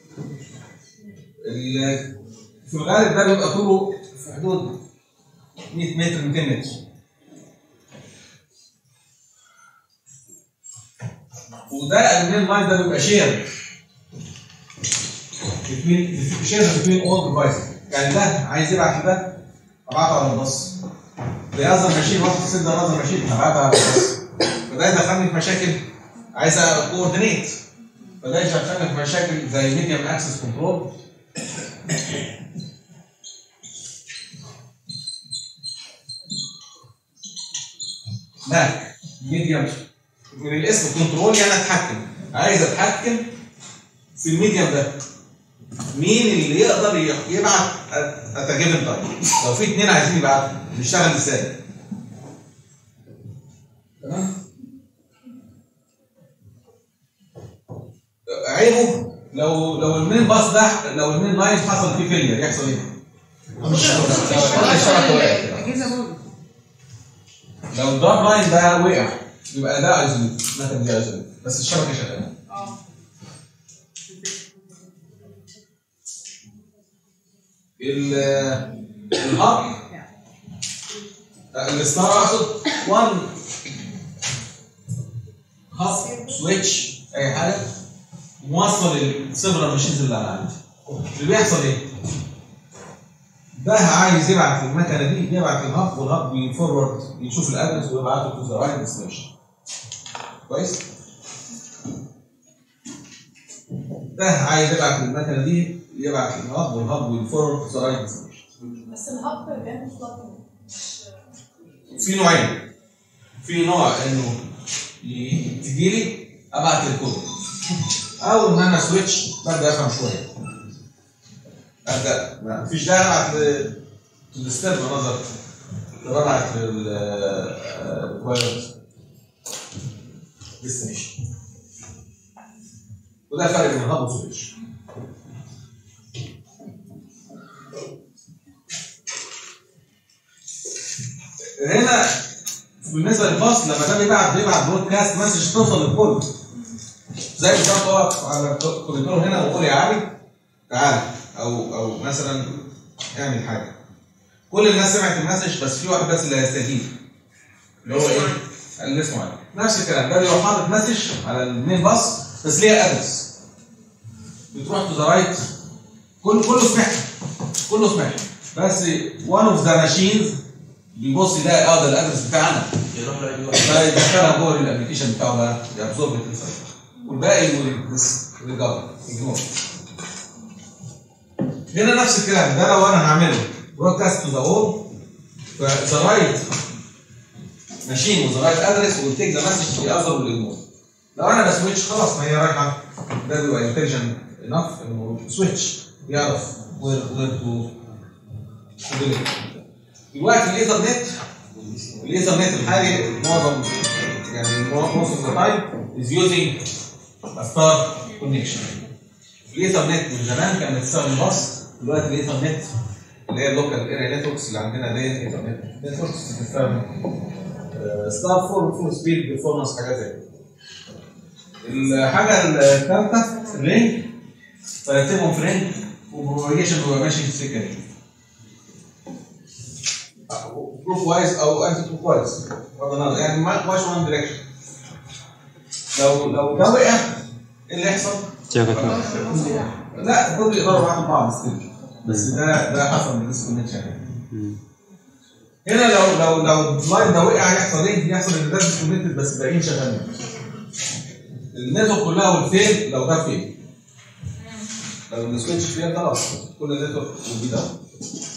ال- في الغالب ده بيبقى طوله في حدود 100 متر 200 متر وده المين لاين ده بيبقى شير بتوين شير بتوين اول ديفايس يعني ده عايز يبعت لده ابعته على الباص ده يهزر ماشين واحد يصير ده يهزر ماشين هبعته على الباص فده يدخلني في مشاكل عايز كوردينيت فده يدخلني في مشاكل زي ميديم اكسس كنترول ماك ميديم من الاسم كنترول يعني اتحكم عايز اتحكم في الميديم ده مين اللي يقدر ي- يبعت اتجيفن تايم لو في اتنين عايزين يبعتوا نشتغل ازاي تمام عيبه لو لو المين باص ده لو المين لاين حصل فيه فيلير يحصل ايه؟ الشبكه وقعت الاجهزه برضه لو الدراب لاين ده وقع يبقى ده ايزوليت مثلا دي ايزوليت بس الشبكه شغاله اه ال- الهب الستار اقصد 1 هب سويتش اي حاجه موصل السيفرال ماشينز اللي انا عندي اللي بيحصل ايه؟ ده عايز يبعت المكنه دي يبعت الهب والهب بيفورورد يشوف الادرس ويبعته تو ذا رايت ديستنيشن كويس؟ ده عايز يبعت المكنه دي يبعت الهب والهب بيفورورد تو ذا رايت ديستنيشن بس الهب بيعمل فلاتر في نوعين في نوع انه ي- تجيلي ابعت الكود او ان انا سويتش ببدا افهم شويه ابدا ما فيش داعي ابعت للستيرن نظر ببعت لل ديستنيشن وده الفرق بين الهاب والسويتش هنا بالنسبه للباص لما ده بيبعت بيبعت برودكاست مسج توصل للكل زي بالظبط اقف على الكوريدور هنا واقول يا علي تعالى او او مثلا اعمل حاجه كل الناس سمعت المسج بس في واحد بس اللي هيستجيب اللي هو ايه؟ اللي اسمه علي نفس الكلام ده بيروح حاطط مسج على المين باص بس ليها ادرس بتروح تو ذا رايت كل كله سمعها كله سمعها بس one of the machines بيبص يلاقي اه ده الادرس بتاعنا يروح له اي واحد فيدخلها جوه الابلكيشن بتاعه بقى يابزورب والباقي ريجارد هنا نفس الكلام ده لو انا هعمله برودكاست تو ذا وول فذا رايت ماشين وذا رايت ادرس وتيك ذا مسج يابزورب الامور لو انا بسويتش خلاص ما هي رايحه ده بيبقى انتليجنت انف انه سويتش يعرف وير وير تو دلوقتي الايثرنت الايثرنت الحالي معظم يعني most of the time is using a star connection الايثرنت من زمان كان بتستخدم باص دلوقتي الايثرنت اللي هي اللوكال اريا نتوركس اللي عندنا دي ايثرنت نتوركس بتستخدم ستار فور فول سبيد بيرفورمانس حاجات زي كده الحاجه الثالثه الرينج فرتبهم في رينج وبروباجيشن بيبقى ماشي في السكه دي كلوك وايز او انتي كلوك وايز يعني ما ماش وان دايركشن لو لو ده وقع ايه اللي يحصل؟ شبكة لا دول يقدروا بعض بعض ستيل بس ده ده حصل من ديسكونكشن هنا لو لو لو اللاين ده وقع هيحصل ايه؟ يحصل ان ده ديسكونكتد بس الباقيين شغالين النتورك كلها والفيل لو ده فيل لو السويتش فيل خلاص كل النتورك will be down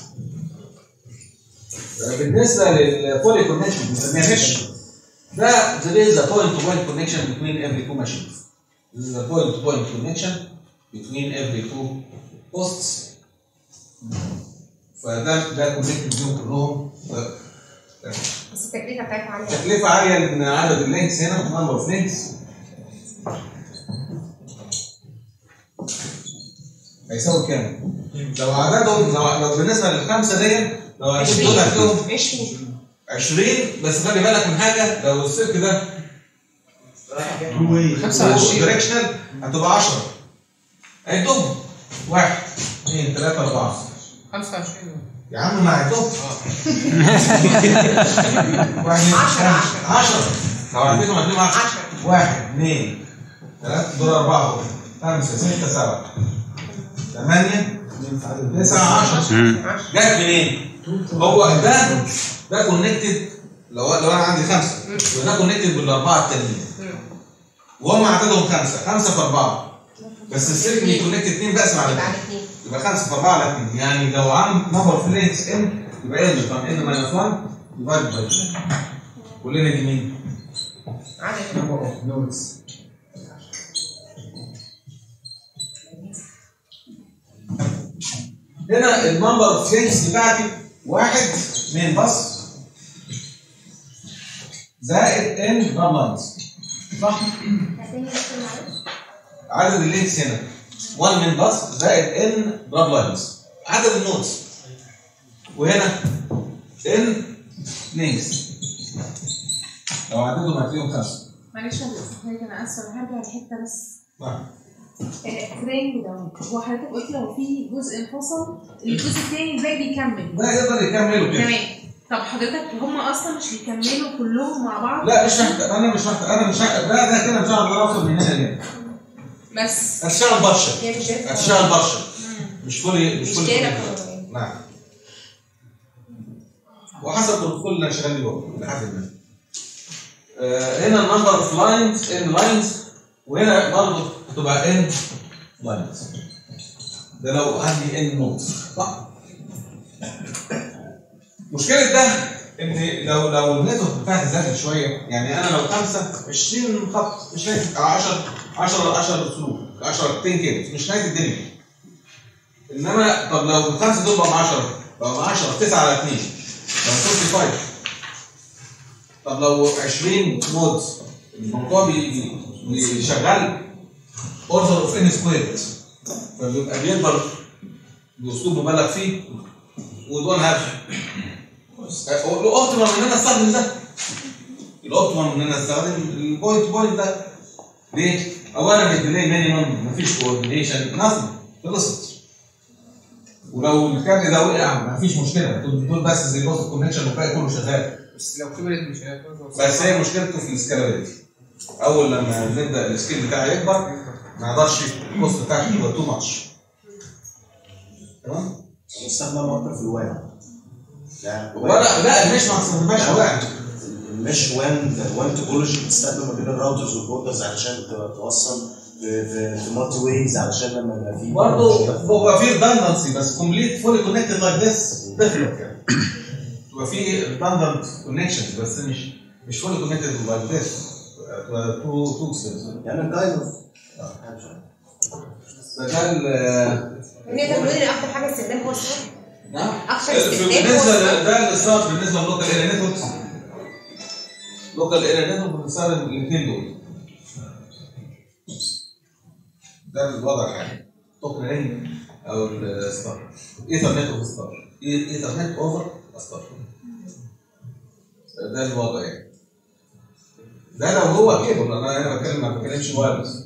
بالنسبه للفولي كونكشن بنسميها مش ده there is a point to point connection between every two machines this is a point to point connection between every two hosts فده ده كونكتد بيهم كلهم بس التكلفه بتاعتها عاليه تكلفه عاليه لان عدد اللينكس هنا نمبر اوف لينكس هيساوي كام؟ لو عددهم لو, لو بالنسبه للخمسه دي لو عدد دول هتلاقيهم 20 20 بس خلي بالك من حاجه لو السلك ده هو ايه؟ 25 دايركشنال هتبقى 10 عدهم واحد اثنين ثلاثة أربعة 25 يا عم ما عدهم واحد 10 10 لو عديتهم هتلاقيهم 10 10 واحد اثنين ثلاثة دول أربعة أهو. خمسة ستة سبعة ثمانية تسعة 10 جت منين؟ هو ده ده كونكتد لو لو انا عندي خمسه يبقى ده كونكتد بالاربعه التانيين وهم عددهم خمسه خمسه في اربعه بس السلك بيكونكت اثنين بقسم على يبقى اثنين على 2 يبقى خمسه في اربعه على اثنين يعني لو عم نمبر في لينكس ان يبقى ان طبعا ان ماينس 1 ديفايد باي 2 كلنا دي مين؟ عدد نمبر اوف نودز هنا النمبر اوف لينكس بتاعتي واحد اثنين بس زائد ان رام لاينز صح؟ هتاني بس معلش عدد اللينكس هنا 1 من باص زائد ان دراب لاينز عدد النودز وهنا ان لينكس لو عددهم هتلاقيهم خمسه معلش يا استاذ انا اسفه انا هرجع لحته بس نعم التريننج ده هو حضرتك قلت لو في جزء انفصل الجزء الثاني الباقي بيكمل ده يقدر يكملوا كده تمام طب حضرتك هم اصلا مش بيكملوا كلهم مع بعض لا مش محتاج انا مش محتاج انا مش محتاج ده ده كده مش هقدر اوصل من هنا لهنا بس هتشتغل برشا هي مش جايه هتشتغل برشا مش فولي مش مش فولي جايه كونكتد. نعم وحسب البروتوكول اللي انا شغال بيه برضه لحد ما آه، هنا النمبر اوف لاينز ان لاينز وهنا برضه هتبقى ان لاينز ده لو عندي ان نودز صح؟ مشكلة ده ان لو لو النتورك بتاعتي زادت شوية يعني انا لو خمسة 20 خط مش نايت 10 10 10 سلوك 10 10 كيلو مش نايت الدنيا انما طب لو الخمسة دول بقوا 10 بقوا 10 9 على 2 بقوا 45 طب لو 20 نودز الموضوع بي- بي- بيشغل اوردر اوف ان سكويرد فبيبقى بيكبر باسلوب مبالغ فيه ودون هاف الاوبتيمم ان انا استخدم ده الاوبتيمم ان انا استخدم البوينت بوينت ده ليه؟ اولا الديلي مينيمم مفيش كوردينيشن نثينج خلصت ولو الكابل ده وقع مفيش مشكله دول دول بس زي بوست كونكشن والباقي كله شغال بس لو كبرت مش هيكون بس هي مشكلته في السكالابيلتي اول لما نبدا السكيل بتاعي يكبر ما يقدرش الكوست بتاعته يبقى تو ماتش تمام مستخدم اكتر في الوان يعني ولا لا مش ما مش واحد مش وان وان توبولوجي بتستخدم ما بين الراوترز والبوردرز علشان ت- توصل في في في مالتي ويز علشان لما يبقى في برضه هو في redundancy بس كومبليت فولي كونكتد لايك ذس ديفرنت يعني يبقى في redundant connections بس مش مش فولي كونكتد لايك ذس تو تو يعني كايند اوف ده ال نقدر نقول ان اكتر حاجه استخدام هو الصوت نعم اكتر استخدام هو بالنسبه الصوت ده الستارت بالنسبه للوكال اريا نتوركس لوكال اريا نتورك بنستخدم الاثنين دول ده الوضع الحالي توكن رينج او الستار ايثرنت اوف ستار ايثرنت اوفر ستار ده الوضع يعني ده لو هو كيبل انا هنا بتكلم ما بتكلمش وايرلس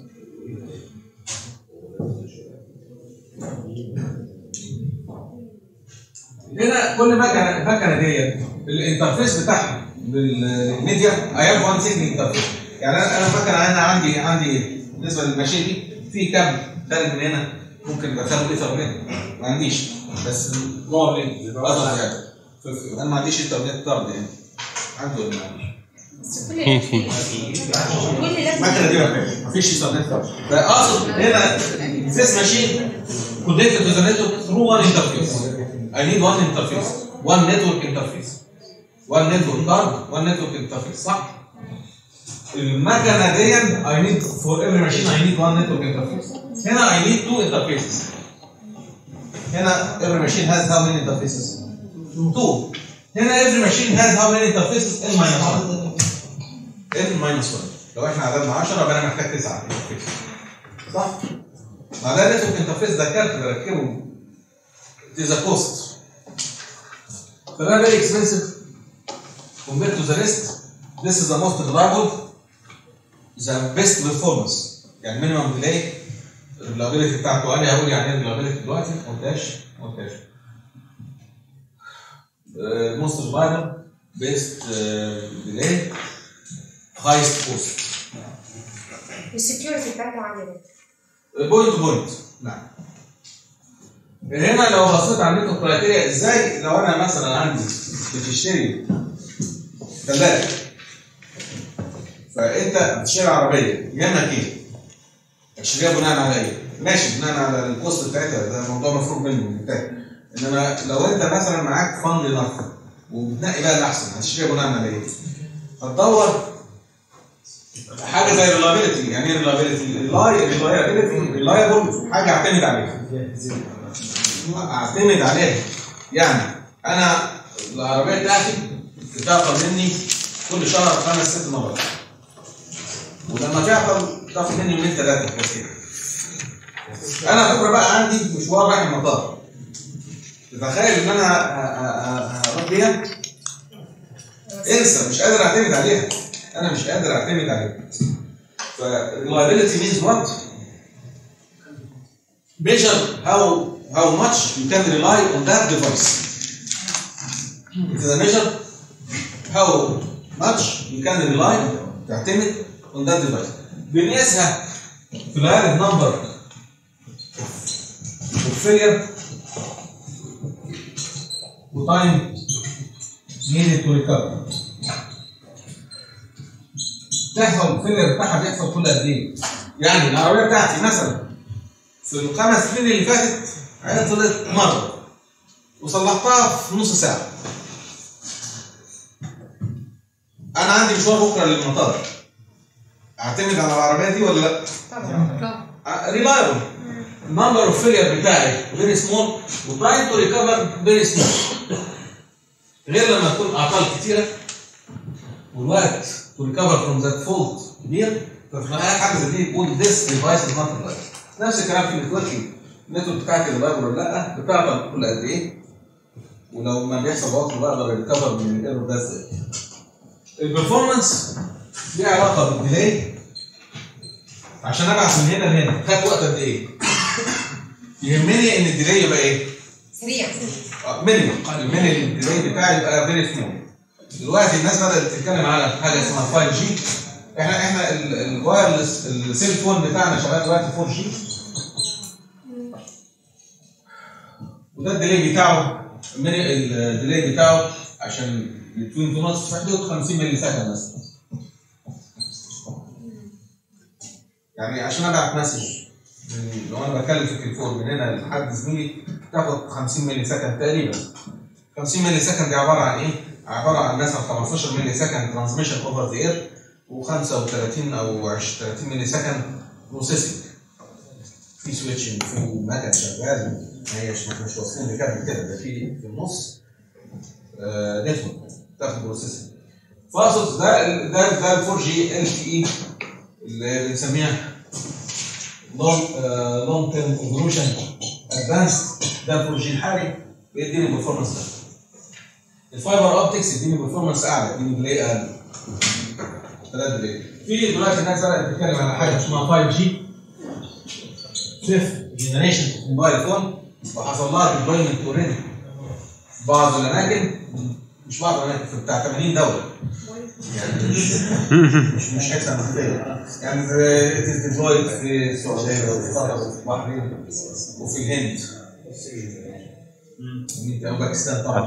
هنا كل مكنه المكنه ديت الانترفيس بتاعها للميديا اي هاف وان سيجنال انترفيس يعني انا انا مكنه انا عندي عندي بالنسبه للماشين دي في كم خارج من هنا ممكن يبقى خارج ايثرنت ما عنديش بس نوع لينك اقدر يعني ف- ف- انا ما عنديش انترنت كارد يعني عندي ولا ما عنديش بس كل كل لازم المكنه دي ما فيش انترنت كارد فاقصد هنا this machine connected to the network through one interface I need one interface one network interface one network card one network interface صح؟ المكنه دي I need for every machine I need one network interface هنا I need two interfaces هنا every machine has how many interfaces? two هنا every machine has how many interfaces? n minus 1 n minus 1 لو احنا عددنا 10 يبقى انا محتاج 9 interfaces صح؟ ما ده نتورك انترفيس ده كارت بركبه it is a cost فده very expensive compared to the rest this is the most reliable the best performance يعني minimum delay reliability بتاعته انا هقول يعني ايه reliability دلوقتي ما قلتهاش ما قلتهاش Uh, most reliable best uh, delay highest cost السكيورتي بتاعته عاليه جدا بوينت بوينت نعم هنا لو بصيت على النيتو كرايتيريا ازاي لو انا مثلا عندي بتشتري ثلاجه فانت بتشتري عربيه يهمك ايه؟ تشتريها بناء على ايه؟ ماشي بناء على الكوست بتاعتها ده موضوع مفروغ منه منتهي انما لو انت مثلا معاك فند نقد وبتنقي بقى الاحسن هتشتريها بناء على ايه؟ هتدور حاجه زي الريلابيلتي يعني ايه ريلابيلتي؟ ريلابيلتي ريلايبل حاجه اعتمد عليها اعتمد عليها يعني انا العربيه بتاعتي بتاخد مني كل شهر خمس ست مرات ولما تعطل تاخد مني يومين ثلاثه بس كده انا بكره بقى عندي مشوار رايح المطار تتخيل ان انا ه- ه- ه- هروح بيها انسى مش قادر اعتمد عليها انا مش قادر اعتمد عليها ف reliability means what measure how how much you can rely on that device it is a measure how much you can rely تعتمد on that device بنقيسها في الغالب number of failure وتايم needed to recover تحصل الفيلر بتاعها بيحصل كل قد ايه؟ يعني العربيه بتاعتي مثلا في الخمس سنين اللي فاتت عطلت مره وصلحتها في نص ساعه. انا عندي مشوار بكره للمطار. اعتمد على العربيه دي ولا لا؟ طبعا ريلايبل النمبر اوف فيلير بتاعي فيري سمول وتايم تو ريكفر فيري سمول غير لما تكون اعطال كتيره والوقت تو ريكفر فروم ذات فولت كبير ففي النهايه حاجه زي دي يقول ذس ديفايس از نوت ريلايبل نفس الكلام في النتوركينج النتورك بتاعتي ريلايبل ولا لا بتعطل كل قد ايه ولو ما بيحصل عطل بقدر ريكفر من الايرور ده ازاي البرفورمانس ليها علاقه بالديلي عشان ابعت من هنا لهنا خدت وقت قد ايه؟ يهمني ان الديلي يبقى ايه؟ سريع مينيمم المينيمم الديلي بتاعي يبقى فيري سمول دلوقتي الناس بدات تتكلم على حاجه اسمها 5 جي احنا احنا ال- الوايرلس السيل فون بتاعنا شغال دلوقتي 4 جي وده الديلي بتاعه من الديلي بتاعه عشان بتوين تو نوتس في حدود 50 ملي سكند مثلا يعني عشان ابعت مسج من- لو انا بتكلم في التليفون من هنا لحد زميلي تاخد 50 ملي سكند تقريبا 50 ملي سكند دي عباره عن ايه؟ عباره عن مثلا 15 ملي سكند ترانسميشن اوفر ذا اير و35 او 20 30 ملي سكند بروسيسنج في سويتشنج في مكن شغال ما هيش ما مش واصلين لكابل كده ده في في النص نتورك تاخد بروسيسنج فاقصد ده ال- ده ده ال 4 جي ال تي اي اللي بنسميها لونج لونج تيرم ايفولوشن ادفانسد ده ال 4 جي الحالي بيديني البرفورمانس ده الفايبر اوبتكس يديني برفورمانس اعلى يديني ديلي اقل ثلاث ديلي في دلوقتي الناس بدات تتكلم على حاجه اسمها 5 جي فيفث جنريشن موبايل فون وحصل لها ديبلويمنت اوريدي في بعض الاماكن مش بعض الاماكن في بتاع 80 دوله يعني مش مش مش حته مخفيه يعني في ديبلويد في السعوديه وفي قطر وفي البحرين وفي الهند الهند او باكستان طبعا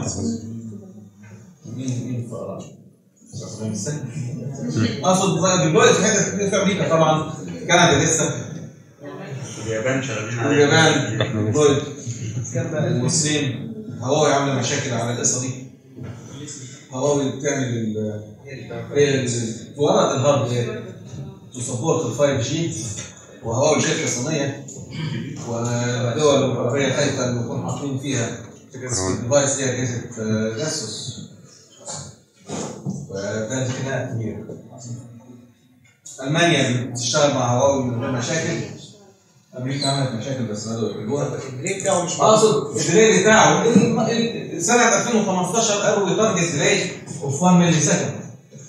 مين مين في افغانستان اقصد بقى دلوقتي في حته كتير في امريكا طبعا كندا لسه اليابان شغالين على واليابان دول والصين هواوي عامله مشاكل على القصه دي هواوي بتعمل ال هي ال- تورد الهاردوير تسبورت ال 5 جي وهواوي شركه صينيه والدول الاوروبيه خايفه ان يكون حاطين فيها الديفايس دي اجهزه آه، جاسوس وكانت خناقه كبيره المانيا بتشتغل مع هواوي من غير مشاكل امريكا عملت مشاكل بس بدأوا يحلوها الديلي بتاعه مش اقصد الديلي بتاعه ال- ال- سنه 2015 قالوا تارجت ديلي اوف 1 ملي سكند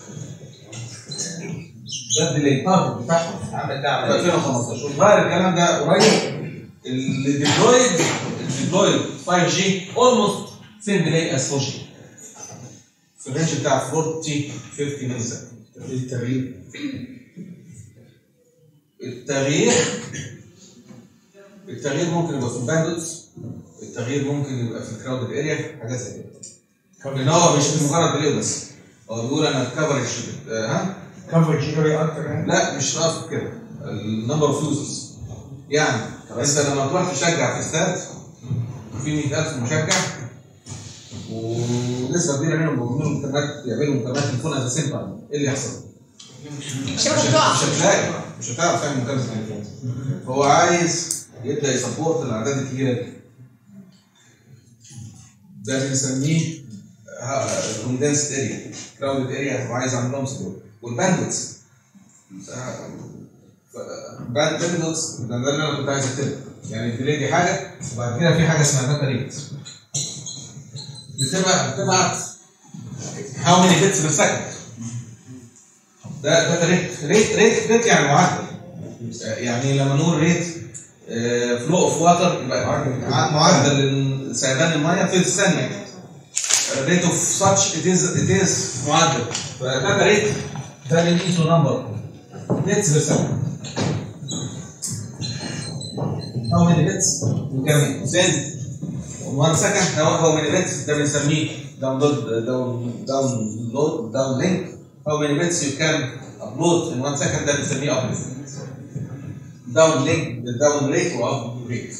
ده الديلي تارجت بتاعهم عمل ده في 2015 وظهر الكلام ده قريب الديبلويد الديبلويد 5 جي اولموست سيم ديلي از 4 جي في الرينج بتاع 40 50 ملي سكند التغيير التغيير التغيير ممكن يبقى في الباندوتس التغيير ممكن يبقى في الكراودد اريا حاجات زي كده لان هو مش مجرد ديلي بس هو بيقول انا الكفرج ها كفر جيجري اكتر يعني لا مش قصد كده النمبر اوف يوزرز يعني انت لما تروح تشجع في استاد في 100000 مشجع ونسبه كبيره منهم بيعملوا مكالمات يعملوا مكالمات تليفون ات سيم تايم ايه اللي يحصل؟ الشبكه بتقع مش هتلاقي مش هتعرف تعمل مكالمه تليفون فهو عايز يبدا يسبورت الاعداد الكبيره دي ده بنسميه كوندنسد اريا كراودد اريا وعايز اعمل لهم سبورت والباندويتس باندويتس ده اللي انا كنت عايز اكتبه يعني الديلي دي حاجه وبعد كده في حاجه اسمها داتا ريت بتبقى بتبعت هاو ماني بيتس بير سكند ده داتا ريت ريت ريت ريت يعني معدل يعني لما نقول ريت فلو اوف واتر يبقى معدل سيلان الميه في الثانيه ريت اوف ساتش ات از ات از معدل فداتا ريت ده اللي نقيسه نمبر بيتس بير سكند how many bits you can send in one second how, how many bits ده بنسميه download down download down link how many bits you can upload in one second ده بنسميه uplink down link down rate و up rate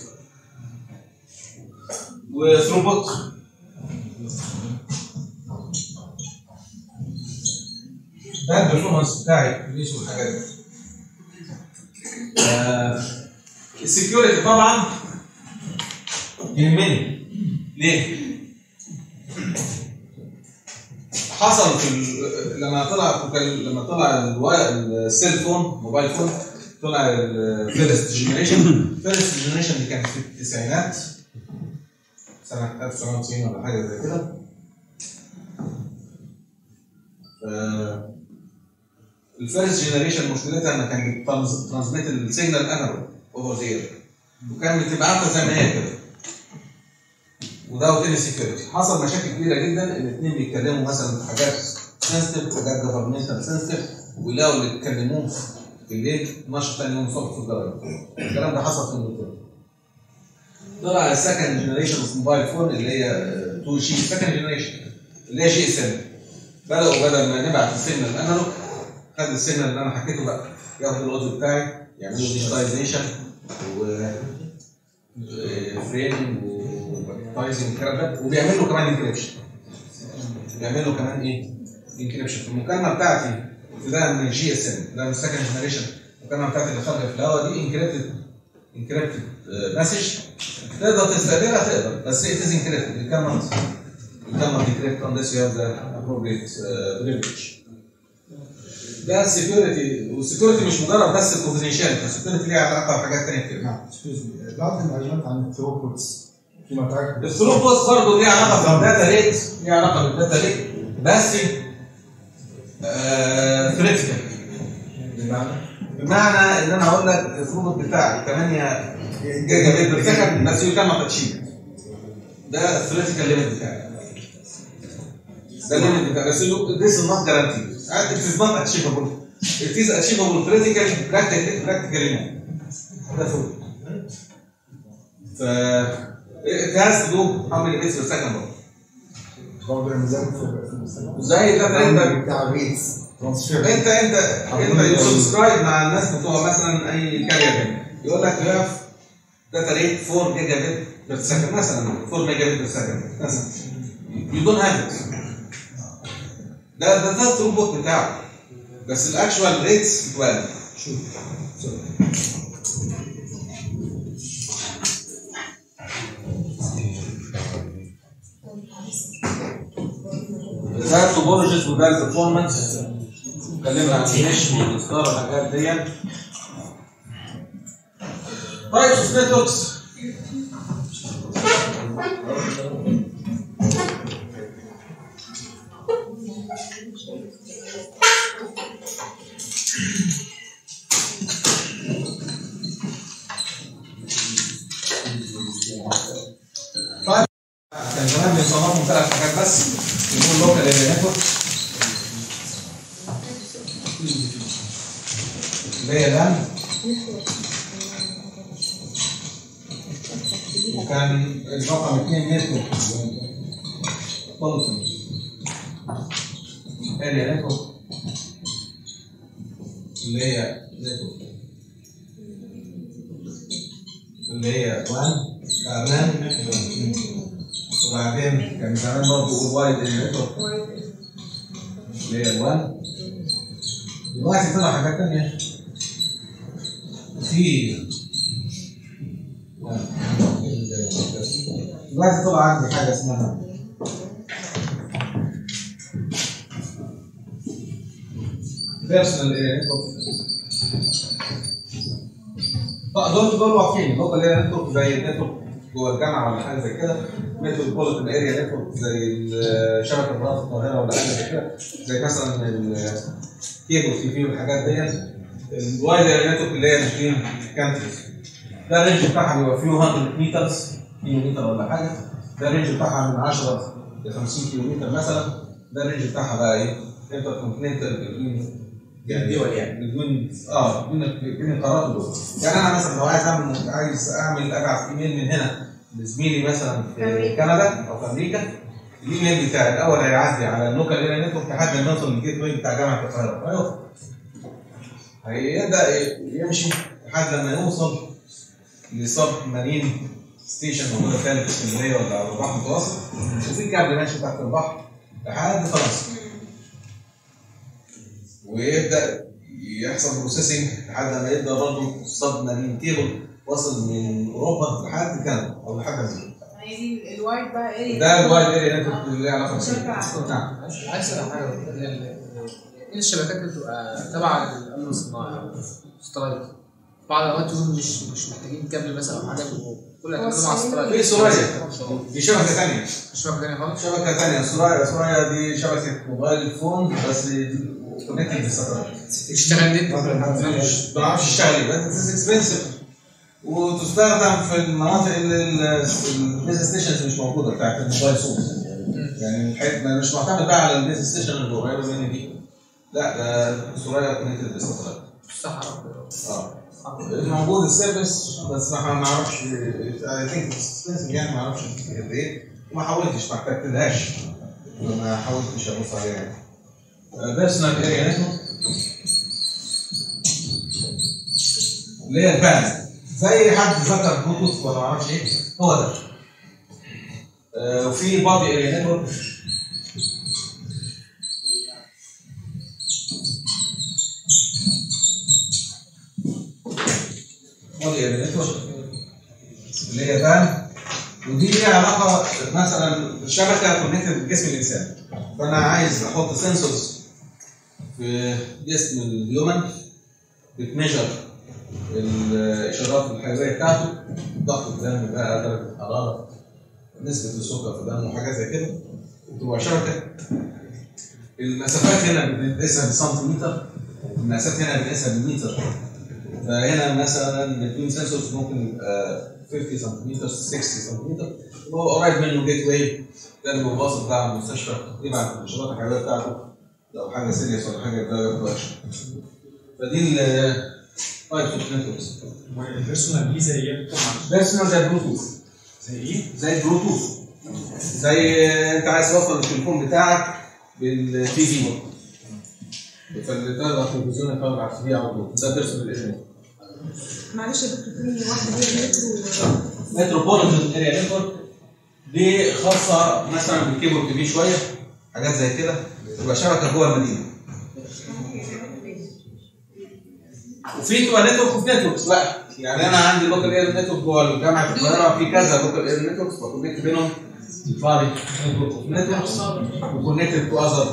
و throughput ده البرفورمانس بتاعي ليش الحاجات دي آه، السكيورتي طبعا يهمني ليه؟ حصل في ال- لما طلع لما طلع الواي- السيل فون موبايل فون طلع الفيرست جنريشن الفيرست جنريشن دي كانت في التسعينات سنة 1990 ولا حاجة زي كده آه، الفيرست جنريشن مشكلتها انها كانت بترانسميت السيجنال انالوج اوفر ذا وكان بتبعتها زي ما هي كده وده اوتيل سكيورتي حصل مشاكل كبيره جدا الاثنين بيتكلموا مثلا في حاجات سنسيتيف حاجات جفرمنتال سنسيتيف ويلاقوا اللي بيتكلموه بالليل نشر ثاني يوم الصبح في الجرايد الكلام ده حصل في انجلترا طلع السكند جنريشن اوف موبايل فون اللي هي 2 جي سكند جنريشن اللي هي جي اس ام بداوا بدل ما نبعت السيجنال انالوج خد السيجنال اللي انا حكيته بقى ياخد الاوديو بتاعي يعملوا ديجيتايزيشن و فريم وتايزنج الكلام ده وبيعمل له كمان انكريبشن بيعمل له كمان ايه؟ انكريبشن في المكالمه بتاعتي ده من الجي اس ام ده من السكند جنريشن المكالمه بتاعتي اللي خارجه في الهواء دي انكريبتد انكريبتد مسج تقدر تستقبلها تقدر بس it is encrypted you cannot you cannot decrypt unless you have the appropriate uh, privilege ده السكيورتي والسكيورتي مش مجرد بس الكونفدينشال السكيورتي ليها علاقه بحاجات ثانيه كتير نعم بعض المعلومات عن الثروبوتس فيما تعرف الثروبوت برضه ليها علاقه بالداتا ريت ليها علاقه بالداتا ريت بس ثريتيكال بمعنى بمعنى ان انا اقول لك الثروبوت بتاعي 8 جيجا بيت بير سكند بس يو كان اتشيف ده الثريتيكال ليميت بتاعي ده الليميت بتاعي بس this is not guaranteed it is not achievable it is achievable critically practically practically no ده فوق ف it has to do how many bits per second برضه برضه يعني زي في المستقبل زي ده ترند بتاع الريتس ترانسفير انت انت انت سبسكرايب مع الناس بتوع مثلا اي كارير يقول لك يو هاف داتا ريت 4 جيجا بت بير سكند مثلا 4 ميجا بت بير سكند مثلا يو دونت هاف ات ده ده ده الثروبوت بتاعه بس الاكشوال ريتس 12 شوف سوري. ده التوبولوجيز وده البرفورمانس اتكلمنا عن الفلاش والستار والحاجات دي تايبس اوف نتوركس طيب كان زمان بيصنفوا ثلاث حاجات بس يكون لوكال اريا نتورك اللي هي لان وكان الرقم اثنين نتورك بوليسن اريا نتورك اللي هي نتورك اللي هي وان كمان وبعدين كان زمان برضه وايد نتورك اللي هي الوان دلوقتي طلع حاجات تانية في دلوقتي طلع عندي حاجة اسمها بيرسونال اريا نتورك دول دول واقفين اللوكال اريا نتورك زي النتورك جوه الجامعه ولا حاجه زي كده متروبوليتان اريا نتورك زي شبكه مناطق القاهره ولا حاجه زي كده زي مثلا الكيبل تي في والحاجات دي الوايد اريا نتورك اللي هي 20 كانتريز ده الرينج بتاعها بيبقى فيه 100 مترز كيلو متر ولا حاجه ده الرينج بتاعها من 10 ل 50 كيلو متر مثلا ده الرينج بتاعها بقى ايه؟ انتر كونتيننتال يعني دول يعني. بدون اه بين بين القارات دول يعني انا مثلا لو عايز اعمل عايز اعمل ابعت ايميل من هنا لزميلي مثلا في أمريكا. كندا او في امريكا الايميل بتاعي الاول هيعدي على اللوكال اريا نتورك لحد ما يوصل للجيت واي بتاع جامعه القاهره هيوصل هيبدا يمشي لحد لما يوصل لسب مارين ستيشن موجوده تاني في اسكندريه ولا على البحر المتوسط وفي كابل ماشي تحت البحر لحد فرنسا ويبدا يحصل بروسيسنج لحد ما يبدا برضه السب مارين كيبل وصل من اوروبا لحد كندا او لحد امريكا يعني الوايد بقى ايه ده الوايد اريا نتورك اللي ليه علاقه بشكل بالسيجنال. عام. نعم عايز اسال حاجه ال- ال- ايه الشبكات اللي بتبقى تبع الامن الصناعي او سترايك بعض الاوقات يكون مش مش محتاجين كابل مثلا او حاجه كل اعتمادهم على سترايك في سوريا دي شبكه ثانيه مش شبكه ثانيه خالص شبكه ثانيه سوريا سوريا دي شبكه موبايل فون بس كونكتد بالساتلايت تشتغل نت مش ما بعرفش اشتغل ايه بس اكسبنسيف وتستخدم في المناطق اللي البيز ستيشنز مش موجوده بتاعت الموبايل سورس يعني الحاجات ما- مش معتمد بقى على البيز ستيشن اللي قريبه مني دي لا ده سوريا كونكتد بالساتلايت الصحراء اه موجود السيرفيس بس ما ما اعرفش اي ثينك يعني ما اعرفش قد ايه وما حاولتش ما احتجتلهاش ما حاولتش ابص عليها يعني بيرسونال اريا نتورك اللي هي البان زي حد ذكر بلوتوث ولا ما اعرفش ايه هو ده آه، وفي بادي اريا نتورك بادي اريا نتورك اللي هي بان ودي ليها علاقه مثلا الشبكه كونكتد بجسم الانسان فانا عايز احط سنسورز في جسم الهيومن بتميجر الاشارات الحيويه بتاعته ضغط الدم بقى درجه الحراره نسبه السكر في الدم وحاجات زي كده وتبقى شبكه المسافات هنا بنقيسها بالسنتيمتر المسافات هنا بنقيسها بالمتر فهنا مثلا التوين سنسورز ممكن يبقى 50 سنتيمتر 60 سنتيمتر وهو قريب منه جيت واي ده المباص بتاع المستشفى يبعت الاشارات الحيويه بتاعته لو حاجه سيريس ولا حاجه ده يبقى فدي ال تايبس اوف نتوركس البيرسونال دي زي ايه؟ بيرسونال زي بلوتوث زي ايه؟ زي بلوتوث زي انت عايز توصل التليفون بتاعك بالتي في فالتلفزيون التلفزيون يتفرج على التي في على طول ده بيرسونال اريا معلش يا دكتور تاني واحده هي مترو متروبوليتان اريا نتورك دي خاصه مثلا بالكيبل تي في شويه حاجات زي كده تبقى شبكه جوه المدينه وفي تبقى نتورك وفي نتوركس بقى يعني انا عندي لوكال اير نتورك جوه جامعه القاهره في كذا لوكال اير نتوركس بكونكت بينهم يطلع لي نتورك اوف نتوركس وكونكتد تو اذر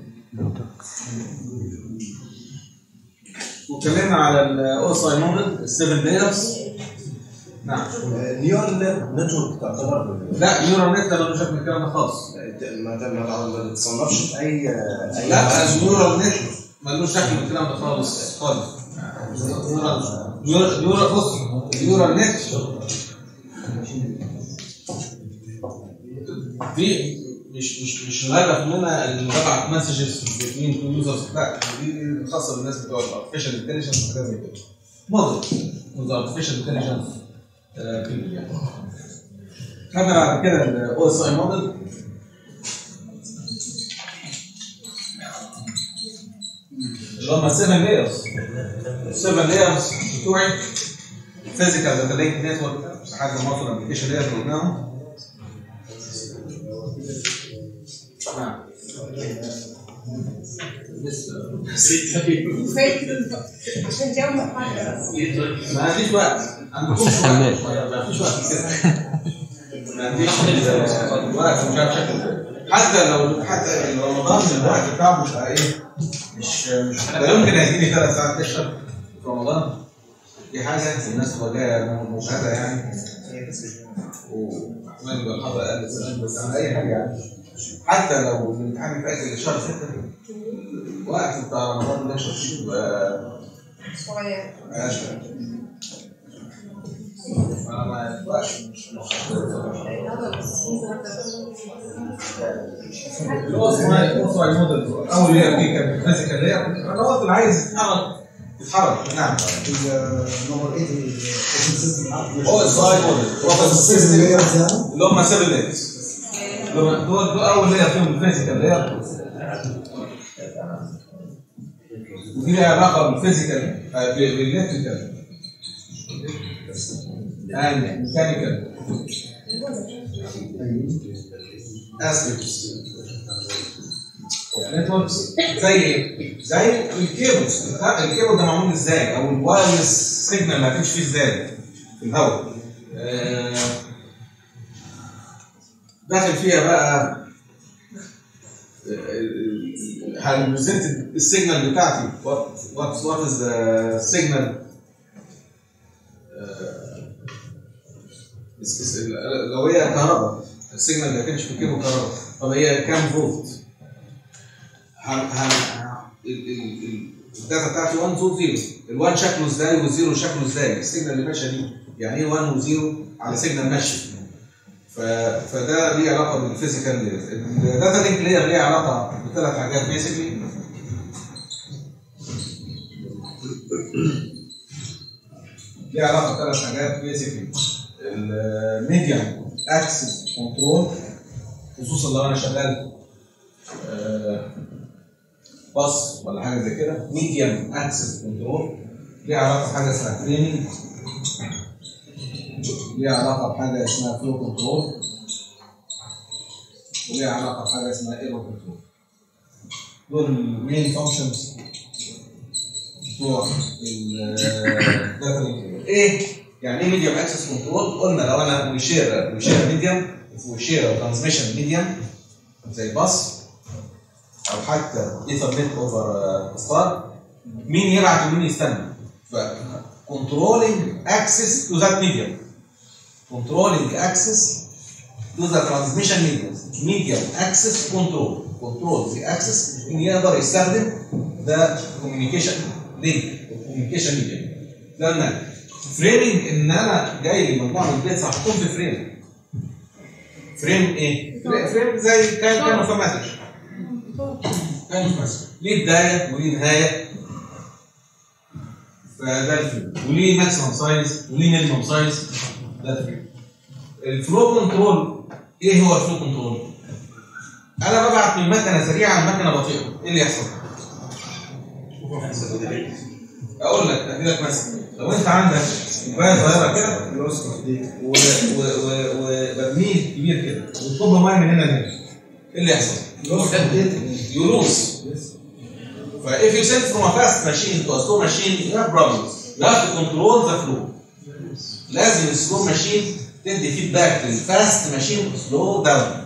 واتكلمنا على الاو اس اي موديل السفن لايرز نعم النيورال نتورك تعتبر لا نيورال نت ده ملوش علاقه بالكلام ده خالص ما ما ما تتصنفش في اي اي لا النيورال نت ملوش شكل بالكلام ده خالص خالص نيورال نيورال بص النيورال نت دي مش مش مش الهدف منها ان ببعت مسجز بين تو يوزرز لا دي خاصه بالناس بتوع الارتفيشال انتليجنس وحاجات زي كده موديل الارتفيشال انتليجنس يعني خدنا بعد كده الاو اس اي موديل اللي هم 7 لايرز 7 لايرز بتوعي فيزيكال داتا لينك نتورك لحد ما اوصل ابلكيشن لاير اللي قلناهم نعم عشان جو محاضرة ما عنديش وقت عندكم وقت ما فيش وقت كده ما عنديش وقت مش عارف شكله حتى لو حتى رمضان الوقت بتاعه مش ايه مش مش لا يمكن هيجيلي ثلاث ساعات تشرب في رمضان دي حاجه الناس تبقى جايه مجهده يعني واحتمال يبقى الحر اقل سنه بس على اي حاجه يعني حتى لو الامتحان فات شهر 6 الوقت بتاع رمضان ده شهر يبقى صغير اشهر انا ما يبقاش مش اللي هو اسمها الاوفر موديل اول لير دي كانت فيزيكال لير الخطوات اللي عايز يتحرك يتحرك نعم نمبر 8 السيستم هو الساي موديل هو السيستم اللي هم 7 لايرز دول دول اول لير فيهم الفيزيكال لير ودي لها علاقه بالفيزيكال بالالكتريكال and mechanical aspects of networks زي ايه؟ زي الكيبلز الكيبل ده معمول ازاي او الوايرلس سيجنال اللي هتمشي فيه ازاي في الهواء آه، داخل فيها بقى هنبريزنت السيجنال بتاعتي وات وات وات از ذا سيجنال لو هي كهرباء السيجنال اللي هتمشي في الكيبل كهرباء طب هي كام فولت؟ هن هن ال- ال- ال- الداتا بتاعتي 1 2 0 ال1 شكله ازاي والزيرو شكله ازاي السيجنال اللي ماشيه دي يعني ايه 1 و0 على سيجنال ماشي ف... فده ليه علاقه بالفيزيكال الداتا لينك لير ليه علاقه بثلاث حاجات بيسكلي ليها علاقه بثلاث حاجات بيسكلي الميديم اكسس كنترول خصوصا لو انا شغال آه، باص ولا حاجه زي كده ميديم اكسس كنترول ليها علاقه بحاجه اسمها تريننج ليها علاقه بحاجه اسمها فلو كنترول وليها علاقه بحاجه اسمها ايرور كنترول دول المين فانكشنز بتوع ال ايه يعني ايه ميديم اكسس كنترول قلنا لو انا وشير وشير ميديم وشير ترانسميشن ميديم زي باص او حتى ايثرنت اوفر ستار مين يبعت ومين يستنى ف controlling access to that medium controlling access to the transmission medium medium access control control the access ان يقدر يستخدم ده communication link communication medium ده المعنى فريمنج ان انا جاي لي مجموعه من البيتس هحطهم في فريم فريم ايه؟ فريم زي كان كانوا في مسج كانوا في مسج ليه بدايه وليه نهايه فده الفريم وليه ماكسيمم سايز وليه مينيمم سايز ده الفريم الفلو كنترول ايه هو الفلو كنترول؟ انا ببعت من مكنه سريعه لمكنه بطيئه ايه اللي يحصل؟ اقول لك ادي لك مثلا لو انت عندك كوبايه صغيره كده و- و- و- وبرميل كبير كده وتكب ميه من هنا لهنا ايه اللي يحصل؟ يلوث ف if you send from a fast machine to a slow machine you have problems you have to control the flow لازم السلو ماشين تدي فيدباك للفاست ماشين سلو داون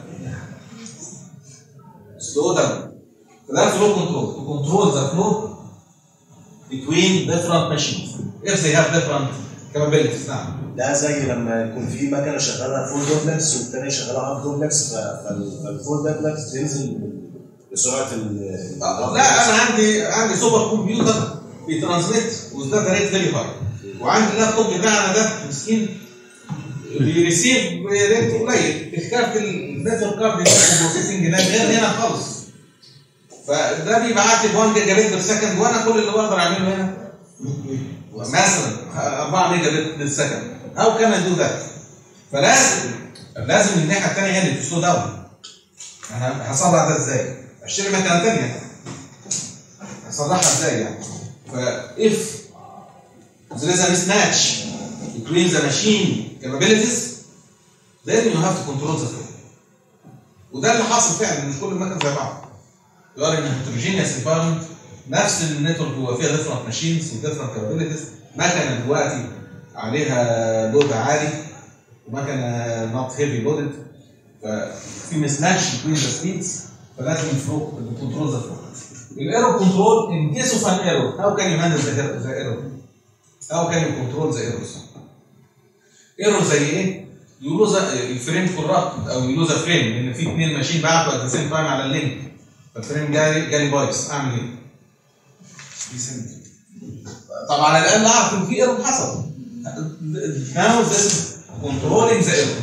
سلو داون فده فلو كنترول to control the flow between different machines if they have different capabilities نعم ده زي لما يكون في مكنه شغاله فول دوبلكس والتانيه شغاله هاف دوبلكس فالفول دوبلكس تنزل بسرعه ال لا انا عندي عندي سوبر كمبيوتر بيترانسميت والداتا ريت فيري هاي وعندي اللابتوب بتاعنا ده مسكين بيريسيف ريت قليل الكارت النتورك كارد البروسيسنج ده غير هنا خالص فده بيبعت لي 1 جيجا بت بير سكند وانا كل اللي بقدر اعمله هنا مثلا 4 ميجا بت بير سكند هاو كان اي دو ذات فلازم لازم الناحيه الثانيه هي اللي تسلو داون انا هصلح ده ازاي؟ اشتري مكنه ثانيه هصلحها ازاي يعني؟ فاف there is a mismatch between the machine capabilities then you have to control the flow وده اللي حاصل فعلا مش كل المكن زي بعض يقول ان heterogeneous environment نفس النتورك هو فيها different machines و different capabilities مكنه دلوقتي عليها لود عالي ومكنه not heavy loaded ففي mismatch between the speeds فلازم الفلو control the flow الايرور كنترول in case of an error how can you handle the, the error how can you control the errors ايرور زي ايه يلوز الفريم كورابت او يلوز فريم لان في اثنين ماشيين بعتوا ات ذا سيم تايم على اللينك فالفريم جالي جالي بايظ اعمل ايه؟ بيسند. طب على الاقل اعرف ان في ايرور حصل now this is controlling the error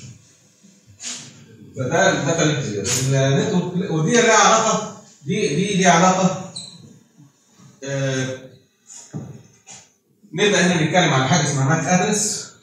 فده الداتا النتورك ودي لها علاقه دي دي ليها علاقه آه نبدا هنا نتكلم عن حاجه اسمها ماك ادرس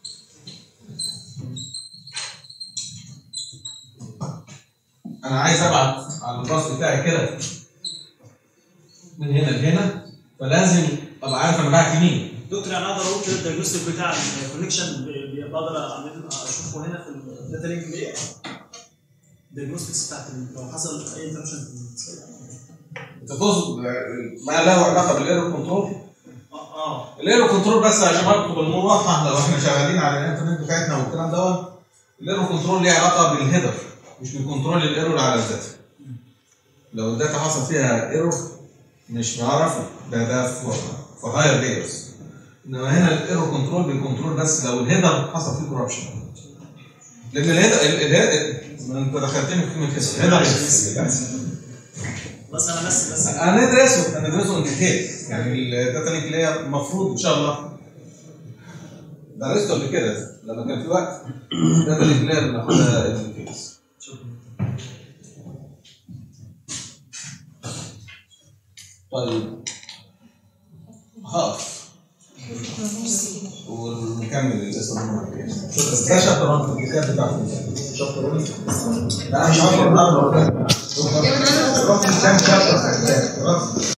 انا عايز ابعت على الباص بتاعي كده من هنا لهنا فلازم ابقى عارف انا بعت مين دكتور يعني اقدر اقول كده الدايجنوستيك بتاع الكونكشن بقدر اعمل اشوفه هنا في الداتا لينك دي الدايجنوستكس بتاعت ال- لو حصل اي انتربشن انت تقصد ما له علاقه بالايرور كنترول اه الايرور كنترول بس عشان اكتب الامور واضحه لو احنا شغالين على الانترنت بتاعتنا والكلام دوت الايرور كنترول ليه علاقه بالهيدر مش بكنترول الايرور على الداتا لو الداتا حصل فيها ايرور مش بعرفه ده ده في في هاير لايرز انما هنا الايرور كنترول بيكنترول بس لو الهيدر حصل فيه كوربشن لان الهيدر الهيدر ما انت دخلتني في كلمه هيدر بس انا بس بس هندرسه هندرسه ان ديتيل يعني الداتا لينك اللي هي المفروض ان شاء الله درسته قبل كده لما كان في وقت الداتا لينك اللي هي بناخدها ان ديتيلز طيب هقف بيستخدموها بس ده شابتر 1 في الكتاب بتاعته شابتر 1 لا مش عارف النهارده رحت كام شابتر في الكتاب